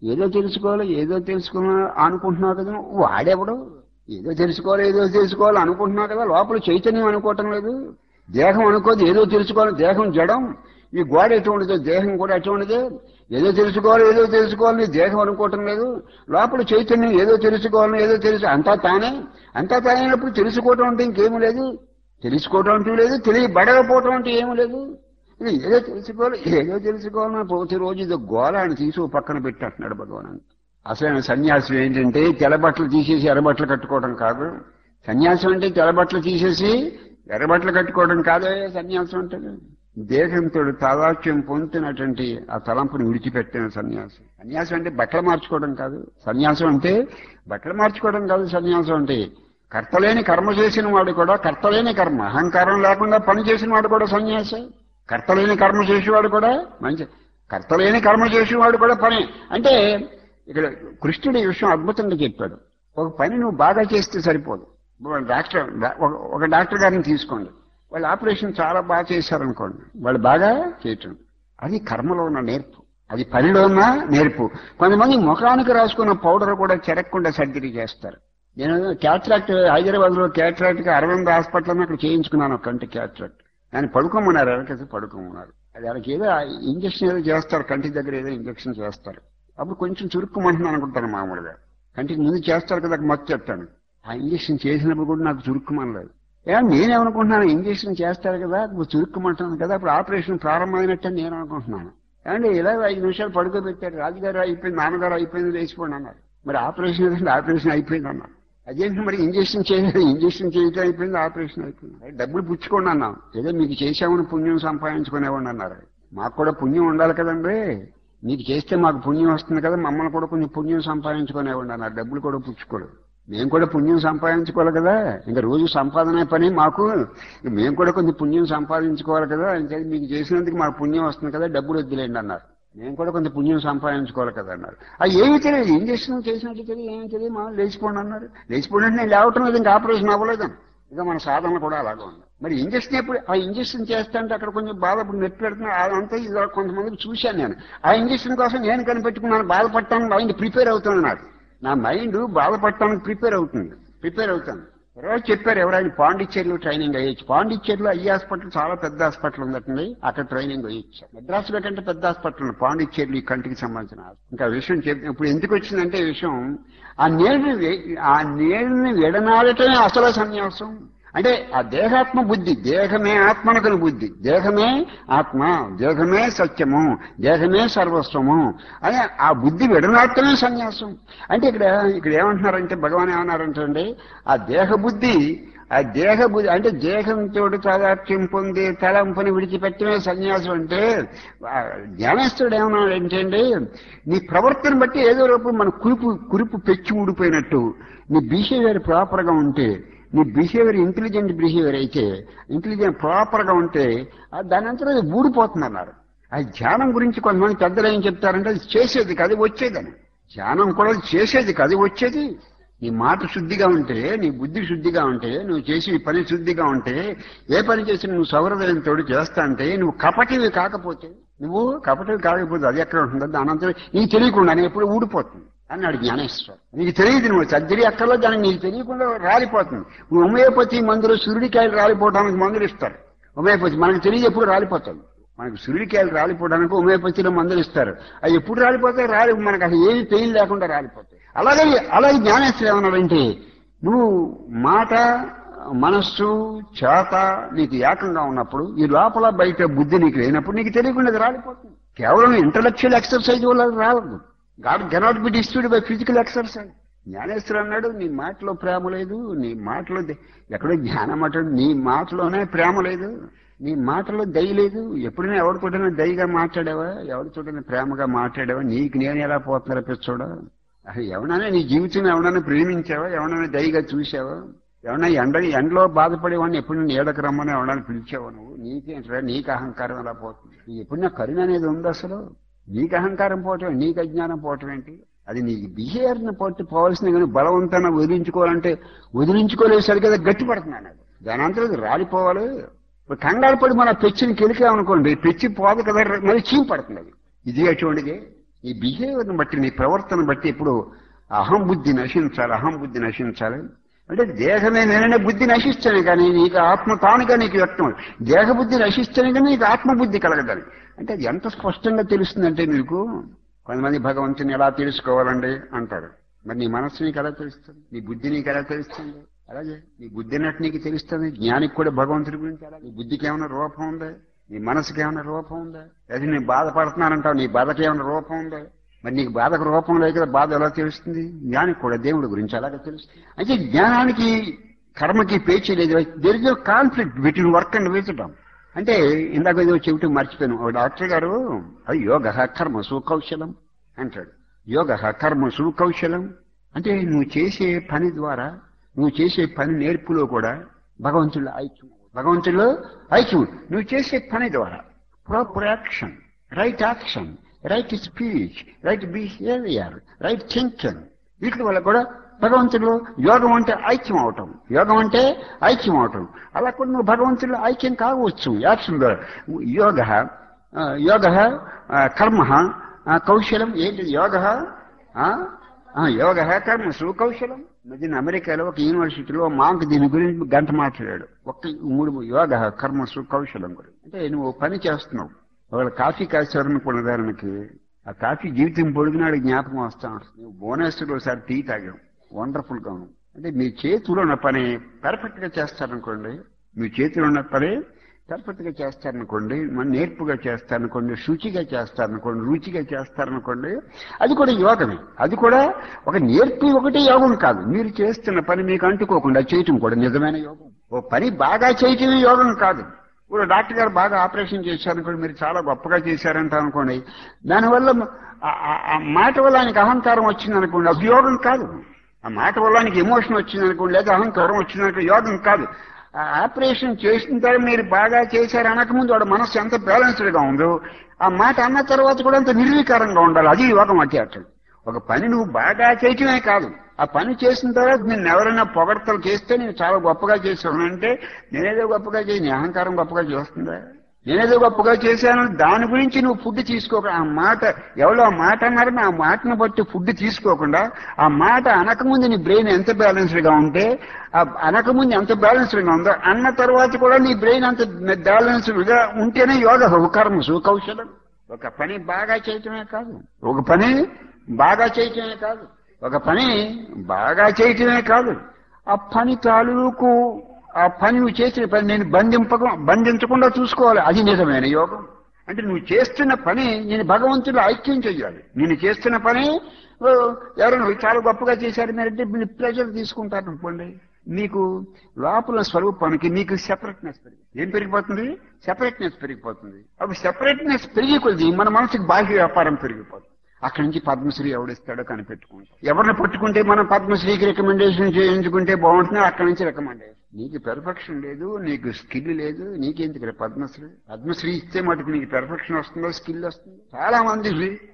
ఏదో తెలుసుకోవాలి ఏదో తెలుసుకున్నా అనుకుంటున్నావు కదా వాడెవడు ఏదో తెలుసుకోవాలి ఏదో తెలుసుకోవాలి అనుకుంటున్నావు కదా లోపల చైతన్యం అనుకోవటం లేదు దేహం అనుకోదు ఏదో తెలుసుకోవాలి దేహం జడం ఈ గోడ ఎటువంటిదో దేహం కూడా ఎటువంటిదే ఏదో తెలుసుకోవాలి ఏదో తెలుసుకోవాలని దేహం అనుకోవటం లేదు లోపల చైతన్యం ఏదో తెలుసుకోవాలని ఏదో తెలుసు అంతా తానే అంతా తానైనప్పుడు తెలుసుకోవటం అంటే ఇంకేమీ లేదు తెలుసుకోవటం అంటూ లేదు తెలియబడకపోవటం అంటే ఏమీ లేదు ఇది ఏదో తెలుసుకోవాలి ఏదో తెలుసుకోవాలని ప్రతిరోజు ఇది గోళ అని తీసి ఓ పక్కన పెట్టేస్తున్నాడు భగవాన్ అసలైన సన్యాసం ఏంటంటే తెల్లబట్టలు తీసేసి ఎర్రబట్టలు కట్టుకోవడం కాదు సన్యాసం అంటే తెల్లబట్టలు తీసేసి ఎర్రబట్టలు కట్టుకోవడం కాదే సన్యాసం అంటే దేహంతో తాదాత్యం పొందుతున్నటువంటి ఆ తలంపుని విడిచిపెట్టిన సన్యాసం సన్యాసం అంటే బట్టలు మార్చుకోవడం కాదు సన్యాసం అంటే బట్టలు మార్చుకోవడం కాదు సన్యాసం అంటే కర్తలేని కర్మ చేసిన వాడు కూడా కర్తలేని కర్మ అహంకారం లేకుండా పని చేసిన వాడు కూడా సన్యాసే కర్తలేని కర్మ చేసేవాడు కూడా మంచి కర్తలేని కర్మ చేసేవాడు కూడా పని అంటే ఇక్కడ కృష్ణుడు ఈ విషయం అద్భుతంగా చెప్పాడు ఒక పని నువ్వు బాగా చేస్తే సరిపోదు ఇప్పుడు డాక్టర్ ఒక- ఒక డాక్టర్ గారిని తీసుకోండి వాళ్ళు ఆపరేషన్ చాలా బాగా చేశారనుకోండి వాళ్ళు బాగా చేయటం అది కర్మలో ఉన్న నేర్పు అది పనిలో ఉన్న నేర్పు కొంతమంది ముఖానికి రాసుకున్న పౌడర్ కూడా చెరగకుండా సర్జరీ చేస్తారు నేను క్యాట్రాక్ట్ హైదరాబాద్ లో క్యాట్రాక్ట్ కి అరవింద్ హాస్పిటల్ అక్కడ చేయించుకున్నాను ఒక కంటి క్యాట్రాక్ట్ ఆయన పడుకోమన్నారు ఎలకేసి పడుకోమన్నారు అది వాళ్ళకి ఏదో ఇంజక్షన్ ఏదో చేస్తారు కంటి దగ్గర ఏదో ఇంజక్షన్ చేస్తారు అప్పుడు కొంచెం చురుక్కుమంటున్నాను అనుకుంటాను మామూలుగా కంటికి ముందు చేస్తారు కదా మత్తు చెప్తాను ఆ ఇంజక్షన్ చేసినప్పుడు కూడా నాకు చురుక్కుమనలేదు ఏ నేనేమనుకుంటున్నాను ఇంజక్షన్ చేస్తారు కదా ఇప్పుడు చురుక్కుమంటున్నాను కదా అప్పుడు ఆపరేషన్ ప్రారంభమైనట్టు నేను అనుకుంటున్నాను ఏమంటే ఇలా ఐదు నిమిషాలు పడుకోబెట్టారు రాజుగారు అయిపోయింది నాన్నగారు అయిపోయింది లేచిపోండి అన్నారు మరి ఆపరేషన్ ఏదంటే ఆపరేషన్ అయిపోయింది అన్నారు అదేంటి మరి ఇంజక్షన్ చేయలేదు ఇంజక్షన్ చేయటం అయిపోయింది ఆపరేషన్ అయిపోయింది అరే డబ్బులు పుచ్చుకోండి అన్నాం ఏదో మీకు చేసామని పుణ్యం సంపాదించుకునేవాడిని అన్నారు మాకు కూడా పుణ్యం ఉండాలి కదండి మీకు చేస్తే మాకు పుణ్యం వస్తుంది కదా మమ్మల్ని కూడా కొంచెం పుణ్యం సంపాదించుకునేవాడిని అన్నారు డబ్బులు కూడా పుచ్చుకోలేదు మేము కూడా పుణ్యం సంపాదించుకోవాలి కదా ఇంకా రోజు సంపాదనే పని మాకు మేము కూడా కొంచెం పుణ్యం సంపాదించుకోవాలి కదా ఇంకా మీకు చేసినందుకు మాకు పుణ్యం వస్తుంది కదా డబ్బులు వద్దులేండి అన్నారు మేము కూడా కొంచెం పుణ్యం సంపాదించుకోవాలి కదా అన్నారు అది ఏమీ తెలియదు ఇంజక్షన్ చేసినట్టు తెలియదు ఏమీ తెలియదు మా లేచిపోండి అన్నారు లేచిపోండి అంటే నేను లేవటం లేదు ఇంకా ఆపరేషన్ అవ్వలేదు ఇంకా మన సాధన కూడా అలాగే ఉంది మరి ఇంజక్షన్ ఎప్పుడు ఆ ఇంజక్షన్ చేస్తుంటే అక్కడ కొంచెం బాధపడి నెట్ పెడుతున్నా అదంతా ఇది కొంతమందికి చూశాను నేను ఆ ఇంజక్షన్ కోసం నేను కనిపెట్టుకున్నాను బాధపడటానికి మైండ్ ప్రిపేర్ అవుతుంది నాకు నా మైండ్ బాధపడటానికి ప్రిపేర్ అవుతుంది ప్రిపేర్ అవుతాను ఎవరో చెప్పారు ఎవరైనా పాండిచ్చేరిలో ట్రైనింగ్ అయ్యొచ్చు పాండిచ్చేరిలో ఈ హాస్పిటల్ చాలా పెద్ద హాస్పిటల్ ఉందండి అక్కడ ట్రైనింగ్ అయ్యొచ్చు మెడ్రాసులో కంటే పెద్ద హాస్పిటల్ ఉంది పాండిచ్చేరిలో ఈ కంటికి సంబంధించిన హాస్పిటల్. ఇంకా విషయం చెప్ ఇప్పుడు ఎందుకు వచ్చిందంటే ఈ విషయం ఆ నేరుని వే- ఆ నేరుని విడనాడటమే అసలు సన్యాసం అంటే ఆ దేహాత్మ బుద్ధి దేహమే ఆత్మనకుని బుద్ధి దేహమే ఆత్మ దేహమే సత్యము దేహమే సర్వస్వము అని ఆ బుద్ధి విడనాడటమే సన్యాసం అంటే ఇక్కడ ఇక్కడ ఏమంటున్నారంటే భగవాన్ ఏమన్నారంటే అండి ఆ దేహ బుద్ధి ఆ దేహ బుద్ధి అంటే దేహంతో తాదాత్యం పొంది తలంపుని విడిచిపెట్టమే సన్యాసం అంటే ఆ జ్ఞానేశ్వరుడు ఏమన్నాడు ఏంటండి నీ ప్రవర్తన బట్టి ఏదో రూపం మన కురుపు కురుపు పెచ్చి ఊడిపోయినట్టు నీ బిహేవియర్ ప్రాపర్ గా ఉంటే నీ బిహేవియర్ ఇంటెలిజెంట్ బిహేవియర్ అయితే ఇంటెలిజెంట్ ప్రాపర్ గా ఉంటే ఆ దాని అంతా అది ఊడిపోతుంది అన్నారు ఆ ధ్యానం గురించి కొంతమంది పెద్దలు ఏం చెప్తారంటే అది చేసేది కాదు వచ్చేదని ధ్యానం కూడా చేసేది కాదు వచ్చేది నీ మాట శుద్ధిగా ఉంటే నీ బుద్ధి శుద్ధిగా ఉంటే నువ్వు చేసే పని శుద్ధిగా ఉంటే ఏ పని చేసి నువ్వు సౌహృదయంతో చేస్తా అంటే నువ్వు కపటివి కాకపోతే నువ్వు కపటివి కాకపోతే అది ఎక్కడ ఉంటుందో దాని అంతా నీకు తెలియకుండానే ఎప్పుడు ఊడిపోతుంది అన్నాడు జ్ఞానేశ్వర్ నీకు తెలియదు నువ్వు సర్జరీ అక్కర్లో దానికి నీకు తెలియకుండా రాలిపోతుంది నువ్వు హోమియోపతి మందులు సూర్యుడికాయలు రాలిపోవడానికి మందులు ఇస్తారు హోమియోపతి మనకు తెలియదు ఎప్పుడు రాలిపోతుంది మనకు సూర్యుడికాయలు రాలిపోవడానికి హోమియోపతిలో మందులు ఇస్తారు అవి ఎప్పుడు రాలిపోతాయి రాలి మనకు అసలు ఏమి పెయిన్ లేకుండా రాలిపోతాయి అలాగే అలాగే జ్ఞానేశ్వరం ఏమన్నాడంటే నువ్వు మాట మనస్సు చేత నీకు ఏకంగా ఉన్నప్పుడు ఈ లోపల బయట బుద్ధి నీకు లేనప్పుడు నీకు తెలియకుండా అది రాలిపోతుంది కేవలం ఇంటలెక్చువల్ ఎక్సర్సైజ్ వల్ల అది రావద్దు God cannot be disturbed by physical exercise Jnaneshwar అన్నాడు నీ మాటలో ప్రేమ లేదు నీ మాటలో ద- ఎక్కడో జ్ఞానం అంటాడు నీ మాటలోనే ప్రేమ లేదు నీ మాటలో దయ లేదు ఎప్పుడైనా ఎవరితోటైనా దయగా మాట్లాడావా ఎవరితోటైనా ప్రేమగా మాట్లాడావా నీకు నేను ఎలా పోతున్నా పిచ్చోడా అసలు ఎవడైనా నీ జీవితం ఎవడైనా ప్రేమించావా ఎవడైనా దయగా చూసావా ఎవడన్నా ఎండ ఎండలో బాధపడేవాడిని ఎప్పుడు నీడకు రమ్మని ఎవడన్నా పిలిచావా నువ్వు నీకేంట్రా నీకు అహంకారం ఎలా పోతుంది ఎప్పుడన్నా కరుణ అనేది ఉంది అసలు నీకు అహంకారం పోవటం నీకు అజ్ఞానం పోవటం ఏంటి అది నీ బిహేవియర్ ని పట్టి పోవాల్సింది కానీ బలవంతాన్ని వదిలించుకోవాలంటే వదిలించుకోలేదు సరిగ్గా గట్టి పడుతున్నాను అది దాని అంతా అది రాలిపోవాలి ఇప్పుడు కంగారు పడి మన పెచ్చిని కెలికామనుకోండి పెచ్చి పోదు కదా మరి చీమ పడుతుంది అది ఇది అటువంటిది నీ బిహేవియర్ని బట్టి నీ ప్రవర్తన బట్టి ఇప్పుడు అహం బుద్ధి నశించాలి అహం బుద్ధి నశించాలి అంటే దేహమే నేననే బుద్ధి నశిస్తాను కానీ నీకు ఆత్మ తానుగా నీకు వ్యక్తం దేహ బుద్ధి నశిస్తాను కానీ నీకు ఆత్మబుద్ధి కలగదని అంటే అది ఎంత స్పష్టంగా తెలుస్తుందంటే మీకు కొంతమంది భగవంతుని ఎలా తెలుసుకోవాలండి అంటారు మరి నీ మనస్సు నీకు ఎలా తెలుస్తుంది నీ బుద్ధి నీకు ఎలా తెలుస్తుంది అలాగే నీ బుద్ధి అన్నట్టు నీకు తెలుస్తుంది జ్ఞానికి కూడా భగవంతుడి గురించి ఎలా నీ బుద్ధికి ఏమైనా రూపం ఉందా నీ మనసుకి ఏమైనా రూపం ఉందా లేదా నేను బాధపడుతున్నానంటావు నీ బాధకి ఏమైనా రూపం ఉందా మరి నీకు బాధకు రూపం లేదు కదా బాధ ఎలా తెలుస్తుంది జ్ఞానికి కూడా దేవుడి గురించి అలాగే తెలుస్తుంది అయితే జ్ఞానానికి కర్మకి పేచీ లేదు there is conflict between work and wisdom అంటే ఇందాక ఏదో చెవిటి మర్చిపోయాను ఒక డాక్టర్ గారు అది యోగ కర్మ సుకౌశలం అంటాడు యోగ కర్మ సుకౌశలం అంటే నువ్వు చేసే పని ద్వారా నువ్వు చేసే పని నేర్పులో కూడా భగవంతుల్లో ఐక్యం భగవంతుల్లో ఐక్యం నువ్వు చేసే పని ద్వారా proper action right action right speech right behaviour right thinking వీటి వల్ల కూడా భగవంతుడు యోగం అంటే ఐక్యం అవటం యోగం అంటే ఐక్యం అవటం అలా కూడా నువ్వు భగవంతుడు ఐక్యం కావచ్చు యాక్షన్ ద్వారా యోగ యోగ కర్మ కౌశలం ఏంటి యోగ యోగ కర్మ సుకౌశలం మధ్యన అమెరికాలో ఒక యూనివర్సిటీలో మాకు దీని గురించి గంట మాట్లాడాడు ఒక్క మూడు యోగ కర్మ సుకౌశలం గురించి అంటే నువ్వు పని చేస్తున్నావు ఒకవేళ కాఫీ కాసేవారనుకున్న ఉదాహరణకి ఆ కాఫీ జీవితం పొడిగినాడు జ్ఞాపకం వస్తా ఉంటుంది నువ్వు భువనేశ్వర్లో ఒకసారి టీ తాగాం వండర్ఫుల్ గా ఉంది అంటే మీ చేతిలో ఉన్న పని పర్ఫెక్ట్ గా చేస్తారనుకోండి మీ చేతిలో ఉన్న పని పర్ఫెక్ట్ గా చేస్తారనుకోండి మన నేర్పుగా చేస్తారనుకోండి శుచిగా చేస్తారనుకోండి రుచిగా చేస్తారనుకోండి అది కూడా యోగమే అది కూడా ఒక నేర్పి ఒకటి యోగం కాదు మీరు చేస్తున్న పని మీకు అంటుకోకుండా చేయటం కూడా నిజమైన యోగం ఓ పని బాగా చేయటమే యోగం కాదు ఇప్పుడు డాక్టర్ గారు బాగా ఆపరేషన్ చేశారనుకోండి మీరు చాలా గొప్పగా చేశారంట అనుకోండి దానివల్ల ఆ మాట వల్ల ఆయనకి అహంకారం వచ్చింది అనుకోండి అది యోగం కాదు ఆ మాట వల్ల ఆయనకి ఎమోషన్ వచ్చింది అనుకోండి లేదా అహంకారం వచ్చింది అనుకో యోగం కాదు ఆ ఆపరేషన్ చేసిన తర్వాత మీరు బాగా చేశారు అనకముందు వాడు మనసు ఎంత బ్యాలెన్స్డ్ గా ఉందో ఆ మాట అన్న తర్వాత కూడా అంత నిర్వీకారంగా ఉండాలి అది యోగం అంటే అట్లా ఒక పని నువ్వు బాగా చేయటమే కాదు ఆ పని చేసిన తర్వాత నిన్ను ఎవరైనా పొగడతలు చేస్తే నేను చాలా గొప్పగా చేశాను అంటే నేనేదో గొప్పగా చేయి నీ అహంకారం గొప్పగా చేస్తుందా నేనేదో గొప్పగా చేశాను దాని గురించి నువ్వు ఫుడ్ తీసుకోక ఆ మాట ఎవరో ఆ మాట అన్నారని ఆ మాటను బట్టి ఫుడ్ తీసుకోకుండా ఆ మాట అనకముందు నీ బ్రెయిన్ ఎంత బ్యాలెన్స్డ్ గా ఉంటే ఆ అనకముందు ఎంత బ్యాలెన్స్డ్ గా ఉందో అన్న తర్వాత కూడా నీ బ్రెయిన్ అంత బ్యాలెన్స్డ్ గా ఉంటేనే యోగ కర్మ సుకౌశలం ఒక పని బాగా చేయటమే కాదు ఒక పని బాగా చేయటమే కాదు ఒక పని బాగా చేయటమే కాదు ఆ పని తాలూకు ఆ పని నువ్వు చేసిన పని నేను బంధింపక బంధించకుండా చూసుకోవాలి అది నిజమైన యోగం అంటే నువ్వు చేస్తున్న పని నేను భగవంతుడు ఐక్యం చెయ్యాలి నేను చేస్తున్న పని ఓ, ఎవరైనా చాలా గొప్పగా చేశారు మీరంటే మీరు ప్రెజర్ తీసుకుంటారు అనుకోండి మీకు లోపల స్వరూపానికి మీకు సెపరేట్నెస్ పెరిగి ఏం పెరిగిపోతుంది సెపరేట్నెస్ పెరిగిపోతుంది అప్పుడు సెపరేట్నెస్ పెరిగి కొద్ది మన మనసుకి బాహ్య వ్యాపారం పెరిగిపోతుంది అక్కడి నుంచి పద్మశ్రీ ఎవడిస్తాడో కనిపెట్టుకుంటాం ఎవరిని పట్టుకుంటే మనం పద్మశ్రీకి రికమెండేషన్ చేయించుకుంటే బాగుంటుంది అక్కడి నుంచి రికమెండేషన్ నీకు పెర్ఫెక్షన్ లేదు నీకు స్కిల్ లేదు నీకెందుకు రా పద్మశ్రీ పద్మశ్రీ ఇస్తే మటుకు నీకు పెర్ఫెక్షన్ వస్తుందో స్కిల్ వస్తుంది చాలా మంది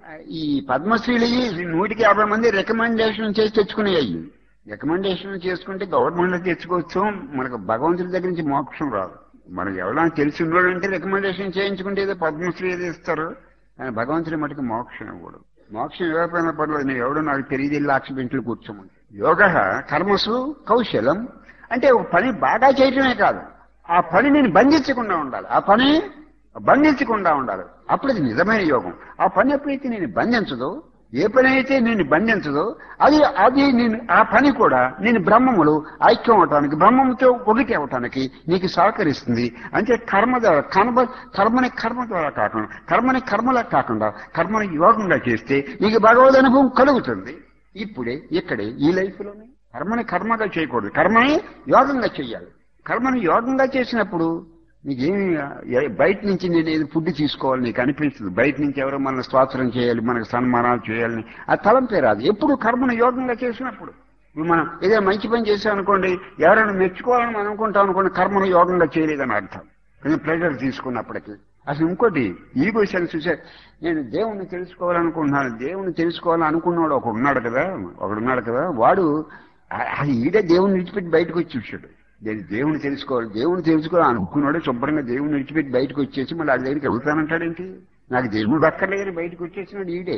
ఈ పద్మశ్రీలు ఇవి నూటికి యాభై మంది రికమెండేషన్ చేసి తెచ్చుకునేవి రికమెండేషన్ చేసుకుంటే గవర్నమెంట్ లో తెచ్చుకోవచ్చు మనకు భగవంతుడి దగ్గర నుంచి మోక్షం రాదు మనకు ఎవరైనా తెలిసి ఉన్నాడంటే రికమెండేషన్ చేయించుకుంటే ఏదో పద్మశ్రీ ఏదో ఇస్తారు కానీ భగవంతుడి మటుకు మోక్షం ఇవ్వడు మోక్షం ఇవ్వకపోయినా పర్లేదు నేను ఎవడో నాకు తెలియదు లాక్ష బెంట్లు కూర్చోమని యోగ కర్మసు కౌశలం అంటే ఒక పని బాగా చేయటమే కాదు ఆ పని నేను బంధించకుండా ఉండాలి ఆ పని బంధించకుండా ఉండాలి అప్పుడు అది నిజమైన యోగం ఆ పని ఎప్పుడైతే నేను బంధించదో ఏ పని అయితే నేను బంధించదో అది అది నేను ఆ పని కూడా నేను బ్రహ్మములు ఐక్యం అవటానికి బ్రహ్మముతో ఒకటి అవటానికి నీకు సహకరిస్తుంది అంటే కర్మ ద్వారా కర్మ కర్మని కర్మ ద్వారా కాకుండా కర్మని కర్మలా కాకుండా కర్మని యోగంగా చేస్తే నీకు భగవద్ అనుభవం కలుగుతుంది ఇప్పుడే ఇక్కడే ఈ లైఫ్ లోనే కర్మని కర్మగా చేయకూడదు కర్మని యోగంగా చేయాలి కర్మని యోగంగా చేసినప్పుడు నీకేమి ఏ- బయట నుంచి నేను ఏది ఫుడ్ తీసుకోవాలి నీకు అనిపించదు బయట నుంచి ఎవరో మనల్ని స్వాతంత్రం చేయాలి మనకు సన్మానాలు చేయాలని ఆ తలంపే రాదు ఎప్పుడు కర్మను యోగంగా చేసినప్పుడు ఇప్పుడు మనం ఏదైనా మంచి పని చేసాం అనుకోండి ఎవరైనా మెచ్చుకోవాలని మనం అనుకుంటాం అనుకోండి కర్మను యోగంగా చేయలేదని అర్థం కొంచెం ప్రెజర్ తీసుకున్నప్పటికీ అసలు ఇంకోటి ఈగో సెన్స్ నేను దేవుణ్ణి తెలుసుకోవాలనుకుంటున్నాను దేవుణ్ణి తెలుసుకోవాలని అనుకున్నవాడు ఒకడు ఉన్నాడు కదా ఒకడున్నాడు కదా వాడు ఆ- ఆ ఈడే దేవుణ్ణి విడిచిపెట్టి బయటకు వచ్చి చూశాడు నేను దేవుని తెలుసుకోవాలి దేవుని తెలుసుకోవాలి అనుకున్నాడు శుభ్రంగా దేవుని విడిచిపెట్టి బయటకు వచ్చేసి మళ్ళీ ఆ దగ్గరికి వెళ్తానంటాడేంటి నాకు దేవుడు అక్కర్లేదని బయటకు వచ్చేసినాడు ఈడే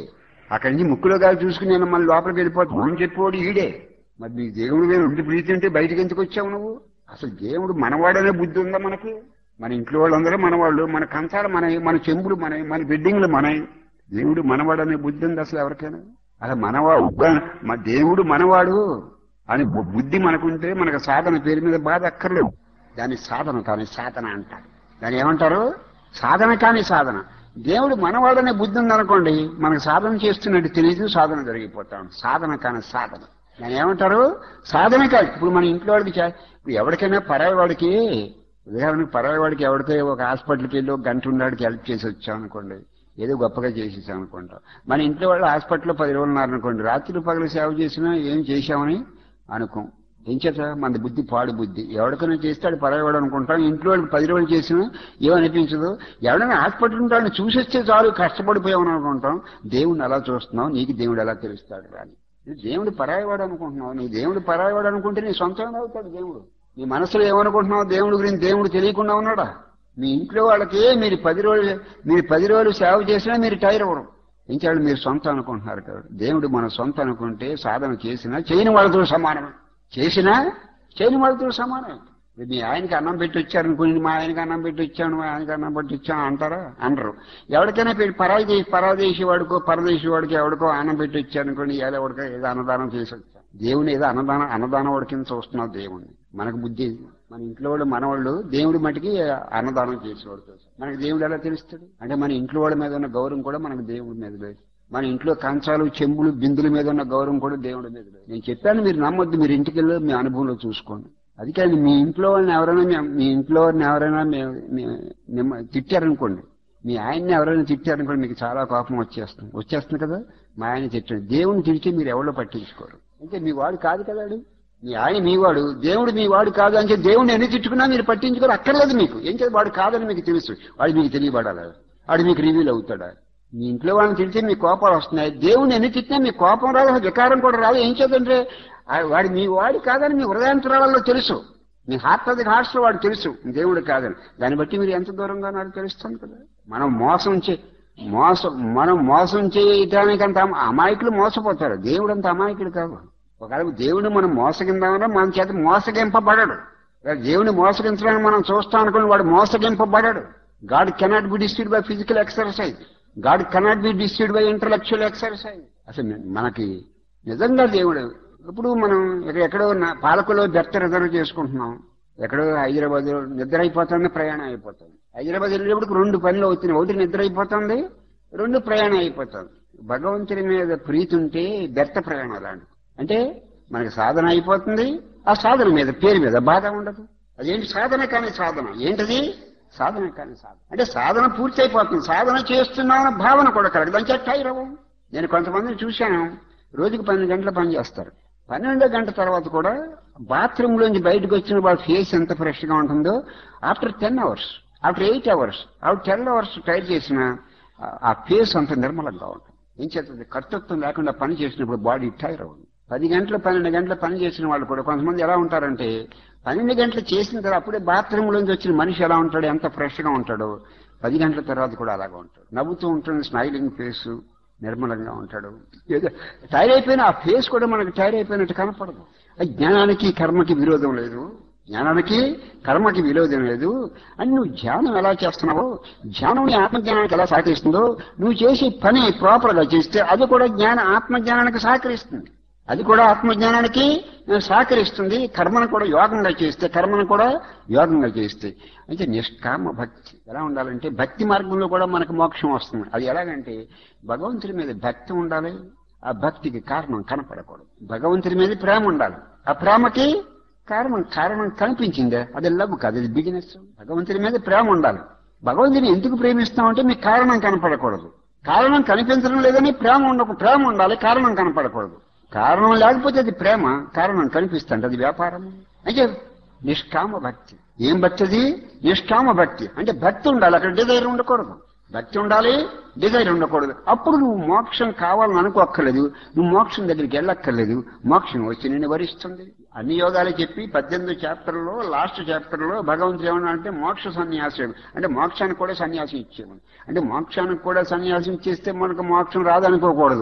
అక్కడి నుంచి ముక్కులో గాలి చూసుకుని నేను మళ్ళీ లోపలికి వెళ్ళిపోతాను అని చెప్పేవాడు ఈడే మరి నీ దేవుడు మీద ఉండి ప్రీతి ఉంటే బయటకు ఎందుకు వచ్చావు నువ్వు అసలు దేవుడు మనవాడనే బుద్ధి ఉందా మనకి మన ఇంట్లో వాళ్ళందరూ మనవాళ్ళు మన కంచాలు మనవి మన చెంబులు మనవి మన బిడ్డింగ్లు మనవి దేవుడు మనవాడనే బుద్ధి ఉంది అసలు ఎవరికైనా అసలు మనవాడు మా దేవుడు మనవాడు అని బు- బుద్ధి మనకుంటే మనకు సాధన పేరు మీద బాధ అక్కర్లేవు దాని సాధన కానీ సాధన అంటారు దాని ఏమంటారు సాధన కానీ సాధన దేవుడు మనవాడనే బుద్ధి ఉందనుకోండి మనకు సాధన చేస్తున్నట్టు తెలియదు సాధన జరిగిపోతాం సాధన కానీ సాధన దాని ఏమంటారు సాధన కాదు ఇప్పుడు మన ఇంట్లో వాడికి చే- ఇప్పుడు ఎవరికైనా పరాయి వాడికి ఉదాహరణకు పరాయి వాడికి ఎవరికో ఒక హాస్పిటల్కి వెళ్ళి ఒక గంట ఉన్నాడికి హెల్ప్ చేసి వచ్చాం అనుకోండి ఏదో గొప్పగా చేసేసాం అనుకుంటాం మన ఇంట్లో వాళ్ళు హాస్పిటల్లో పది రోజులు ఉన్నారనుకోండి రాత్రి పగలు సేవ చేసినా ఏం చేశామని అనుకోం ఏం చేత మన బుద్ధి పాడు బుద్ధి ఎవరికైనా చేస్తే అది పరాయవాడు అనుకుంటాం ఇంట్లో వాళ్ళకి పది రోజులు చేసినా ఏమనిపించదు ఎవరైనా హాస్పిటల్ ఉంటాడని చూసొస్తే చాలు కష్టపడిపోయామని అనుకుంటాం దేవుడిని ఎలా చూస్తున్నావు నీకు దేవుడు ఎలా తెలుస్తాడు రాని నువ్వు దేవుడు పరాయవాడు అనుకుంటున్నావు నీ దేవుడు పరాయవాడు అనుకుంటే నీ సొంతంగా అవుతాడు దేవుడు నీ మనసులో ఏమనుకుంటున్నావు దేవుడి గురించి దేవుడు తెలియకుండా ఉన్నాడా మీ ఇంట్లో వాళ్ళకి మీరు పది రోజులు మీరు పది రోజులు సేవ చేసినా మీరు టైర్ అవ్వడం ఇంకేళ్ళు మీరు సొంత అనుకుంటున్నారు కదా దేవుడు మన సొంత అనుకుంటే సాధన చేసినా చేయని వాళ్ళతో సమానమే చేసినా చేయని వాళ్ళతో సమానమే ఇప్పుడు మీ ఆయనకి అన్నం పెట్టి వచ్చారనుకోండి మా ఆయనకి అన్నం పెట్టి వచ్చాను మా ఆయనకి అన్నం పెట్టి వచ్చాను అంటారా అనరు ఎవరికైనా పెట్టి పరాయి దేశ పరాదేశి వాడికో పరదేశి వాడికి ఎవడికో అన్నం పెట్టి వచ్చారనుకోండి ఏదో ఎవడికో ఏదో అన్నదానం చేసి వచ్చాను దేవుని ఏదో అన్నదానం అన్నదానం వాడి కింద చూస్తున్నావు దేవుణ్ణి మనకు బుద్ధి మన ఇంట్లో వాళ్ళు మనవాళ్ళు దేవుడి మటుకి అన్నదానం చేసేవాడు తెలుసు మనకి దేవుడు ఎలా తెలుస్తాడు అంటే మన ఇంట్లో వాళ్ళ మీద ఉన్న గౌరవం కూడా మనకు దేవుడి మీద లేదు మన ఇంట్లో కంచాలు చెంబులు బిందుల మీద ఉన్న గౌరవం కూడా దేవుడి మీద లేదు నేను చెప్పాను మీరు నమ్మొద్దు మీరు ఇంటికి వెళ్ళి మీ అనుభవంలో చూసుకోండి అది కానీ మీ ఇంట్లో వాళ్ళని ఎవరైనా మీ- మీ ఇంట్లో వాళ్ళని ఎవరైనా మీ- మీ- మిమ్మ- తిట్టారనుకోండి మీ ఆయన్ని ఎవరైనా తిట్టారనుకోండి మీకు చాలా కోపం వచ్చేస్తుంది వచ్చేస్తుంది కదా మా ఆయన తిట్టాడు దేవుని తిడితే మీరు ఎవరో పట్టించుకోరు అంటే మీ వాడు కాదు కదా వాడు. మీ ఆయన మీ వాడు దేవుడు మీ వాడు కాదు అని చెప్పి దేవుడిని ఎన్ని తిట్టుకున్నా మీరు పట్టించుకోరు అక్కర్లేదు మీకు ఏం చేయాలి వాడు కాదని మీకు తెలుసు వాడు మీకు తెలియబడాలి వాడు మీకు రివీల్ అవుతాడా మీ ఇంట్లో వాళ్ళని తిడితే మీ కోపాలు వస్తున్నాయి దేవుని ఎన్ని తిట్టినా మీ కోపం రాదు వికారం కూడా రాదు ఏం చేద్దంటే ఆ- వాడు మీ వాడు కాదని మీ హృదయాంతరాలలో తెలుసు మీ హార్ట్ అది హార్ట్స్ లో వాడు తెలుసు దేవుడు కాదని దాన్ని బట్టి మీరు ఎంత దూరంగా నాకు తెలుస్తుంది కదా మనం మోసం చే మోసం మనం మోసం చేయటానికి అంత అమ- అమాయకులు మోసపోతారు దేవుడు అంత అమాయకుడు కాదు ఒకవేళ దేవుడిని మనం మోసగిందామన్నా మన చేత మోసగింపబడడు లేదా దేవుని మోసగించడానికి మనం చూస్తాం అనుకుని వాడు మోసగింపబడడు God cannot be disturbed by physical exercise God cannot be disturbed by intellectual exercise అసలు మనకి నిజంగా దేవుడు ఇప్పుడు మనం ఇక్కడ ఎక్కడో నా- పాలకులో బెర్త్ రిజర్వ్ చేసుకుంటున్నాం ఎక్కడో హైదరాబాద్ నిద్ర అయిపోతుంది ప్రయాణం అయిపోతుంది హైదరాబాద్ వెళ్ళేటప్పుడు రెండు పనులు అవుతున్నాయి ఒకటి నిద్ర అయిపోతుంది రెండు ప్రయాణం అయిపోతుంది భగవంతుని మీద ప్రీతి ఉంటే బెర్త ప్రయాణం అలాంటి అంటే మనకి సాధన అయిపోతుంది ఆ సాధన మీద పేరు మీద బాధ ఉండదు అదేంటి సాధన కానీ సాధన ఏంటది సాధన కానీ సాధన అంటే సాధన పూర్తి అయిపోతుంది సాధన చేస్తున్నామన్న భావన కూడా కలగదు దాని చేత టైర్ అవ్వం నేను కొంతమందిని చూశాను రోజుకి పన్నెండు గంటలు పని చేస్తారు పన్నెండో గంట తర్వాత కూడా బాత్రూమ్ లోంచి బయటకు వచ్చిన వాళ్ళ ఫేస్ ఎంత ఫ్రెష్ గా ఉంటుందో after ten hours after eight hours after ten hours tire చేసిన ఆ- ఆ ఫేస్ అంత నిర్మలంగా ఉంటుంది ఏం చేస్తుంది కర్తృత్వం లేకుండా పని చేసినప్పుడు బాడీ టైర్ అవ్వదు పది గంటలు పన్నెండు గంటలు పని చేసిన వాళ్ళు కూడా కొంతమంది ఎలా ఉంటారంటే పన్నెండు గంటలు చేసిన తర్వాత అప్పుడే బాత్రూమ్ లోంచి వచ్చిన మనిషి ఎలా ఉంటాడు ఎంత ఫ్రెష్ గా ఉంటాడో పది గంటల తర్వాత కూడా అలాగా ఉంటాడు నవ్వుతూ ఉంటుంది స్మైలింగ్ ఫేస్ నిర్మలంగా ఉంటాడు ఏదో టైర్ అయిపోయిన ఆ ఫేస్ కూడా మనకు టైర్ అయిపోయినట్టు కనపడదు ఆ జ్ఞానానికి కర్మకి విరోధం లేదు జ్ఞానానికి కర్మకి విరోధం లేదు అని నువ్వు ధ్యానం ఎలా చేస్తున్నావో ధ్యానం నీ ఆత్మజ్ఞానానికి ఎలా సహకరిస్తుందో నువ్వు చేసే పని ప్రాపర్ గా చేస్తే అది కూడా జ్ఞాన ఆత్మజ్ఞానానికి సహకరిస్తుంది అది కూడా ఆత్మజ్ఞానానికి సహకరిస్తుంది కర్మను కూడా యోగంగా చేస్తే కర్మను కూడా యోగంగా చేస్తే అయితే నిష్కామ భక్తి ఎలా ఉండాలంటే భక్తి మార్గంలో కూడా మనకు మోక్షం వస్తుంది అది ఎలాగంటే భగవంతుడి మీద భక్తి ఉండాలి ఆ భక్తికి కారణం కనపడకూడదు భగవంతుడి మీద ప్రేమ ఉండాలి ఆ ప్రేమకి కారణం కారణం కనిపించిందే అది లవ్ కాదు అది బిజినెస్ భగవంతుడి మీద ప్రేమ ఉండాలి భగవంతుని ఎందుకు ప్రేమిస్తామంటే మీకు కారణం కనపడకూడదు కారణం కనిపించడం లేదని ప్రేమ ఉండకు ప్రేమ ఉండాలి కారణం కనపడకూడదు కారణం లేకపోతే అది ప్రేమ కారణం కనిపిస్తుంది అది వ్యాపారం అంటే నిష్కామ భక్తి ఏం భక్తి అది నిష్కామ భక్తి అంటే భక్తి ఉండాలి అక్కడ డిజైర్ ఉండకూడదు భక్తి ఉండాలి డిజైర్ ఉండకూడదు అప్పుడు నువ్వు మోక్షం కావాలని అనుకోక్కర్లేదు నువ్వు మోక్షం దగ్గరికి వెళ్ళక్కర్లేదు మోక్షం వచ్చి నిన్ను వరిస్తుంది అన్ని యోగాలు చెప్పి పద్దెనిమిది చాప్టర్లో లాస్ట్ చాప్టర్లో భగవంతుడు ఏమన్నా అంటే మోక్ష సన్యాసం అంటే మోక్షానికి కూడా సన్యాసం ఇచ్చేమని అంటే మోక్షానికి కూడా సన్యాసం ఇచ్చేస్తే మనకు మోక్షం రాదనుకోకూడదు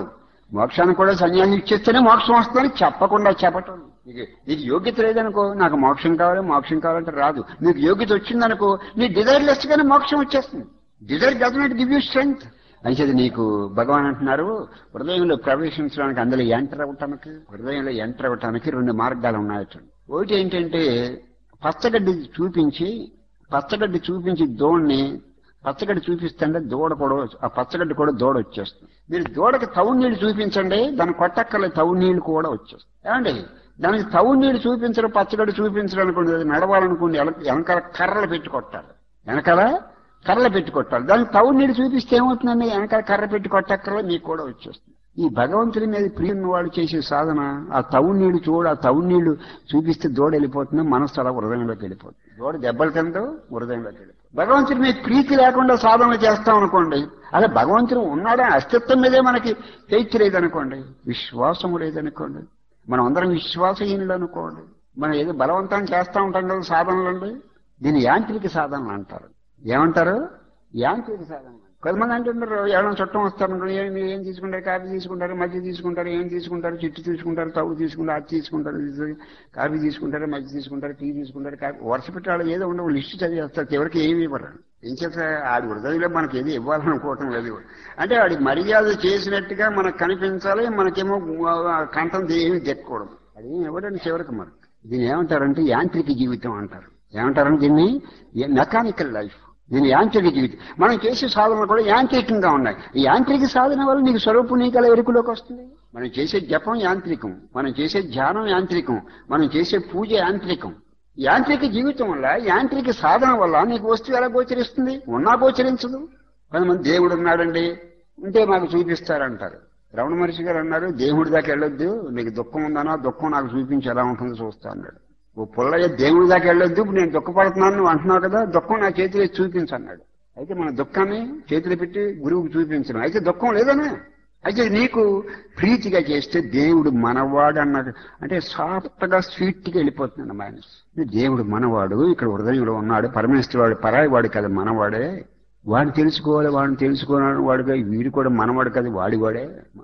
మోక్షాన్ని కూడా సన్యాసం ఇచ్చేస్తేనే మోక్షం వస్తుందని చెప్పకుండా చెప్పటం నీకు నీకు యోగ్యత లేదనుకో నాకు మోక్షం కావాలి మోక్షం కావాలంటే రాదు నీకు యోగ్యత వచ్చిందనుకో నీ డిజైర్ లెస్ గానే మోక్షం వచ్చేస్తుంది desire doesn't give you strength అంచేది నీకు భగవాన్ అంటున్నారు హృదయంలో ప్రవేశించడానికి అందులో ఎంటర్ అవ్వటానికి హృదయంలో ఎంటర్ అవ్వటానికి రెండు మార్గాలు ఉన్నాయట ఒకటి ఏంటంటే పచ్చగడ్డి చూపించి పచ్చగడ్డి చూపించి దోణ్ణి పచ్చగడ్డి చూపిస్తుంటే దూడ కూడా ఆ పచ్చగడ్డి కూడా దూడ వచ్చేస్తుంది మీరు దూడకి తవు నీళ్లు చూపించండి దాని కొట్టక్కర్లే తవు నీళ్లు కూడా వచ్చేస్తుంది ఏమండి దానికి తవు నీళ్లు చూపించడం పచ్చగడ్డి చూపించడం అనుకోండి అది నడవాలనుకోండి వెనక- వెనకాల కర్రలు పెట్టి కొట్టాలి వెనకాల కర్రలు పెట్టి కొట్టాలి దానికి తవు నీళ్లు చూపిస్తే ఏమవుతుందండి వెనకాల కర్ర పెట్టి కొట్టక్కర్లే మీకు కూడా వచ్చేస్తుంది ఈ భగవంతుడి మీద ప్రియున్న వాడు చేసే సాధన ఆ తవు నీళ్లు చూడు ఆ తవు నీళ్లు చూపిస్తే దూడ వెళ్ళిపోతుంది మనస్సు అలా హృదయంలోకి వెళ్ళిపోతుంది దూడ దెబ్బలు తిందో హృదయంలోకి వెళ్ళిపోతుంది భగవంతుడి మీద ప్రీతి లేకుండా సాధన చేస్తాం అనుకోండి అదే భగవంతుడు ఉన్నాడా అస్తిత్వం మీదే మనకి చైత్య లేదనుకోండి విశ్వాసము లేదనుకోండి మనం అందరం విశ్వాసహీనులు అనుకోండి మనం ఏదో బలవంతం చేస్తా ఉంటాం కదా సాధనలండి దీన్ని యాంత్రిక సాధనలు అంటారు ఏమంటారు యాంత్రిక సాధన కొంతమంది అంటుంటారు ఎవరైనా చుట్టం వస్తారు అనుకో, ఏం మీరు ఏం తీసుకుంటారు కాఫీ తీసుకుంటారు మధ్య తీసుకుంటారు ఏం తీసుకుంటారు చిట్టు తీసుకుంటారు తవ్వు తీసుకుంటారు అది తీసుకుంటారు ఇది తీసుకుంటారు, కాఫీ తీసుకుంటారు మధ్య తీసుకుంటారు టీ తీసుకుంటారు కాఫీ వరుస పెట్టాలి ఏదో ఉండవు లిస్ట్ చదివేస్తారు చివరికి ఏమి ఇవ్వరు ఏం చేస్తా ఆడి హృదయంలో మనకి ఏది ఇవ్వాలనుకోవటం లేదు అంటే వాడికి మర్యాద చేసినట్టుగా మనకు కనిపించాలి మనకేమో ఆ, కంఠం ఏమి దెక్కకూడదు అది ఇవ్వడానికి చివరికి మరి దీన్ని ఏమంటారంటే యాంత్రిక జీవితం అంటారు ఏమంటారంటే దీన్ని మెకానికల్ లైఫ్ దీని యాంత్రిక జీవితం మనం చేసే సాధనలు కూడా యాంత్రికంగా ఉన్నాయి ఈ యాంత్రిక సాధన వల్ల నీకు స్వరూపు నీకల ఎరుకులోకి వస్తుంది మనం చేసే జపం యాంత్రికం మనం చేసే ధ్యానం యాంత్రికం మనం చేసే పూజ యాంత్రికం యాంత్రిక జీవితం వల్ల యాంత్రిక సాధన వల్ల నీకు వస్తువు ఎలా గోచరిస్తుంది ఉన్నా గోచరించదు కొంతమంది దేవుడు ఉన్నాడండి ఉంటే మాకు చూపిస్తారంటారు రమణ మహర్షి గారు అన్నారు దేవుడి దాకా వెళ్ళొద్దు నీకు దుఃఖం ఉందనా దుఃఖం నాకు చూపించి ఎలా ఉంటుందో చూస్తా అన్నాడు ఓ పుల్లయ్య దేవుడి దాకా వెళ్ళొద్దు ఇప్పుడు నేను దుఃఖపడుతున్నాను నువ్వు అంటున్నావు కదా దుఃఖం నా చేతిలో చూపించు అన్నాడు అయితే మన దుఃఖాన్ని చేతిలో పెట్టి గురువుకు చూపించడం అయితే దుఃఖం లేదనే అయితే నీకు ప్రీతిగా చేస్తే దేవుడు మనవాడు అన్నాడు అంటే సాఫ్ట్ గా స్వీట్ గా వెళ్ళిపోతున్నాడు మైనస్ దేవుడు మనవాడు ఇక్కడ హృదయంలో ఉన్నాడు పరమేశ్వరుడు పరాయి వాడు కదా మనవాడే వాడిని తెలుసుకోవాలి వాడిని తెలుసుకోవాలని వాడుగా వీడు కూడా మనవాడు కదా వాడివాడే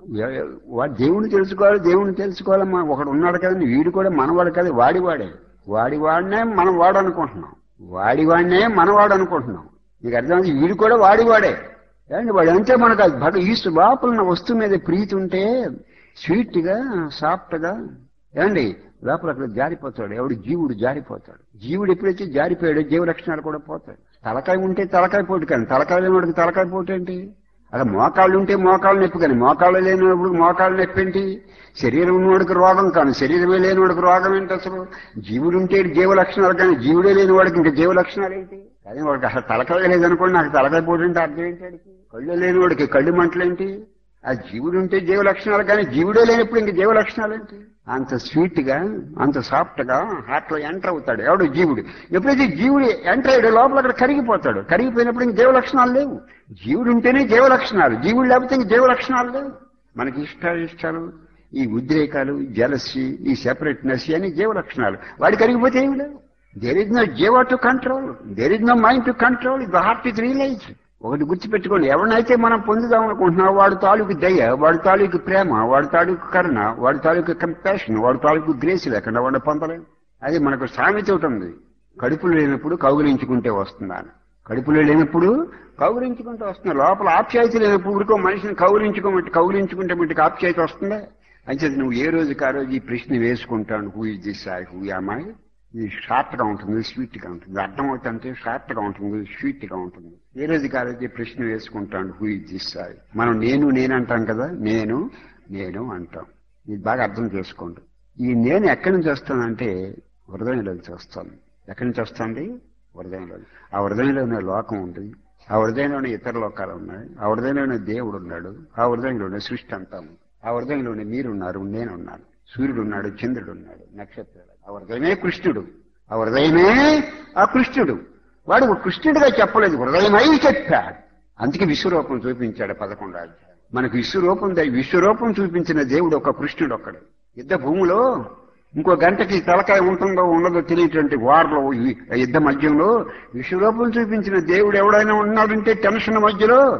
వాడు దేవుని తెలుసుకోవాలి దేవుని తెలుసుకోవాలి మా ఒకడు ఉన్నాడు కదండి వీడు కూడా మనవాడు కదా వాడివాడే వాడివాడినే మనం వాడు అనుకుంటున్నాం వాడివాడినే మనవాడు అనుకుంటున్నాం నీకు అర్థమైంది వీడు కూడా వాడివాడే ఏమండి వాడు అంతే మనకు అది భగ ఈస్ట్ లోపల ఉన్న వస్తువు మీద ప్రీతి ఉంటే స్వీట్ గా సాఫ్ట్ గా ఏమండి లోపల అక్కడ జారిపోతాడు ఎవడు జీవుడు జారిపోతాడు జీవుడు ఎప్పుడైతే జారిపోయాడో జీవ లక్షణాలు కూడా పోతాయి తలకాయ ఉంటే తలకాయ పోటు కానీ తలకాయ లేనివాడికి తలకాయ పోటు ఏంటి అలా మోకాళ్ళు ఉంటే మోకాళ్ళు నొప్పి కానీ మోకాళ్ళు లేనివాడు మోకాళ్ళు నొప్పి ఏంటి శరీరం ఉన్నవాడికి రోగం కాదు శరీరమే లేనివాడికి రోగం ఏంటి అసలు జీవుడు ఉంటే జీవ లక్షణాలు కానీ జీవుడే లేని వాడికి ఇంకా జీవ లక్షణాలు ఏంటి కానీ వాడికి అసలు తలకాయ లేదనుకోండి నాకు తలకాయ పోటు అంటే అర్థం ఏంటి వాడికి? కళ్ళు లేని వాడికి కళ్ళు మంటలేంటి ఆ జీవుడు ఉంటే జీవ లక్షణాలు కానీ జీవుడే లేనప్పుడు ఇంక జీవ లక్షణాలు ఏంటి అంత స్వీట్ గా అంత సాఫ్ట్ గా హార్ట్ లో ఎంటర్ అవుతాడు ఎవడు జీవుడు ఎప్పుడైతే జీవుడు ఎంటర్ అయ్యాడు లోపల అక్కడ కరిగిపోతాడు కరిగిపోయినప్పుడు ఇంక జీవ లక్షణాలు లేవు జీవుడు ఉంటేనే జీవ లక్షణాలు జీవుడు లేకపోతే ఇంక జీవ లక్షణాలు లేవు మనకి ఇష్టాలు ఇష్టాలు ఈ ఉద్రేకాలు జలసి ఈ సెపరేట్నెస్ అని జీవ లక్షణాలు వాడి కరిగిపోతే ఏమి లేవు దేర్ ఇస్ నో జీవ to control there is no mind to control the heart is realise ఒకటి గుర్తుపెట్టుకోండి ఎవరినైతే మనం పొందుదాం అనుకుంటున్నాం వాడి తాలూకు దయ వాడి తాలూకు ప్రేమ వాడి తాలూకు కరుణ వాడి తాలూకు కంపాషన్ వాడి తాలూకు గ్రేస్ లేకుండా వాడిని పొందలేం అది మనకు సామెత ఒకటి ఉంది కడుపులో లేనప్పుడు కౌగులించుకుంటే వస్తుందా అని కడుపులో లేనప్పుడు కౌగులించుకుంటే వస్తుంది లోపల ఆప్యాయత లేనప్పుడు ఊరికో మనిషిని కౌగులించుకోమంటే కౌగులించుకుంటే మటుకు ఆప్యాయత వస్తుందా అంచేది నువ్వు ఏ రోజుకి ఆ రోజు ఈ ప్రశ్న వేసుకుంటాను who is this I who అమ్మాయి ఇది షార్ట్ గా ఉంటుంది స్వీట్ గా ఉంటుంది అర్థమవుతుంటే షార్ట్ గా ఉంటుంది స్వీట్ గా ఉంటుంది ఏ రోజు కాలేజీ ప్రశ్న వేసుకుంటాను హూ ఇస్ దిస్ ఐ మనం నేను నేను అంటాం కదా నేను నేను అంటాం ఇది బాగా అర్థం చేసుకోండి ఈ నేను ఎక్కడి నుంచి వస్తానంటే హృదయంలోంచి వస్తాను ఎక్కడి నుంచి వస్తుంది హృదయంలో ఆ హృదయంలోనే లోకం ఉంది ఆ హృదయంలోనే ఇతర లోకాలు ఉన్నాయి ఆ హృదయంలోనే దేవుడు ఉన్నాడు ఆ హృదయంలోనే సృష్టి అంతా ఉంది ఆ హృదయంలోనే మీరున్నారు నేనున్నాను సూర్యుడు ఉన్నాడు చంద్రుడు ఉన్నాడు నక్షత్రాలు ఆ హృదయమే కృష్ణుడు ఆ హృదయమే ఆ కృష్ణుడు వాడు కృష్ణుడిగా చెప్పలేదు హృదయమై చెప్పాడు అందుకే విశ్వరూపం చూపించాడు పదకొండు అధ్యాయం మనకు విశ్వరూపం ద- విశ్వరూపం చూపించిన దేవుడు ఒక కృష్ణుడు ఒక్కడు యుద్ధ భూమిలో ఇంకో గంటకి తలకాయ ఉంటుందో ఉండదో తెలియటువంటి వారిలో యుద్ధ మధ్యంలో విశ్వరూపం చూపించిన దేవుడు ఎవడైనా ఉన్నాడంటే టెన్షన్ మధ్యలో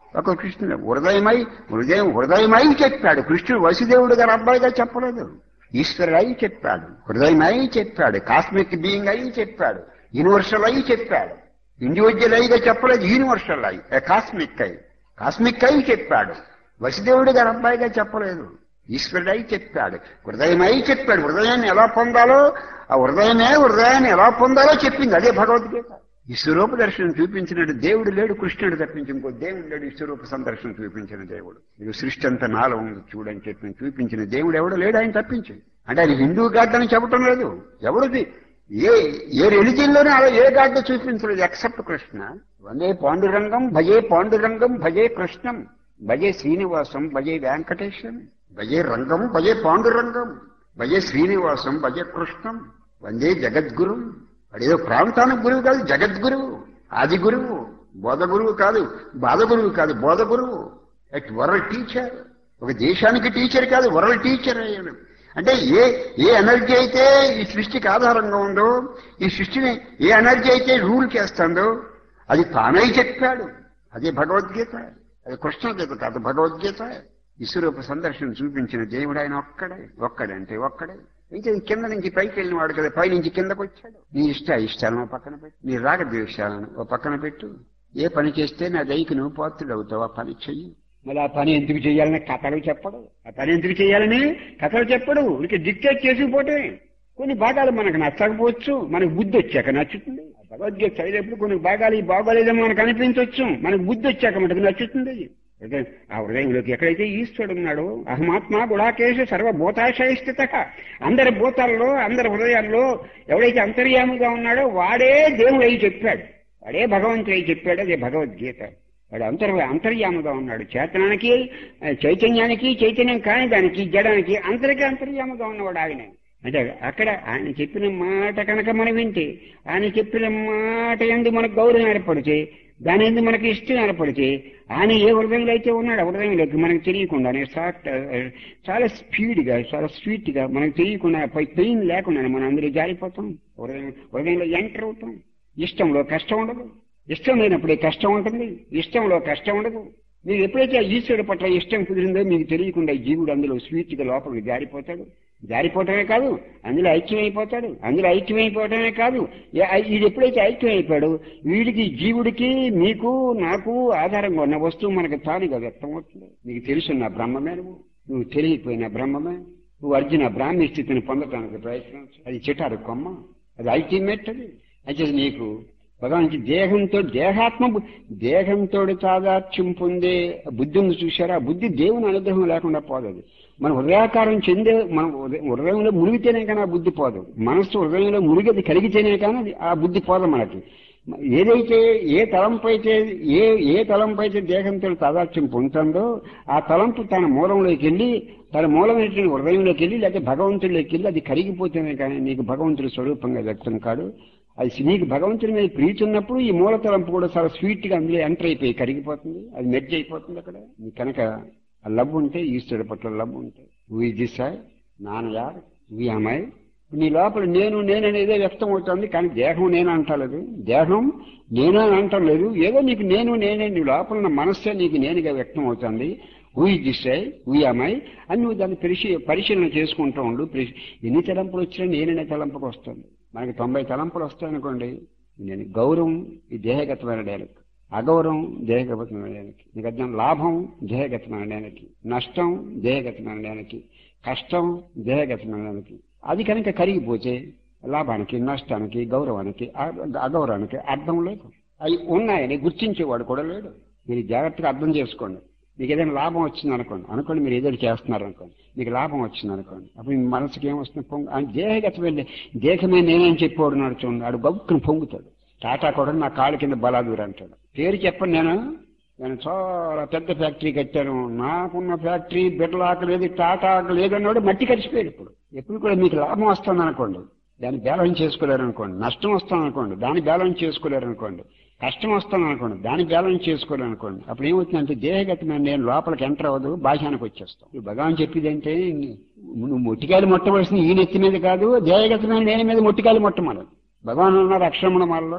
ఒక కృష్ణుడు హృదయమై హృదయం హృదయమై చెప్పాడు కృష్ణుడు వసుదేవుడు గారు అబ్బాయిగా చెప్పలేదు ఈశ్వరుడు అయి చెప్పాడు హృదయమై చెప్పాడు కాస్మిక్ బీయింగ్ అయి చెప్పాడు యూనివర్సల్ అయి చెప్పాడు ఇండివిజువల్ అయిగా చెప్పలేదు యూనివర్సల్ అయి కాస్మిక్ అయి కాస్మిక్ అయి చెప్పాడు వసుదేవుడు గారు అబ్బాయిగా చెప్పలేదు ఈశ్వరుడై చెప్పాడు హృదయమై చెప్పాడు హృదయాన్ని ఎలా పొందాలో ఆ హృదయమే హృదయాన్ని ఎలా పొందాలో చెప్పింది అదే భగవద్గీత విశ్వరూప దర్శనం చూపించినట్టు దేవుడు లేడు కృష్ణుడు తప్పించి ఇంకో దేవుడు లేడు విశ్వరూప సందర్శనం చూపించిన దేవుడు ఇది సృష్టి అంతా నాలో ఉంది చూడని చెప్పి చూపించిన దేవుడు ఎవడు లేడు ఆయన తప్పించి అంటే ఆయన హిందూ గాడ్ అని చెప్పటం లేదు ఎవరిది ఏ ఏ రిలీజియన్ లోనే అలా ఏ గాడ్ చూపించలేదు ఎక్సెప్ట్ కృష్ణ వందే పాండురంగం భజే పాండురంగం భజే కృష్ణం భజే శ్రీనివాసం భజే వెంకటేశం భజే రంగం భజే పాండురంగం భజే శ్రీనివాసం భజే కృష్ణం వందే జగద్గురు వాడేదో ప్రాంతానికి గురువు కాదు జగద్గురువు ఆది గురువు బోధ గురువు కాదు బాధ గురువు కాదు బోధ గురువు ఎట్ వరల్డ్ టీచర్ ఒక దేశానికి టీచర్ కాదు వరల్డ్ టీచర్ అయ్యాడు అంటే ఏ ఏ ఎనర్జీ అయితే ఈ సృష్టికి ఆధారంగా ఉందో ఈ సృష్టిని ఏ ఎనర్జీ అయితే రూల్ చేస్తుందో అది తానై చెప్పాడు అదే భగవద్గీత అది కృష్ణగీత కాదు భగవద్గీత విశ్వరూప సందర్శనం చూపించిన దేవుడు ఆయన ఒక్కడే ఒక్కడంటే ఒక్కడే అయితే కింద నుంచి పైకి వెళ్ళిన వాడు కదా పై నుంచి కిందకు వచ్చాడు నీ ఇష్ట ఇష్టాలను పక్కన పెట్టు నీ రాగద్వేషాలను ఓ పక్కన పెట్టు ఏ పని చేస్తే నా దయకి నువ్వు పాత్రుడు అవుతావు ఆ పని చెయ్యి మళ్ళీ ఆ పని ఎందుకు చేయాలని కథలు చెప్పడు ఆ పని ఎందుకు చేయాలని కథలు చెప్పడు ఇక డిక్టేట్ చేసుకుపోతే కొన్ని భాగాలు మనకు నచ్చకపోవచ్చు మనకు బుద్ధి వచ్చాక నచ్చుతుంది ఆ భగవద్గీత చదివేప్పుడు కొన్ని భాగాలు ఈ బాగోలేదేమో మనకు అనిపించవచ్చు మనకు బుద్ధి వచ్చాక మనకు నచ్చుతుంది అయితే ఆ హృదయంలోకి ఎక్కడైతే ఈశ్వరుడు ఉన్నాడో అహమాత్మ గుడాకేశ సర్వభూతాశయ స్థిత అందరి భూతాల్లో అందరి హృదయాల్లో ఎవడైతే అంతర్యాముగా ఉన్నాడో వాడే దేవుడు అయి చెప్పాడు వాడే భగవంతుడు అయి చెప్పాడు అదే భగవద్గీత వాడు అంతర్ అంతర్యాముగా ఉన్నాడు చేతనానికి ఆ, చైతన్యానికి చైతన్యం కాని దానికి జడానికి అందరికీ అంతర్యాముగా ఉన్నవాడు ఆయన అంటే అక్కడ ఆయన చెప్పిన మాట కనుక మనం వింటే ఆయన చెప్పిన మాట ఎందు మనకు గౌరవం ఏర్పడితే దాని ఎందు మనకి ఇష్టం ఏర్పడితే ఆయన ఏ హృదయంలో అయితే ఉన్నాడు ఆ హృదయంలోకి మనకు తెలియకుండానే సాఫ్ట్ చాలా స్పీడ్గా చాలా స్వీట్గా మనకు తెలియకుండా పెయిన్ లేకుండానే మనం అందరూ జారిపోతాం హృదయం హృదయంలో ఎంటర్ అవుతాం ఇష్టంలో కష్టం ఉండదు ఇష్టం లేనప్పుడే కష్టం ఉంటుంది ఇష్టంలో కష్టం ఉండదు మీరు ఎప్పుడైతే ఆ ఈశ్వరుడు పట్ల ఇష్టం కుదిరిందో మీకు తెలియకుండా ఈ జీవుడు అందులో స్వీట్గా లోపలికి జారిపోతాడు జారిపోవటమే కాదు అందులో ఐక్యమైపోతాడు అందులో ఐక్యమైపోవటమే కాదు ఏ- ఇది ఎప్పుడైతే ఐక్యమైపోయాడో వీడికి జీవుడికి మీకు నాకు ఆధారంగా ఉన్న వస్తువు మనకు తానుగా వ్యక్తం అవుతుంది నీకు తెలుసున్న బ్రహ్మమే నువ్వు నువ్వు తెలియపోయిన బ్రహ్మమే నువ్వు అర్జున బ్రాహ్మీ స్థితిని పొందటానికి ప్రయత్నించు అది చిటారు కొమ్మ అది అల్టిమేట్ అది అయితే నీకు భగవానికి దేహంతో దేహాత్మ బు- దేహంతో తాదాత్యం పొందే బుద్ధి ఉంది చూసారా ఆ బుద్ధి దేవుని అనుగ్రహం లేకుండా పోదది మన హృదయాకారం చెందే మన హృదయ- హృదయంలో మునిగితేనే కానీ ఆ బుద్ధి పోదు మనస్సు హృదయంలో మునిగది కలిగితేనే కానీ అది ఆ బుద్ధి పోదు మనకి ఏదైతే ఏ తలంపు అయితే ఏ ఏ తలంపు అయితే దేహంతో తాదాత్యం పొందుతుందో ఆ తలంపు తన మూలంలోకి వెళ్ళి తన మూలమైనటువంటి హృదయంలోకి వెళ్ళి లేకపోతే భగవంతుడిలోకి వెళ్ళి అది కరిగిపోతేనే కానీ నీకు భగవంతుడి స్వరూపంగా వ్యక్తం కాడు అది నీకు భగవంతుడి మీద ప్రీతి ఉన్నప్పుడు ఈ మూల తలంపు కూడా చాలా స్వీట్ గా అందులో ఎంటర్ అయిపోయి కరిగిపోతుంది అది మెర్జ్ అయిపోతుంది అక్కడ నీకు కనుక ఆ లవ్ ఉంటే ఈశ్వరుడు పట్ల లవ్ ఉంటే వీ దిస్ నానయా వీ అమ్మాయి నీ లోపల నేను నేననేదే వ్యక్తం అవుతుంది కానీ దేహం నేను అంటలేదు దేహం నేను అని అంటలేదు ఏదో నీకు నేను నేనే నీ లోపల ఉన్న మనస్సే నీకు నేనుగా వ్యక్తం అవుతుంది ఊయి దిశాయి ఊయామాయి అని నువ్వు దాన్ని పరిశీ పరిశీలన చేసుకుంటూ ఉండు పరిశీ- ఎన్ని తలంపులు వచ్చినా నేననే తలంపుకు వస్తుంది మనకి తొంభై తలంపులు వస్తాయనుకోండి నేను గౌరవం ఈ దేహగతమైన డైలక్ అగౌరవం దేహగతమైన డైలకి నీకు అర్థం లాభం దేహగతమైన డైలకి నష్టం దేహగతమైన డైలకి కష్టం దేహగతమైన డైలకి అది కనుక కరిగిపోతే లాభానికి నష్టానికి గౌరవానికి అ- అగౌరవానికి అర్థం లేదు అవి ఉన్నాయని గుర్తించేవాడు కూడా లేడు మీరు జాగ్రత్తగా అర్థం చేసుకోండి మీకు ఏదైనా లాభం వచ్చింది అనుకోండి అనుకోండి మీరు ఏదైనా చేస్తున్నారు అనుకోండి మీకు లాభం వచ్చింది అనుకోండి అప్పుడు మీ మనసుకి ఏమొస్తుంది పొంగు ఆయన దేహగతమైన దేహమే నేనేం చెప్పేవాడు నాడు చూడండి ఆడు గబుక్కుని పొంగుతాడు టాటా కూడా నా కాళ్ళ కింద బలాదూరు అంటాడు పేరు చెప్పండి నేను నేను చాలా పెద్ద ఫ్యాక్టరీ కట్టాను నాకున్న ఫ్యాక్టరీ బిర్లాకు లేదు టాటాకు లేదు అన్నాడు మట్టి కలిసిపోయాడు ఇప్పుడు ఎప్పుడు కూడా మీకు లాభం వస్తుంది అనుకోండి దాన్ని బ్యాలెన్స్ చేసుకోలేరు అనుకోండి నష్టం వస్తుంది అనుకోండి దాన్ని బ్యాలెన్స్ చేసుకోలేరు అనుకోండి కష్టం వస్తుంది అనుకోండి దాన్ని బ్యాలెన్స్ చేసుకోలేరు అనుకోండి అప్పుడు ఏమవుతుందంటే దేహగతమైన నేను లోపలికి ఎంటర్ అవ్వదు బాహ్యానికి వచ్చేస్తాం ఈ భగవాన్ చెప్పేది అంటే నువ్వు మొట్టికాయలు మొట్టవలసిన ఈ నెత్తి మీద కాదు దేహగతమైన నేను మీద మొట్టికాయలు మొట్టమని భగవాన్ ఉన్నారు అక్షరమణ మాలలో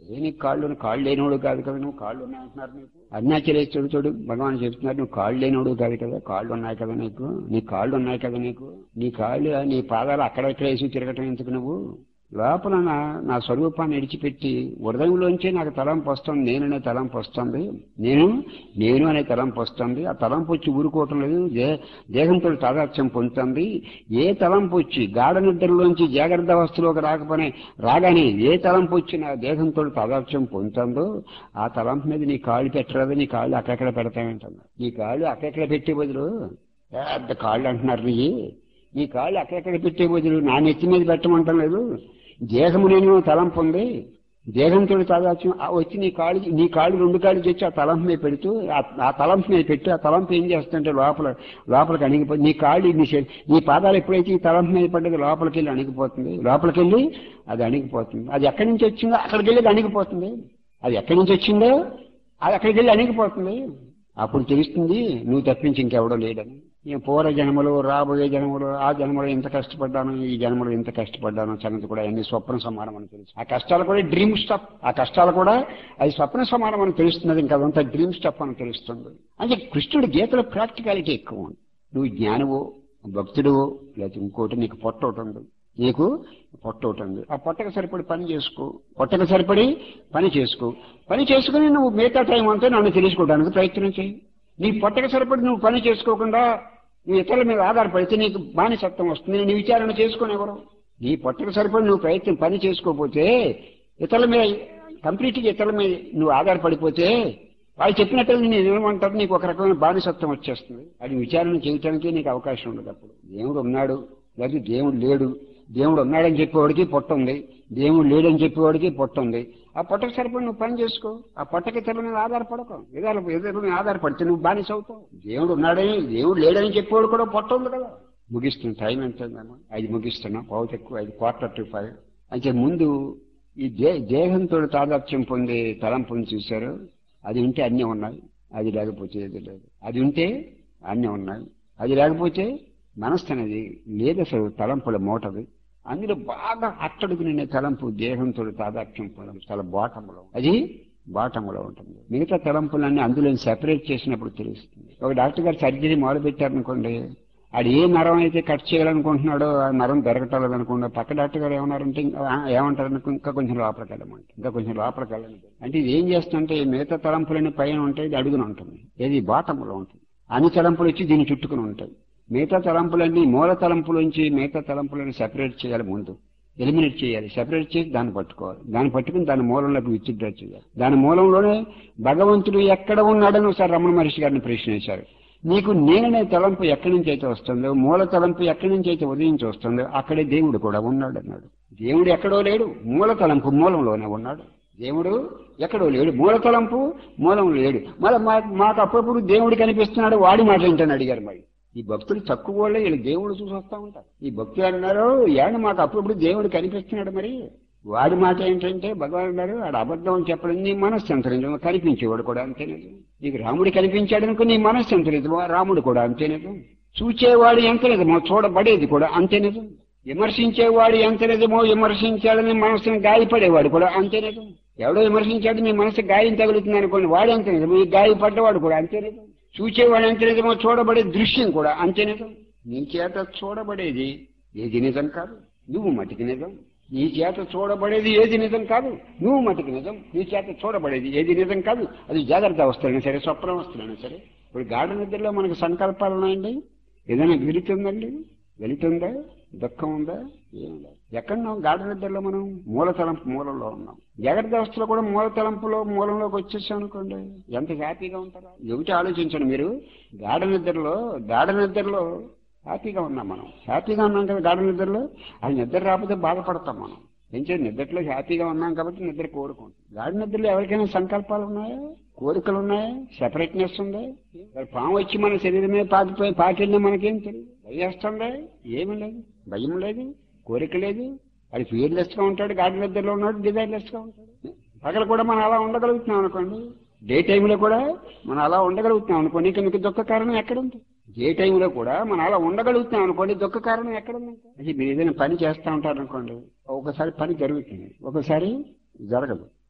ఏ నీకు కాళ్ళు ఉన్నాయి? కాళ్ళు లేనివాడు కాదు కదా నువ్వు కాళ్ళు ఉన్నాయి అంటున్నారు నీకు అరుణాచలేశ్వరుడు చూడు భగవాన్ చెప్తున్నారు నువ్వు కాళ్ళు లేనివాడు కాదు కదా కాళ్ళు ఉన్నాయి కదా నీకు నీ కాళ్ళు ఉన్నాయి కదా నీకు నీ కాళ్ళు నీ పాదాలు అక్కడెక్కడ వేసి తిరగటం ఎందుకు నువ్వు లోపల నా నా స్వరూపాన్ని విడిచిపెట్టి హృదయంలోంచే నాకు తలంపు వస్తుంది నేననే తలంపు వస్తుంది నేను నేను అనే తలంపు వస్తుంది ఆ తలంపు వచ్చి ఊరుకోవటం లేదు దే- దేహంతో తాదాత్యం పొందుతుంది ఏ తలంపు వచ్చి గాఢ నిద్రలోంచి జాగ్రత్త అవస్థలోకి రాకపోనే రాగానే ఏ తలంపు వచ్చి నా దేహంతో తాదాత్యం పొందుతుందో ఆ తలంపు మీద నీ కాళ్ళు పెట్టరాదు నీ కాళ్ళు అక్కడెక్కడ పెడతామంటున్నా నీ కాళ్ళు అక్కడెక్కడ పెట్టే బదులు పెద్ద కాళ్ళు అంటున్నారు నీ నీ కాళ్ళు అక్కడెక్కడ పెట్టే బదులు నా నెత్తి మీద పెట్టమంటం లేదు దేహము నేను తలంపు ఉంది దేహంతో తాదాత్యం ఆ వచ్చి నీ కాళ్ళు నీ కాళ్ళు రెండు కాళ్ళు తెచ్చి ఆ తలంపు మీద పెడుతూ ఆ- ఆ తలంపు మీద పెట్టి ఆ తలంపు ఏం చేస్తుంటే లోపల లోపలికి అణిగిపోతుంది నీ కాళ్ళు నీ శరీ- నీ పాదాలు ఎప్పుడైతే ఈ తలంపు మీద పడ్డది లోపలికి వెళ్ళి అణిగిపోతుంది లోపలికి వెళ్ళి అది అణిగిపోతుంది అది ఎక్కడి నుంచి వచ్చిందో అక్కడికి వెళ్ళి అది అణిగిపోతుంది అది ఎక్కడి నుంచి వచ్చిందో అది అక్కడికి వెళ్ళి అణిగిపోతుంది అప్పుడు తెలుస్తుంది నువ్వు తప్పించి ఇంకెవడో లేడని ఈ పూర్వ జన్మలు రాబోయే జన్మలు ఆ జన్మలో ఎంత కష్టపడ్డాను ఈ జన్మలో ఎంత కష్టపడ్డాను సంగతి కూడా అన్ని స్వప్న సమానం అని తెలుసు ఆ కష్టాలు కూడా డ్రీమ్ స్టఫ్ ఆ కష్టాలు కూడా అది స్వప్న సమానం అని తెలుస్తున్నది ఇంకా అదంతా డ్రీమ్ స్టఫ్ అని తెలుస్తుంది అంటే కృష్ణుడి గీతలో ప్రాక్టికాలిటీ ఎక్కువ ఉంది నువ్వు జ్ఞానవో భక్తుడువో లేకపోతే ఇంకోటి నీకు పొట్ట ఒకటి ఉంది నీకు పొట్ట ఒకటి ఉంది ఆ పొట్టకు సరిపడి పని చేసుకో పొట్టకు సరిపడి పని చేసుకో పని చేసుకుని నువ్వు మిగతా టైం అంతా నన్ను తెలుసుకోవడానికి ప్రయత్నం చేయి నీ పొట్టకు సరిపడి నువ్వు పని చేసుకోకుండా నీ ఇతరుల మీద ఆధారపడితే నీకు బానిసత్వం వస్తుంది నీ విచారణ చేసుకుని ఎవరు నీ పొట్టకు సరిపడి నువ్వు ప్రయత్నం పని చేసుకోకపోతే ఇతరుల మీద కంప్లీట్ గా ఇతరుల మీద నువ్వు ఆధారపడిపోతే వాళ్ళు చెప్పినట్టు నేను ఏమంటారు నీకు ఒక రకమైన బానిసత్వం వచ్చేస్తుంది అది విచారణ చేయటానికి నీకు అవకాశం ఉండదు అప్పుడు దేవుడు ఉన్నాడు లేదా దేవుడు లేడు దేవుడు ఉన్నాడని చెప్పేవాడికి పొట్ట ఉంది దేవుడు లేడని చెప్పేవాడికి పొట్ట ఉంది ఆ పొట్టకు సరిపడి నువ్వు పని చేసుకో ఆ పొట్టకి ఇతరుల మీద ఆధారపడకు ఇతరుల ఇతరుల మీద ఆధారపడితే నువ్వు బానిస అవుతావు దేవుడు ఉన్నాడని దేవుడు లేడని చెప్పేవాడు కూడా పొట్ట ఉంది కదా ముగిస్తున్నా టైం ఎంత ఉందమ్మా ఐదు ముగిస్తున్నా పావు ఎక్కువ ఐదు క్వార్టర్ టు ఫైవ్ అయితే ముందు ఈ దే దేహంతో తాదాత్యం పొందే తలంపుని చూశారు అది ఉంటే అన్నీ ఉన్నాయి అది లేకపోతే ఏది లేదు అది ఉంటే అన్నీ ఉన్నాయి అది లేకపోతే మనస్సు అనేది లేదు అసలు తలంపుల మోటది అందులో బాగా అట్టడుగు నిండే తలంపు దేహంతో తాదాత్యం పొందడం చాలా బాటంలో అది బాటంలో ఉంటుంది మిగతా తలంపులన్నీ అందులో సెపరేట్ చేసినప్పుడు తెలుస్తుంది ఒక డాక్టర్ గారు సర్జరీ మొదలు పెట్టారనుకోండి ఆడు ఏ నరం అయితే కట్ చేయాలనుకుంటున్నాడో ఆ నరం దొరకటలేదు అనుకోండి పక్క డాక్టర్ గారు ఏమన్నారంటే ఇంకా- ఆ, ఏమంటారు అనుకో, ఇంకా కొంచెం లోపలికి వెళ్ళమంట ఇంకా కొంచెం లోపలికి వెళ్ళండి అంటే ఇది ఏం చేస్తుంటే ఈ మిగతా తలంపులన్నీ పైన ఉంటాయి ఇది అడుగున ఉంటుంది ఏది బాటంలో ఉంటుంది అన్ని తలంపులు వచ్చి దీన్ని చుట్టుకుని ఉంటాయి మిగతా తలంపులన్నీ మూల తలంపులోంచి మిగతా తలంపులను సెపరేట్ చేయాలి ముందు ఎలిమినేట్ చేయాలి సెపరేట్ చేసి దాన్ని పట్టుకోవాలి దాన్ని పట్టుకుని దాని మూలంలోకి విత్డ్రా చేయాలి దాని మూలంలోనే భగవంతుడు ఎక్కడ ఉన్నాడని ఒకసారి రమణ మహర్షి గారిని ప్రశ్న వేశారు నీకు నేననే తలంపు ఎక్కడి నుంచి అయితే వస్తుందో మూల తలంపు ఎక్కడి నుంచి అయితే ఉదయించి వస్తుందో అక్కడే దేవుడు కూడా ఉన్నాడు అన్నాడు దేవుడు ఎక్కడో లేడు మూల తలంపు మూలంలోనే ఉన్నాడు దేవుడు ఎక్కడో లేడు మూల తలంపు మూలం లేడు మళ్ళీ మాకు అప్పుడప్పుడు దేవుడు కనిపిస్తున్నాడు వాడి మాట ఏంటని అడిగారు మరి ఈ భక్తులు తక్కువ వాళ్ళే వీళ్ళు దేవుడు చూసి వస్తా ఉంటారు ఈ భక్తులు అన్నారు ఏడు మాకు అప్పుడప్పుడు దేవుడు కనిపిస్తున్నాడు మరి వాడి మాట ఏంటంటే భగవాన్ అన్నారు వాడు అబద్ధం అని చెప్పడం నీ మనస్సు ఎంత నిజం కనిపించేవాడు కూడా అంతే నిజం నీకు రాముడు కనిపించాడు అనుకో నీ మనస్సు ఎంత నిజమో రాముడు కూడా అంతే నిజం చూచేవాడు ఎంత నిజమో చూడబడేది కూడా అంతే నిజం విమర్శించేవాడు ఎంత నిజమో విమర్శించాడని మనసును గాయపడేవాడు కూడా అంతే నిజం ఎవడో విమర్శించాడు నీ మనసు గాయం తగులుతుంది అనుకోండి వాడు ఎంత నిజమో ఈ గాయపడ్డవాడు కూడా అంతే నిజం చూచేవాడు ఎంత నిజమో చూడబడే దృశ్యం కూడా అంతే నిజం నీ చేత చూడబడేది ఏది నిజం కాదు నువ్వు మటికి నిజం నీ చేత చూడబడేది ఏది నిజం కాదు నువ్వు మటుకు నిజం నీ చేత చూడబడేది ఏది నిజం కాదు అది జాగ్రత్త అవస్థలైనా సరే స్వప్న అవస్థలైనా సరే ఇప్పుడు గాఢ నిద్రలో మనకు సంకల్పాలు ఉన్నాయండి ఏదైనా వెళుతుందండి వెళుతుందా దుఃఖం ఉందా ఏం లేదు ఎక్కడున్నాం గాఢ నిద్రలో మనం మూల తలంపు మూలంలో ఉన్నాం జాగ్రత్త అవస్థలో కూడా మూల తలంపులో మూలంలోకి వచ్చేసాం అనుకోండి ఎంత హ్యాపీగా ఉంటారా ఒకటి ఆలోచించండి మీరు గాఢ నిద్రలో గాఢ నిద్రలో హ్యాపీగా ఉన్నాం మనం హ్యాపీగా ఉన్నాం కదా గాఢ నిద్రలో అది నిద్ర రాకపోతే బాధపడతాం మనం ఏం చేయాలి నిద్రలో హ్యాపీగా ఉన్నాం కాబట్టి నిద్ర కోరుకుంటాం గాఢ నిద్రలో ఎవరికైనా సంకల్పాలు ఉన్నాయా కోరికలు ఉన్నాయా సెపరేట్నెస్ ఉందా మరి పాము వచ్చి మన శరీరమే పాకిపోయి పాకిల్ని మనకేం తెలియదు భయేస్తుందా ఏమీ లేదు భయం లేదు కోరిక లేదు అది ఫియర్లెస్ గా ఉంటాడు గాఢ నిద్రలో ఉన్నాడు డిజైర్లెస్ గా ఉంటాడు పగలు కూడా మనం అలా ఉండగలుగుతున్నాం అనుకోండి డే టైంలో కూడా మనం అలా ఉండగలుగుతున్నాం అనుకోండి ఇక మీకు దుఃఖ కారణం ఎక్కడుంది ఏ టైంలో కూడా మనం అలా ఉండగలుగుతున్నాం అనుకోండి దుఃఖ కారణం ఎక్కడుంది అది మీరు ఏదైనా పని చేస్తూ ఉంటారు అనుకోండి ఒకసారి పని జరుగుతుంది ఒకసారి జరగదు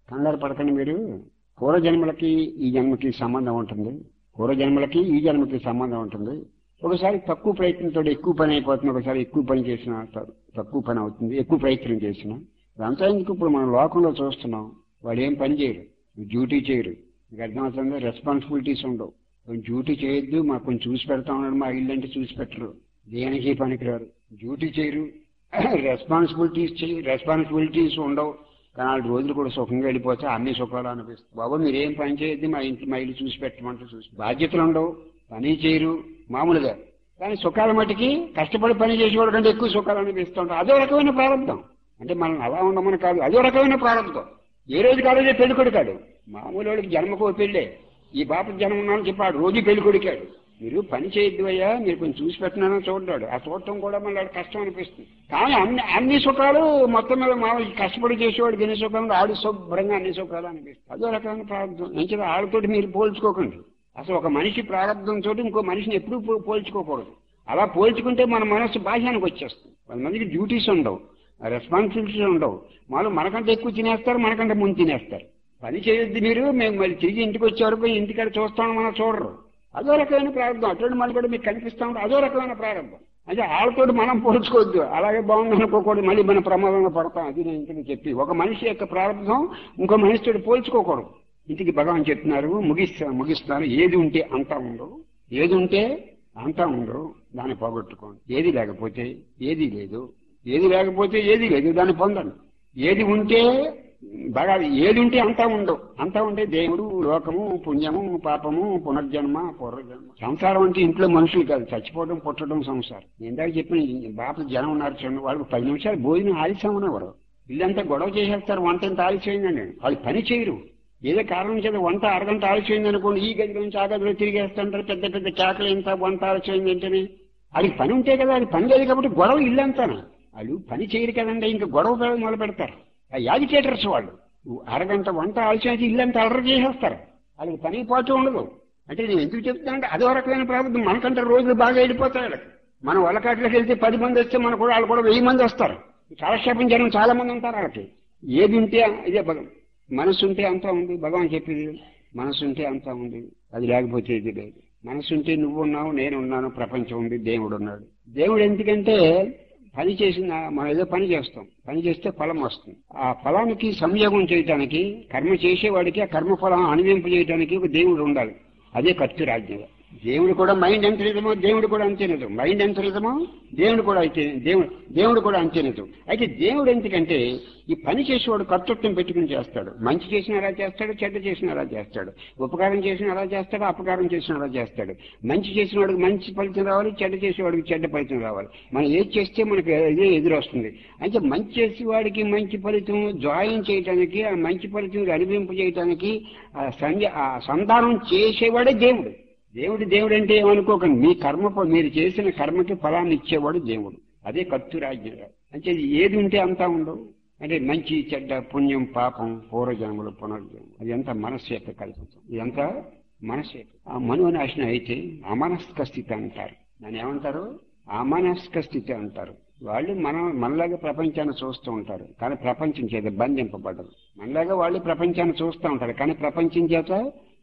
కంగారు పడకండి మీరు పూర్వజన్మలకి ఈ జన్మకి సంబంధం ఉంటుంది పూర్వజన్మలకి ఈ జన్మకి సంబంధం ఉంటుంది ఒకసారి తక్కువ ప్రయత్నంతో ఎక్కువ పని అయిపోతుంది ఒకసారి ఎక్కువ పని చేసిన తక్కువ పని అవుతుంది ఎక్కువ ప్రయత్నం చేసిన అంతా ఎందుకు ఇప్పుడు మనం లోకంలో చూస్తున్నాం వాళ్ళు ఏం పని చేయరు డ్యూటీ చేయరు మీకు అర్థమవుతుంది రెస్పాన్సిబిలిటీస్ ఉండవు కొంచెం డ్యూటీ చేయొద్దు మాకు కొంచెం చూసి పెడతా ఉన్నాడు మా ఇల్లు అంటే చూసి పెట్టరు దేనికి పనికిరారు డ్యూటీ చేయరు రెస్పాన్సిబిలిటీస్ చేయి రెస్పాన్సిబిలిటీస్ ఉండవు కానీ నాలుగు రోజులు కూడా సుఖంగా వెళ్ళిపోతే అన్ని సుఖాలు అనిపిస్తుంది బాబు మీరు ఏం పని చేయొద్దు మా ఇంటి మా ఇల్లు చూసి పెట్టమంటే చూసి బాధ్యతలు ఉండవు పని చేయరు మామూలుగా కానీ సుఖాల మటుకి కష్టపడి పని చేసేవాడు కంటే ఎక్కువ సుఖాలు అనిపిస్తుంటారు అదో రకమైన ప్రారంభం అంటే మనం అలా ఉండమని కాదు అదో రకమైన ప్రారంభం ఏ రోజు కాలేజే పెళ్లి కొడుకాడు మామూలు వాడికి జన్మకో పెళ్ళే ఈ బాప జన్మ ఉన్నాను చెప్పాడు రోజు పెళ్లి కొడికాడు మీరు పని చేయొద్దు అయ్యా మీరు కొంచెం చూసి పెట్టినానని చూడ్డాడు ఆ చూడటం కూడా మళ్ళీ వాడికి కష్టం అనిపిస్తుంది కానీ అన్ని అన్ని సుఖాలు మొత్తం మీద మామూలు కష్టపడి చేసేవాడికి ఎన్ని సుఖాలు ఆడు శుభ్రంగా అన్ని సుఖాలు అనిపిస్తుంది అదో రకమైన ప్రారంభం మంచిగా ఆడితోటి మీరు పోల్చుకోకండి అసలు ఒక మనిషి ప్రారంభంతో ఇంకో మనిషిని ఎప్పుడూ పో- పోల్చుకోకూడదు అలా పోల్చుకుంటే మన మనస్సు బాహ్యానికి వచ్చేస్తుంది కొంతమందికి డ్యూటీస్ ఉండవు రెస్పాన్సిబిలిటీస్ ఉండవు వాళ్ళు మనకంటే ఎక్కువ తినేస్తారు మనకంటే ముందు తినేస్తారు పని చేయొద్దు మీరు మేము మళ్ళీ తిరిగి ఇంటికి వచ్చే వరకు ఇంటికాడ చూస్తామని మనం చూడరు అదో రకమైన ప్రారంభం అటువంటి మళ్ళీ కూడా మీకు కనిపిస్తా ఉంటే అదో రకమైన ప్రారంభం అంటే వాళ్ళతో మనం పోల్చుకోవద్దు అలాగే బాగుంది అనుకోకూడదు మళ్ళీ మన ప్రమాదంలో పడతాం అది నేను ఇంటికి చెప్పి ఒక మనిషి యొక్క ప్రారంభం ఇంకో మనిషితో పోల్చుకోకూడదు ఇంటికి భగవాన్ చెప్తున్నారు ముగిస్తా ముగిస్తున్నారు ఏది ఉంటే అంతా ఉండవు ఏది ఉంటే అంతా ఉండవు దాన్ని పోగొట్టుకోండి ఏది లేకపోతే ఏది లేదు ఏది లేకపోతే ఏది లేదు దాన్ని పొందండి ఏది ఉంటే బాగా ఏది ఉంటే అంతా ఉండవు అంతా ఉంటే దేవుడు లోకము పుణ్యము పాపము పునర్జన్మ పూర్వజన్మ సంసారం అంటే ఇంట్లో మనుషులు కాదు చచ్చిపోవడం పుట్టడం సంసారం ఇందాక చెప్పిన బాప జనం ఉన్నారు చూడండి వాళ్ళకి పది నిమిషాలు భోజనం ఆలస్యం ఉన్నవారు ఇల్లంతా గొడవ చేసేస్తారు వంట ఎంత ఆలస్యమైందండి వాళ్ళు పని చేయరు ఏదో కారణం చేత వంట అరగంట ఆలస్యమైంది అనుకోండి ఈ గది నుంచి ఆ గదిలో తిరిగేస్తుంటారు పెద్ద పెద్ద కేకలు ఎంత వంట ఆలస్యమైంది ఏంటని అది పని ఉంటే కదా అది పని లేదు కాబట్టి గొడవ ఇల్లంతాను వాళ్ళు పని చేయరు కదండి ఇంకా గొడవ పె- మొదలు పెడతారు ఆ యాజిటేటర్స్ వాళ్ళు అరగంట వంట ఆలస్యం అయితే ఇల్లంతా అలర చేసేస్తారు వాళ్ళకి పని పాటు ఉండదు అంటే నేను ఎందుకు చెప్తానంటే అదో రకమైన ప్రారంభం మనకంటే రోజులు బాగా వెళ్ళిపోతాయి వాళ్ళకి మనం వలకాట్లోకి వెళ్తే పది మంది వస్తే మన కూడా వాళ్ళు కూడా వెయ్యి మంది వస్తారు కాలక్షేపం జనం చాలా మంది ఉంటారు వాళ్ళకి ఏది ఉంటే ఇదే భగం మనసు ఉంటే అంతా ఉంది భగవాన్ చెప్పింది మనసు ఉంటే అంతా ఉంది అది లేకపోతే ఇది లేదు మనసు ఉంటే నువ్వు ఉన్నావు నేను ఉన్నాను ప్రపంచం ఉంది దేవుడు ఉన్నాడు దేవుడు ఎందుకంటే పని చేసిన మనం ఏదో పని చేస్తాం పని చేస్తే ఫలం వస్తుంది ఆ ఫలానికి సంయోగం చేయటానికి కర్మ చేసేవాడికి ఆ కర్మ ఫలం అనువింపు చేయడానికి ఒక దేవుడు ఉండాలి అదే కర్తృ రాజ్యం దేవుడు కూడా మైండ్ ఎంత నిజమో దేవుడు కూడా అంతే నిజం మైండ్ ఎంత నిజమో దేవుడు కూడా అయితే దేవుడు దేవుడు కూడా అంతే నిజం అయితే దేవుడు ఎందుకంటే ఈ పని చేసేవాడు కర్తృత్వం పెట్టుకుని చేస్తాడు మంచి చేసిన అలా చేస్తాడు చెడ్డ చేసిన అలా చేస్తాడు ఉపకారం చేసిన అలా చేస్తాడు అపకారం చేసిన అలా చేస్తాడు మంచి చేసిన వాడికి మంచి ఫలితం రావాలి చెడ్డ చేసేవాడికి చెడ్డ ఫలితం రావాలి మనం ఏది చేస్తే మనకి ఇదే ఎదురొస్తుంది అంటే మంచి చేసేవాడికి మంచి ఫలితం జాయిన్ చేయటానికి ఆ మంచి ఫలితం అనిపింపు చేయటానికి ఆ సంధ్య ఆ సంధానం చేసేవాడే దేవుడు దేవుడు దేవుడు అంటే ఏమనుకోకండి మీ కర్మ ఫ- మీరు చేసిన కర్మకి ఫలాన్ని ఇచ్చేవాడు దేవుడు అదే కత్తురాజ్యం అంటే ఇది ఏది ఉంటే అంతా ఉండవు అంటే మంచి చెడ్డ పుణ్యం పాపం పూర్వజన్మలు పునర్జన్మలు అది ఎంత మనస్సు యొక్క కల్పితం ఇదంతా మనస్సు యొక్క ఆ మనోనాశనం అయితే అమనస్క స్థితి అంటారు దాన్ని ఏమంటారు అమనస్క స్థితి అంటారు వాళ్ళు మనం మనలాగా ప్రపంచాన్ని చూస్తూ ఉంటారు కానీ ప్రపంచం చేత బంధింపబడరు మనలాగా వాళ్ళు ప్రపంచాన్ని చూస్తూ ఉంటారు కానీ ప్రపంచం చేత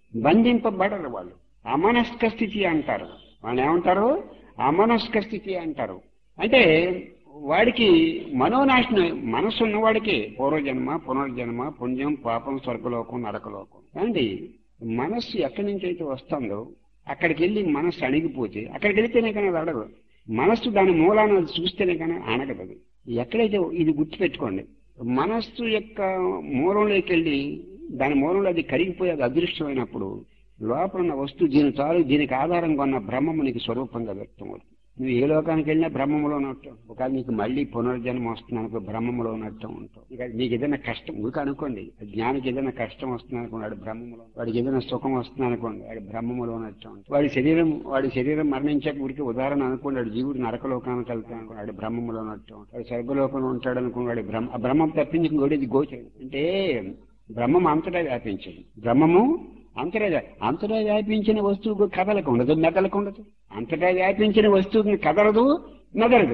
బంధింపబడరు వాళ్ళు అమనస్క స్థితి అంటారు వాళ్ళు ఏమంటారు అమనస్క స్థితి అంటారు అంటే వాడికి మనోనాశనం మనసు ఉన్నవాడికి పూర్వజన్మ పునర్జన్మ పుణ్యం పాపం స్వర్గలోకం నరకలోకం అండి మనస్సు ఎక్కడి నుంచి అయితే వస్తుందో అక్కడికి వెళ్ళి మనస్సు అణిగిపోతే అక్కడికి వెళితేనే కానీ అది అడగదు మనస్సు దాని మూలాన్ని అది చూస్తేనే కానీ అనగదు అది ఎక్కడైతే ఇది గుర్తుపెట్టుకోండి మనస్సు యొక్క మూలంలోకి వెళ్ళి దాని మూలంలో అది కరిగిపోయి అది అదృష్టమైనప్పుడు లోపల ఉన్న వస్తువు దీని చాలు దీనికి ఆధారంగా ఉన్న బ్రహ్మము నీకు స్వరూపంగా వ్యక్తమవుతుంది నువ్వు ఏ లోకానికి వెళ్ళినా బ్రహ్మములో ఉన్నట్టు ఒక నీకు మళ్ళీ పునర్జన్మ వస్తుంది అనుకో బ్రహ్మములో ఉన్నట్టు ఉంటావు ఇక నీకు ఏదైనా కష్టం ఊక అనుకోండి జ్ఞానికి ఏదైనా కష్టం వస్తుంది అనుకోండి వాడు బ్రహ్మములో వాడికి ఏదైనా సుఖం వస్తుంది అనుకోండి వాడి బ్రహ్మములో ఉన్నట్టు ఉంటాడు వాడి శరీరం వాడి శరీరం మరణించాక ఊరికి ఉదాహరణ అనుకోండి వాడు జీవుడు నరకలోకానికి వెళ్తాడు అనుకోండి వాడి బ్రహ్మములో ఉన్నట్టు ఉంటాడు వాడు స్వర్గలోకంలో ఉంటాడు అనుకోండి వాడి బ్రహ్మ ఆ బ్రహ్మం తప్పించి ఇంకోటి గోచరం అంటే బ్రహ్మం అంతటా వ్యాపించింది బ్రహ్మము అంతటా వ్యా- అంతటా వ్యాపించిన వస్తువుకు కదలకు ఉండదు మెదలకు ఉండదు అంతటా వ్యాపించిన వస్తువుకి కదలదు మెదలదు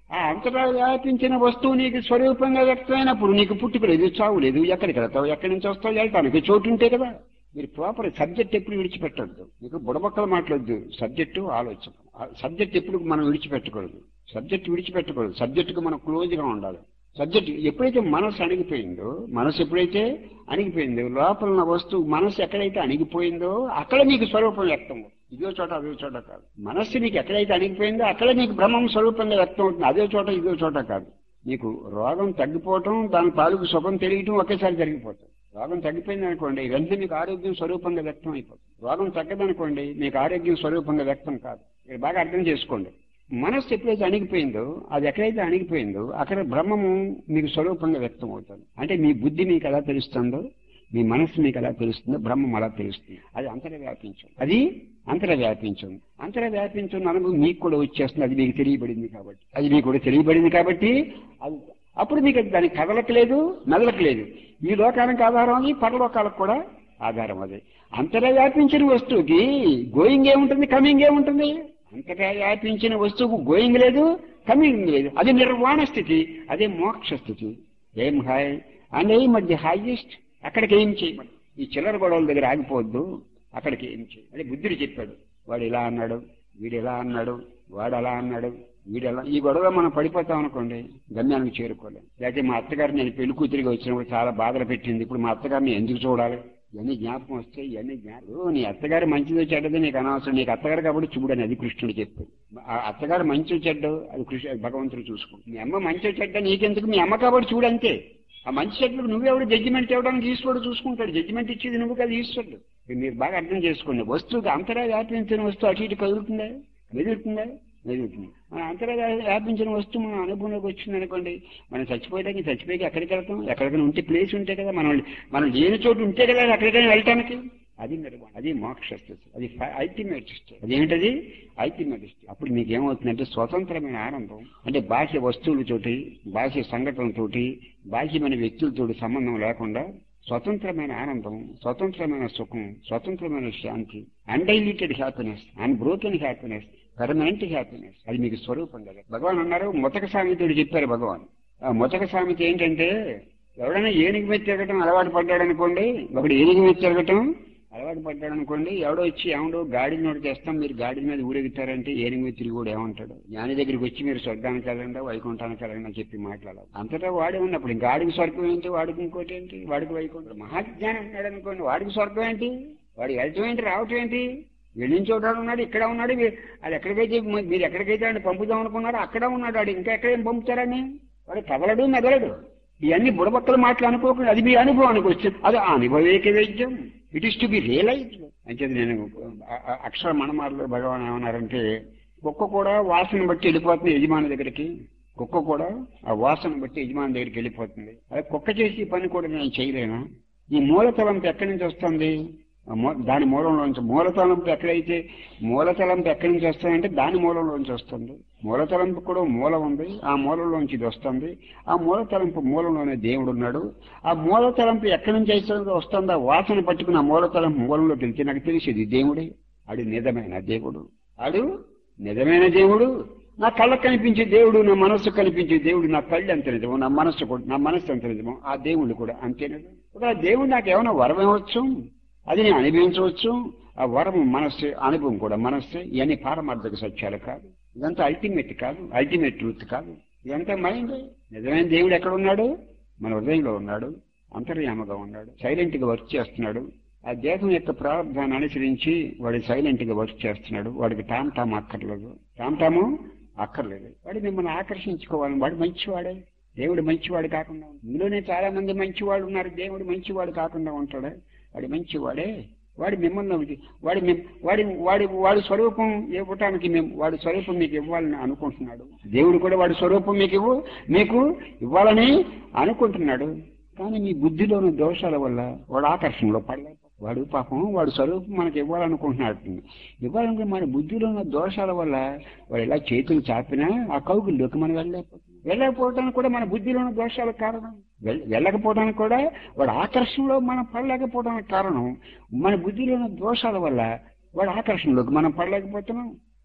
ఆ అంతటా వ్యాపించిన వస్తువు నీకు స్వరూపంగా వ్యక్తమైనప్పుడు నీకు పుట్టుక లేదు చావు లేదు ఎక్కడికి వెళ్తావు ఎక్కడి నుంచి వస్తావు వెళ్తానికి చోటు ఉంటే కదా మీరు ప్రాపర్ సబ్జెక్ట్ ఎప్పుడు విడిచిపెట్టద్దు మీకు బుడబక్కలు మాట్లాడద్దు సబ్జెక్టు ఆలోచన సబ్జెక్ట్ ఎప్పుడు మనం విడిచిపెట్టకూడదు సబ్జెక్ట్ విడిచిపెట్టకూడదు సబ్జెక్టుకు మనం క్లోజ్గా ఉండాలి సబ్జెక్ట్ ఎప్పుడైతే మనసు అణిగిపోయిందో మనసు ఎప్పుడైతే అణిగిపోయిందో లోపల ఉన్న వస్తువు మనసు ఎక్కడైతే అణిగిపోయిందో అక్కడ నీకు స్వరూపం వ్యక్తం అవుతుంది ఇదో చోట అదో చోట కాదు మనస్సు నీకు ఎక్కడైతే అణిగిపోయిందో అక్కడ నీకు బ్రహ్మం స్వరూపంగా వ్యక్తం అవుతుంది అదే చోట ఇదో చోట కాదు నీకు రోగం తగ్గిపోవటం దాని తాలూకు సుఖం తెలియటం ఒకేసారి జరిగిపోతుంది రోగం తగ్గిపోయింది అనుకోండి వెంటనే మీకు ఆరోగ్యం స్వరూపంగా వ్యక్తం అయిపోతుంది రోగం తగ్గదనుకోండి మీకు ఆరోగ్యం స్వరూపంగా వ్యక్తం కాదు మీరు బాగా అర్థం చేసుకోండి మనస్సు ఎప్పుడైతే అణిగిపోయిందో అది ఎక్కడైతే అణిగిపోయిందో అక్కడ బ్రహ్మము మీకు స్వరూపంగా వ్యక్తం అవుతుంది అంటే మీ బుద్ధి మీకు ఎలా తెలుస్తుందో మీ మనస్సు మీకు ఎలా తెలుస్తుందో బ్రహ్మం అలా తెలుస్తుంది అది అంతర వ్యాపించం అది అంతర వ్యాపించం అంతర వ్యాపించం అనుభవం మీకు కూడా వచ్చేస్తుంది అది మీకు తెలియబడింది కాబట్టి అది మీకు కూడా తెలియబడింది కాబట్టి అది అప్పుడు మీకు దానికి కదలకలేదు మెదలకలేదు ఈ లోకానికి ఆధారం అది పరలోకాలకు కూడా ఆధారం అది అంతటా వ్యాపించిన వస్తువుకి గోయింగ్ ఏముంటుంది కమింగ్ ఏముంటుంది అంతటా వ్యాపించిన వస్తువుకు గోయింగ్ లేదు కమింగ్ లేదు అది నిర్వాణ స్థితి అదే మోక్ష స్థితి ఏం హాయ్ అండ్ ఏం మధ్య హైయెస్ట్ అక్కడికి ఏం చేయమని ఈ చిల్లర గొడవల దగ్గర ఆగిపోవద్దు అక్కడికి ఏం చేయి అదే బుద్ధుడు చెప్పాడు వాడు ఇలా అన్నాడు వీడు ఇలా అన్నాడు వాడు అలా అన్నాడు వీడు ఎలా ఈ గొడవ మనం పడిపోతాం అనుకోండి గమ్యానికి చేరుకోలేం లేకపోతే మా అత్తగారు నేను పెళ్లి కూతురిగా వచ్చినప్పుడు చాలా బాధలు పెట్టింది ఇప్పుడు మా అత్తగారిని ఎందుకు చూడాలి ఇవన్నీ జ్ఞాపకం వస్తే ఇవన్నీ జ్ఞాపకం నీ అత్తగారు మంచిదో చెడ్డదో నీకు అనవసరం నీకు అత్తగారు కాబట్టి చూడని అది కృష్ణుడు చెప్పాడు ఆ అత్తగారు మంచి చెడ్డ అది కృష్ణ భగవంతుడు చూసుకో మీ అమ్మ మంచి చెడ్డ నీకెందుకు మీ అమ్మ కాబట్టి చూడంతే ఆ మంచి చెడ్డకు నువ్వెవడు జడ్జిమెంట్ ఇవ్వడానికి ఈశ్వరుడు చూసుకుంటాడు జడ్జిమెంట్ ఇచ్చేది నువ్వు కదా ఈశ్వరుడు మీరు బాగా అర్థం చేసుకోండి వస్తువుకి అంతరా వ్యాపించిన వస్తువు అటు ఇటు కదులుతుందా మెదులుతుందా మెదులుతుంది మన అంతరా వ్యాపించిన వస్తువు మన అనుభవంలోకి వచ్చింది అనుకోండి మనం చచ్చిపోయడానికి చచ్చిపోయి ఎక్కడికి వెళ్తాం ఎక్కడికైనా ఉంటే ప్లేస్ ఉంటే కదా మనం మనం లేని చోటు ఉంటే కదా ఎక్కడికైనా వెళ్ళటానికి అది నిర్మాణం అది మోక్ష స్థితి అది అల్టిమేట్ స్టేట్ అదేంటది అల్టిమేట్ స్టేట్ అప్పుడు మీకు ఏమవుతుందంటే స్వతంత్రమైన ఆనందం అంటే బాహ్య వస్తువులతోటి బాహ్య సంఘటనలతోటి బాహ్యమైన వ్యక్తులతోటి సంబంధం లేకుండా స్వతంత్రమైన ఆనందం స్వతంత్రమైన సుఖం స్వతంత్రమైన శాంతి undiluted happiness unbroken happiness permanent happiness అది మీకు స్వరూపం కదా భగవాన్ అన్నారు మొతక సామెతోడు చెప్పారు భగవాన్ ఆ మొతక సామెత ఏంటంటే ఎవడైనా ఏనుగు మీద తిరగటం అలవాటు పడ్డాడు అనుకోండి ఒకడు ఏనుగు మీద తిరగటం అలవాటు పడ్డాడు అనుకోండి ఎవడో వచ్చి ఏమడో గాడి నోటి చేస్తాం మీరు గాడి మీద ఊరెగుతారంటే ఏనుగు మీద తిరిగి కూడా ఏమంటాడు జ్ఞాని దగ్గరికి వచ్చి మీరు స్వర్గానికి వెళ్ళండి వైకుంఠానికి వెళ్ళండి అని చెప్పి మాట్లాడాలి అంతటా వాడే ఉన్నప్పుడు ఇంకా గాడికి స్వర్గం ఏంటి వాడికి ఇంకోటి ఏంటి వాడికి వైకుంఠం మహాజ్ఞానం ఉన్నాడు అనుకోండి వాడికి స్వర్గం ఏంటి వాడు వెళ్ళటం ఏంటి రావటం ఏంటి వెళ్ళిన చోట ఉన్నాడు ఇక్కడ ఉన్నాడు అది ఎక్కడికైతే మీరు ఎక్కడికైతే ఆయన పంపుదాం అనుకున్నారో అక్కడ ఉన్నాడు వాడు ఇంకా ఎక్కడేం పంపుతారని వాడు కదలడు మెదలడు ఇవన్నీ బుడబక్కల మాటలు అనుకోకుండా అది మీ అనుభవానికి వచ్చింది అది అనుభవేక వైద్యం it is to be realise అంటే నేను అక్షర మణమార్లో భగవాన్ ఏమన్నారంటే కుక్క కూడా వాసన బట్టి వెళ్ళిపోతుంది యజమాని దగ్గరికి కుక్క కూడా ఆ వాసన బట్టి యజమాని దగ్గరికి వెళ్ళిపోతుంది అదే కుక్క చేసి పని కూడా నేను చేయలేనా ఈ మూలతలంపు ఎక్కడి నుంచి వస్తుంది దాని మూలంలోంచి మూలతలంపు ఎక్కడైతే మూలతలంపు ఎక్కడి నుంచి వస్తుందంటే దాని మూలంలోంచి వస్తుంది మూలతలంపు కూడా మూలం ఉంది ఆ మూలంలోంచి ఇది వస్తుంది ఆ మూలతలంపు మూలంలోనే దేవుడు ఉన్నాడు ఆ మూలతలంపు ఎక్కడి నుంచి అయితే వస్తుందో వాసన పట్టుకుని ఆ మూలతలంపు మూలంలోకి వెళ్తే నాకు తెలిసేది దేవుడే ఆడు నిజమైన దేవుడు ఆడు నిజమైన దేవుడు నా కళ్ళకు కనిపించే దేవుడు నా మనస్సు కనిపించే దేవుడు నా కళ్ళు ఎంత నిజమో నా మనస్సు కూడా నా మనస్సు ఎంత నిజమో ఆ దేవుడు కూడా అంతే నిజం ఒక దేవుడు నాకు ఏమైనా వరం ఇవ్వచ్చు అది నేను అనుభవించవచ్చు ఆ వరం మనస్సు అనుభవం కూడా మనస్సు ఇవన్నీ పారమార్థక సత్యాలు కాదు ఇదంతా అల్టిమేట్ కాదు అల్టిమేట్ ట్రూత్ కాదు ఇదంతా మైండ్ నిజమైన దేవుడు ఎక్కడ ఉన్నాడు మన హృదయంలో ఉన్నాడు అంతర్యామగా ఉన్నాడు సైలెంట్ గా వర్క్ చేస్తున్నాడు ఆ దేహం యొక్క ప్రారంభాన్ని అనుసరించి వాడు సైలెంట్ గా వర్క్ చేస్తున్నాడు వాడికి టామ్ టామ్ అక్కర్లేదు టామ్ టాము అక్కర్లేదు వాడు మిమ్మల్ని ఆకర్షించుకోవాలని వాడు మంచివాడే దేవుడు మంచివాడు కాకుండా ఇందులోనే చాలా మంది మంచివాడు ఉన్నారు దేవుడు మంచివాడు కాకుండా ఉంటాడు వాడు మంచివాడే వాడి మిమ్మల్ని వాడి వాడి వాడి వాడి స్వరూపం ఇవ్వటానికి మేము వాడి స్వరూపం మీకు ఇవ్వాలని అనుకుంటున్నాడు దేవుడు కూడా వాడి స్వరూపం మీకు ఇవ్వు మీకు ఇవ్వాలని అనుకుంటున్నాడు కానీ మీ బుద్ధిలోని దోషాల వల్ల వాడు ఆకర్షణలో పడలేదు వాడు పాపం వాడు స్వరూపం మనకి ఇవ్వాలనుకుంటున్నాడు ఇవ్వాలంటే మన బుద్ధిలో ఉన్న దోషాల వల్ల వాడు ఇలా చేతులు చాపినా ఆ కౌగుల్లోకి మనం వెళ్ళలేకపోతున్నాం వెళ్ళకపోవడానికి కూడా మన బుద్ధిలో ఉన్న దోషాల కారణం వెళ్ళకపోవడానికి కూడా వాడు ఆకర్షణలో మనం పడలేకపోవడానికి కారణం మన బుద్ధిలో ఉన్న దోషాల వల్ల వాడు ఆకర్షణలోకి మనం పడలేకపోతున్నాం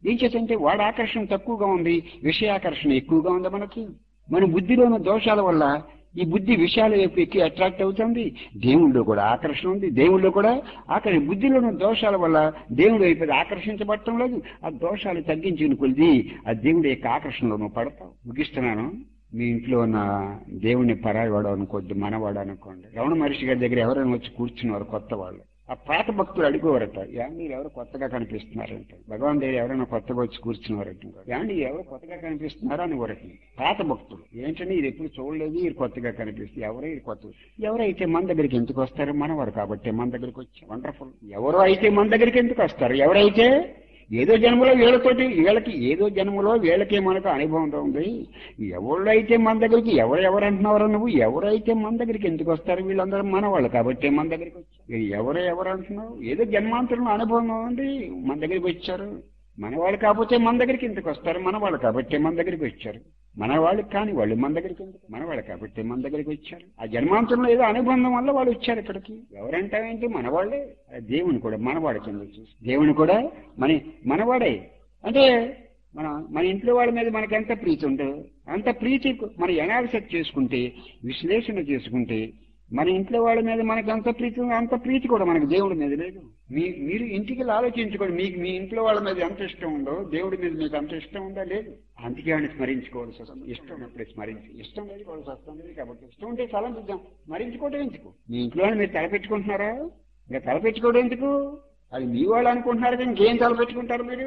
ఏం చేతంటే వాడి ఆకర్షణ తక్కువగా ఉంది విషయాకర్షణ ఎక్కువగా ఉంది మనకి మన బుద్ధిలో ఉన్న దోషాల వల్ల ఈ బుద్ధి విషయాల వైపు ఎక్కువ అట్రాక్ట్ అవుతుంది దేవుళ్ళో కూడా ఆకర్షణ ఉంది దేవుళ్ళో కూడా ఆకర్షణ బుద్ధిలో ఉన్న దోషాల వల్ల దేవుడి వైపు అది ఆకర్షించబడటం లేదు ఆ దోషాలు తగ్గించుకుని కొలిది ఆ దేవుడి యొక్క ఆకర్షణలో నువ్వు పడతావు ముగిస్తున్నాను మీ ఇంట్లో ఉన్న దేవుడిని పరాయి వాడు అనుకోద్దు మనవాడు అనుకోండి రమణ మహర్షి గారి దగ్గర ఎవరైనా వచ్చి కూర్చున్నారు కొత్త వాళ్ళు ఆ పాత భక్తులు అడుగువారట యాండి ఎవరు కొత్తగా కనిపిస్తున్నారంట భగవాన్ దగ్గర ఎవరైనా కొత్తగా వచ్చి కూర్చున్నారట యాండి ఎవరు కొత్తగా కనిపిస్తున్నారా అని వరకు పాత భక్తులు ఏంటంటే ఇది ఎప్పుడు చూడలేదు ఇది కొత్తగా కనిపిస్తుంది ఎవరో ఇది కొత్త ఎవరైతే మన దగ్గరికి ఎందుకు వస్తారు మనవారు కాబట్టి మన దగ్గరికి వచ్చి వండర్ఫుల్ ఎవరో అయితే మన దగ్గరికి ఎందుకు వస్తారు ఎవరైతే ఏదో జన్మలో వీళ్ళతోటి వీళ్ళకి ఏదో జన్మలో వీళ్ళకే మనకు అనుభవం ఉంది ఎవరైతే మన దగ్గరికి ఎవరు ఎవరు అంటున్నారో నువ్వు ఎవరైతే మన దగ్గరికి ఎందుకు వస్తారు వీళ్ళందరూ మన వాళ్ళు కాబట్టి మన దగ్గరికి వచ్చారు ఎవరు ఎవరు అంటున్నావు ఏదో జన్మాంతరం అనుభవం ఉంది మన దగ్గరికి వచ్చారు మన వాళ్ళు కాకపోతే మన దగ్గరికి ఎందుకు వస్తారు మన వాళ్ళు కాబట్టి మన దగ్గరికి వచ్చారు మన వాళ్ళు కాని వాళ్ళు మన దగ్గరికి ఎందుకు మన వాళ్ళు కాబట్టి మన దగ్గరికి వచ్చారు ఆ జన్మాంతరంలో ఏదో అనుబంధం వల్ల వాళ్ళు వచ్చారు ఇక్కడికి ఎవరంటావేంటి మన వాళ్ళే ఆ దేవుని కూడా మనవాడి కింద చూసి దేవుని కూడా మన మనవాడే అంటే మన మన ఇంట్లో వాళ్ళ మీద మనకి ఎంత ప్రీతి ఉందో అంత ప్రీతి మన ఎనాలిసిస్ చేసుకుంటే విశ్లేషణ చేసుకుంటే మన ఇంట్లో వాళ్ళ మీద మనకి అంత ప్రీతి ఉందో అంత ప్రీతి కూడా మనకి దేవుడి మీద లేదు మీ మీరు ఇంటికి వెళ్ళి ఆలోచించుకోండి మీకు మీ ఇంట్లో వాళ్ళ మీద ఎంత ఇష్టం ఉందో దేవుడి మీద మీకు అంత ఇష్టం ఉందా లేదు అందుకే ఆయన స్మరించుకోవాల్సి వస్తుంది ఇష్టం ఉన్నప్పుడు స్మరించి ఇష్టం లేదు కూడా వస్తుంది కాబట్టి ఇష్టం ఉంటే తలంపిద్దాం స్మరించుకోవడం ఎందుకు మీ ఇంట్లో వాళ్ళని మీరు తలపెట్టుకుంటున్నారా ఇంకా తలపెట్టుకోవడం ఎందుకు అది మీ వాళ్ళు అనుకుంటున్నారు కానీ ఇంకేం తలపెట్టుకుంటారు మీరు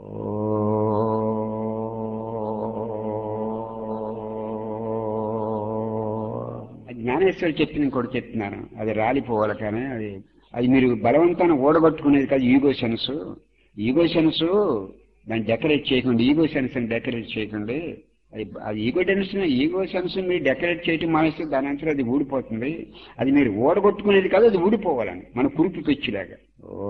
అది జ్ఞానేశ్వరు చెప్పింది ఇంకోటి చెప్తున్నాను అది రాలిపోవాలి కానీ అది అది మీరు బలవంతాన్ని ఓడగొట్టుకునేది కాదు ఈగో సెన్స్ ఈగో సెన్స్ దాన్ని డెకరేట్ చేయకండి ఈగో సెన్స్ అని డెకరేట్ చేయకండి అది అది ఈగో టెన్షన్ ఈగో సెన్స్ మీరు డెకరేట్ చేయటం మానేస్తే దాని అంతా అది ఊడిపోతుంది అది మీరు ఓడగొట్టుకునేది కాదు అది ఊడిపోవాలని మన కురుపు పెచ్చిలాగా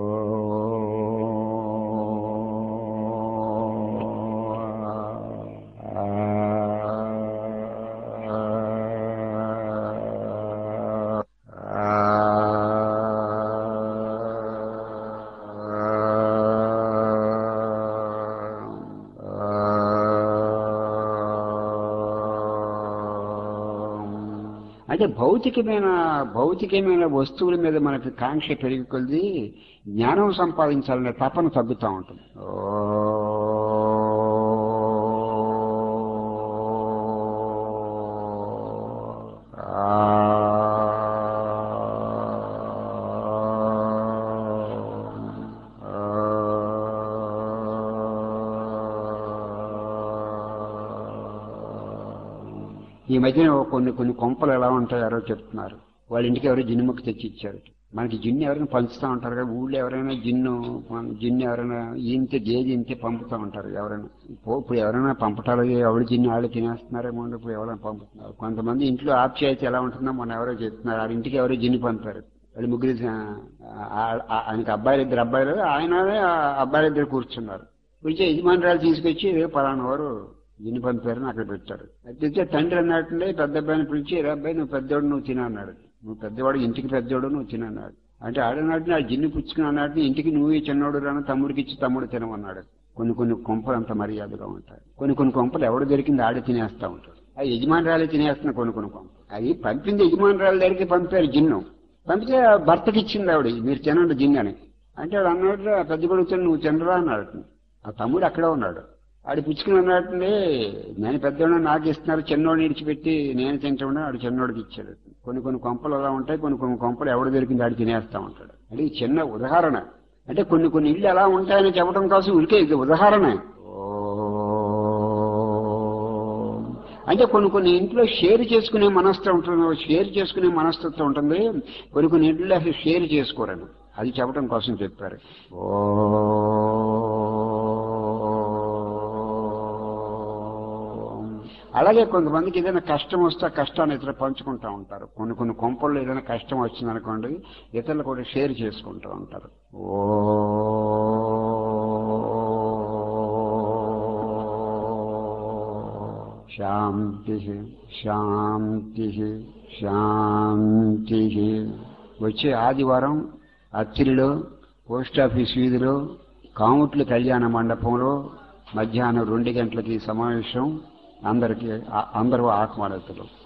అయితే భౌతికమైన భౌతికమైన వస్తువుల మీద మనకి కాంక్ష పెరిగి కొద్ది జ్ఞానం సంపాదించాలనే తపన తగ్గుతూ ఉంటుంది ఈ మధ్యన కొన్ని కొన్ని కొంపలు ఎలా ఉంటాయారో చెప్తున్నారు వాళ్ళ ఇంటికి ఎవరో జిన్ను ముక్క తెచ్చి ఇచ్చారు మనకి జిన్ను ఎవరైనా పంచుతూ ఉంటారు కదా ఊళ్ళో ఎవరైనా జిన్ను మన- జిన్ను ఎవరైనా ఇంతే గేది ఇంతే పంపుతూ ఉంటారు ఎవరైనా ఇప్పుడు ఇప్పుడు ఎవరైనా పంపటాలు ఎవరు జిన్ను వాళ్ళు తినేస్తున్నారేమో అని ఇప్పుడు ఎవరైనా పంపుతున్నారు కొంతమంది ఇంట్లో ఆప్యాయత ఎలా ఉంటుందో మన ఎవరో చెప్తున్నారు వాళ్ళ ఇంటికి ఎవరో జిన్ను పంపారు వాళ్ళు ముగ్గురు ఆ- ఆ- ఆ- ఆయనకి అబ్బాయిలు ఇద్దరు అబ్బాయిలు ఆయననే ఆ అబ్బాయిలు ఇద్దరు కూర్చున్నారు కూర్చో యజమానురాలు తీసుకొచ్చి "ఏ పలానా వారు జిన్ను పంపారని అక్కడ పెట్టారు అయితే తండ్రి అన్నట్టుండే పెద్ద అబ్బాయిని పిలిచి "రే అబ్బాయి నువ్వు పెద్దోడు నువ్వు తిన అన్నాడు నువ్వు పెద్దవాడు ఇంటికి పెద్దోడు నువ్వు తిన అన్నాడు అంటే ఆడనాటిని ఆ జిన్ను పుచ్చుకుని అన్నట్టు ఇంటికి నువ్వు ఈ చిన్నోడు రాను తమ్ముడికి ఇచ్చి తమ్ముడు తినమన్నాడు కొన్ని కొన్ని కొంపలు అంత మర్యాదగా ఉంటాయి కొన్ని కొన్ని కొంపలు ఎవడు దొరికింది ఆడే తినేస్తా ఉంటాడు ఆ యజమానురాలే తినేస్తున్న కొన్ని కొన్ని కొంపలు అది పంపింది యజమానురాల దగ్గరికి పంపారు జిన్ను పంపితే ఆ భర్తకి ఇచ్చింది ఆవిడ మీరు తినండి జిన్ను అని అంటే వాడు అన్నాడు పెద్ద కొడుకుని నువ్వు తినరా అన్నాడు ఆ తమ్ముడు అక్కడే ఉన్నాడు ఆడు పుచ్చుకుని అన్నట్టుండే నేను పెద్దోడు నాకు ఇస్తున్నారు చిన్నోడిని ఇడిచిపెట్టి నేను తింటామని ఆడు చిన్నోడికి ఇచ్చాడు కొన్ని కొన్ని కొంపలు అలా ఉంటాయి కొన్ని కొన్ని కొంపలు ఎవడు దొరికింది ఆడు తినేస్తా ఉంటాడు అది చిన్న ఉదాహరణ అంటే కొన్ని కొన్ని ఇళ్ళు ఎలా ఉంటాయని చెప్పడం కోసం ఉరికే ఇది ఉదాహరణ అంటే కొన్ని కొన్ని ఇంట్లో షేర్ చేసుకునే మనస్తత్వం ఉంటుంది షేర్ చేసుకునే మనస్తత్వం ఉంటుంది కొన్ని కొన్ని ఇంట్లో అసలు షేర్ చేసుకోరని అది చెప్పడం కోసం చెప్పారు అలాగే కొంతమందికి ఏదైనా కష్టం వస్తే ఆ కష్టాన్ని ఇతరులు పంచుకుంటా ఉంటారు కొన్ని కొన్ని కొంపల్లో ఏదైనా కష్టం వచ్చిందనుకోండి ఇతరులు కూడా షేర్ చేసుకుంటూ ఉంటారు ఓ శాంతి శాంతి శాంతి వచ్చే ఆదివారం అత్తిలిలో పోస్ట్ ఆఫీస్ వీధిలో కాముట్ల కళ్యాణ మండపంలో మధ్యాహ్నం రెండు గంటలకి సమావేశం అందరికీ ఆ- అందరూ ఆహ్వానితులు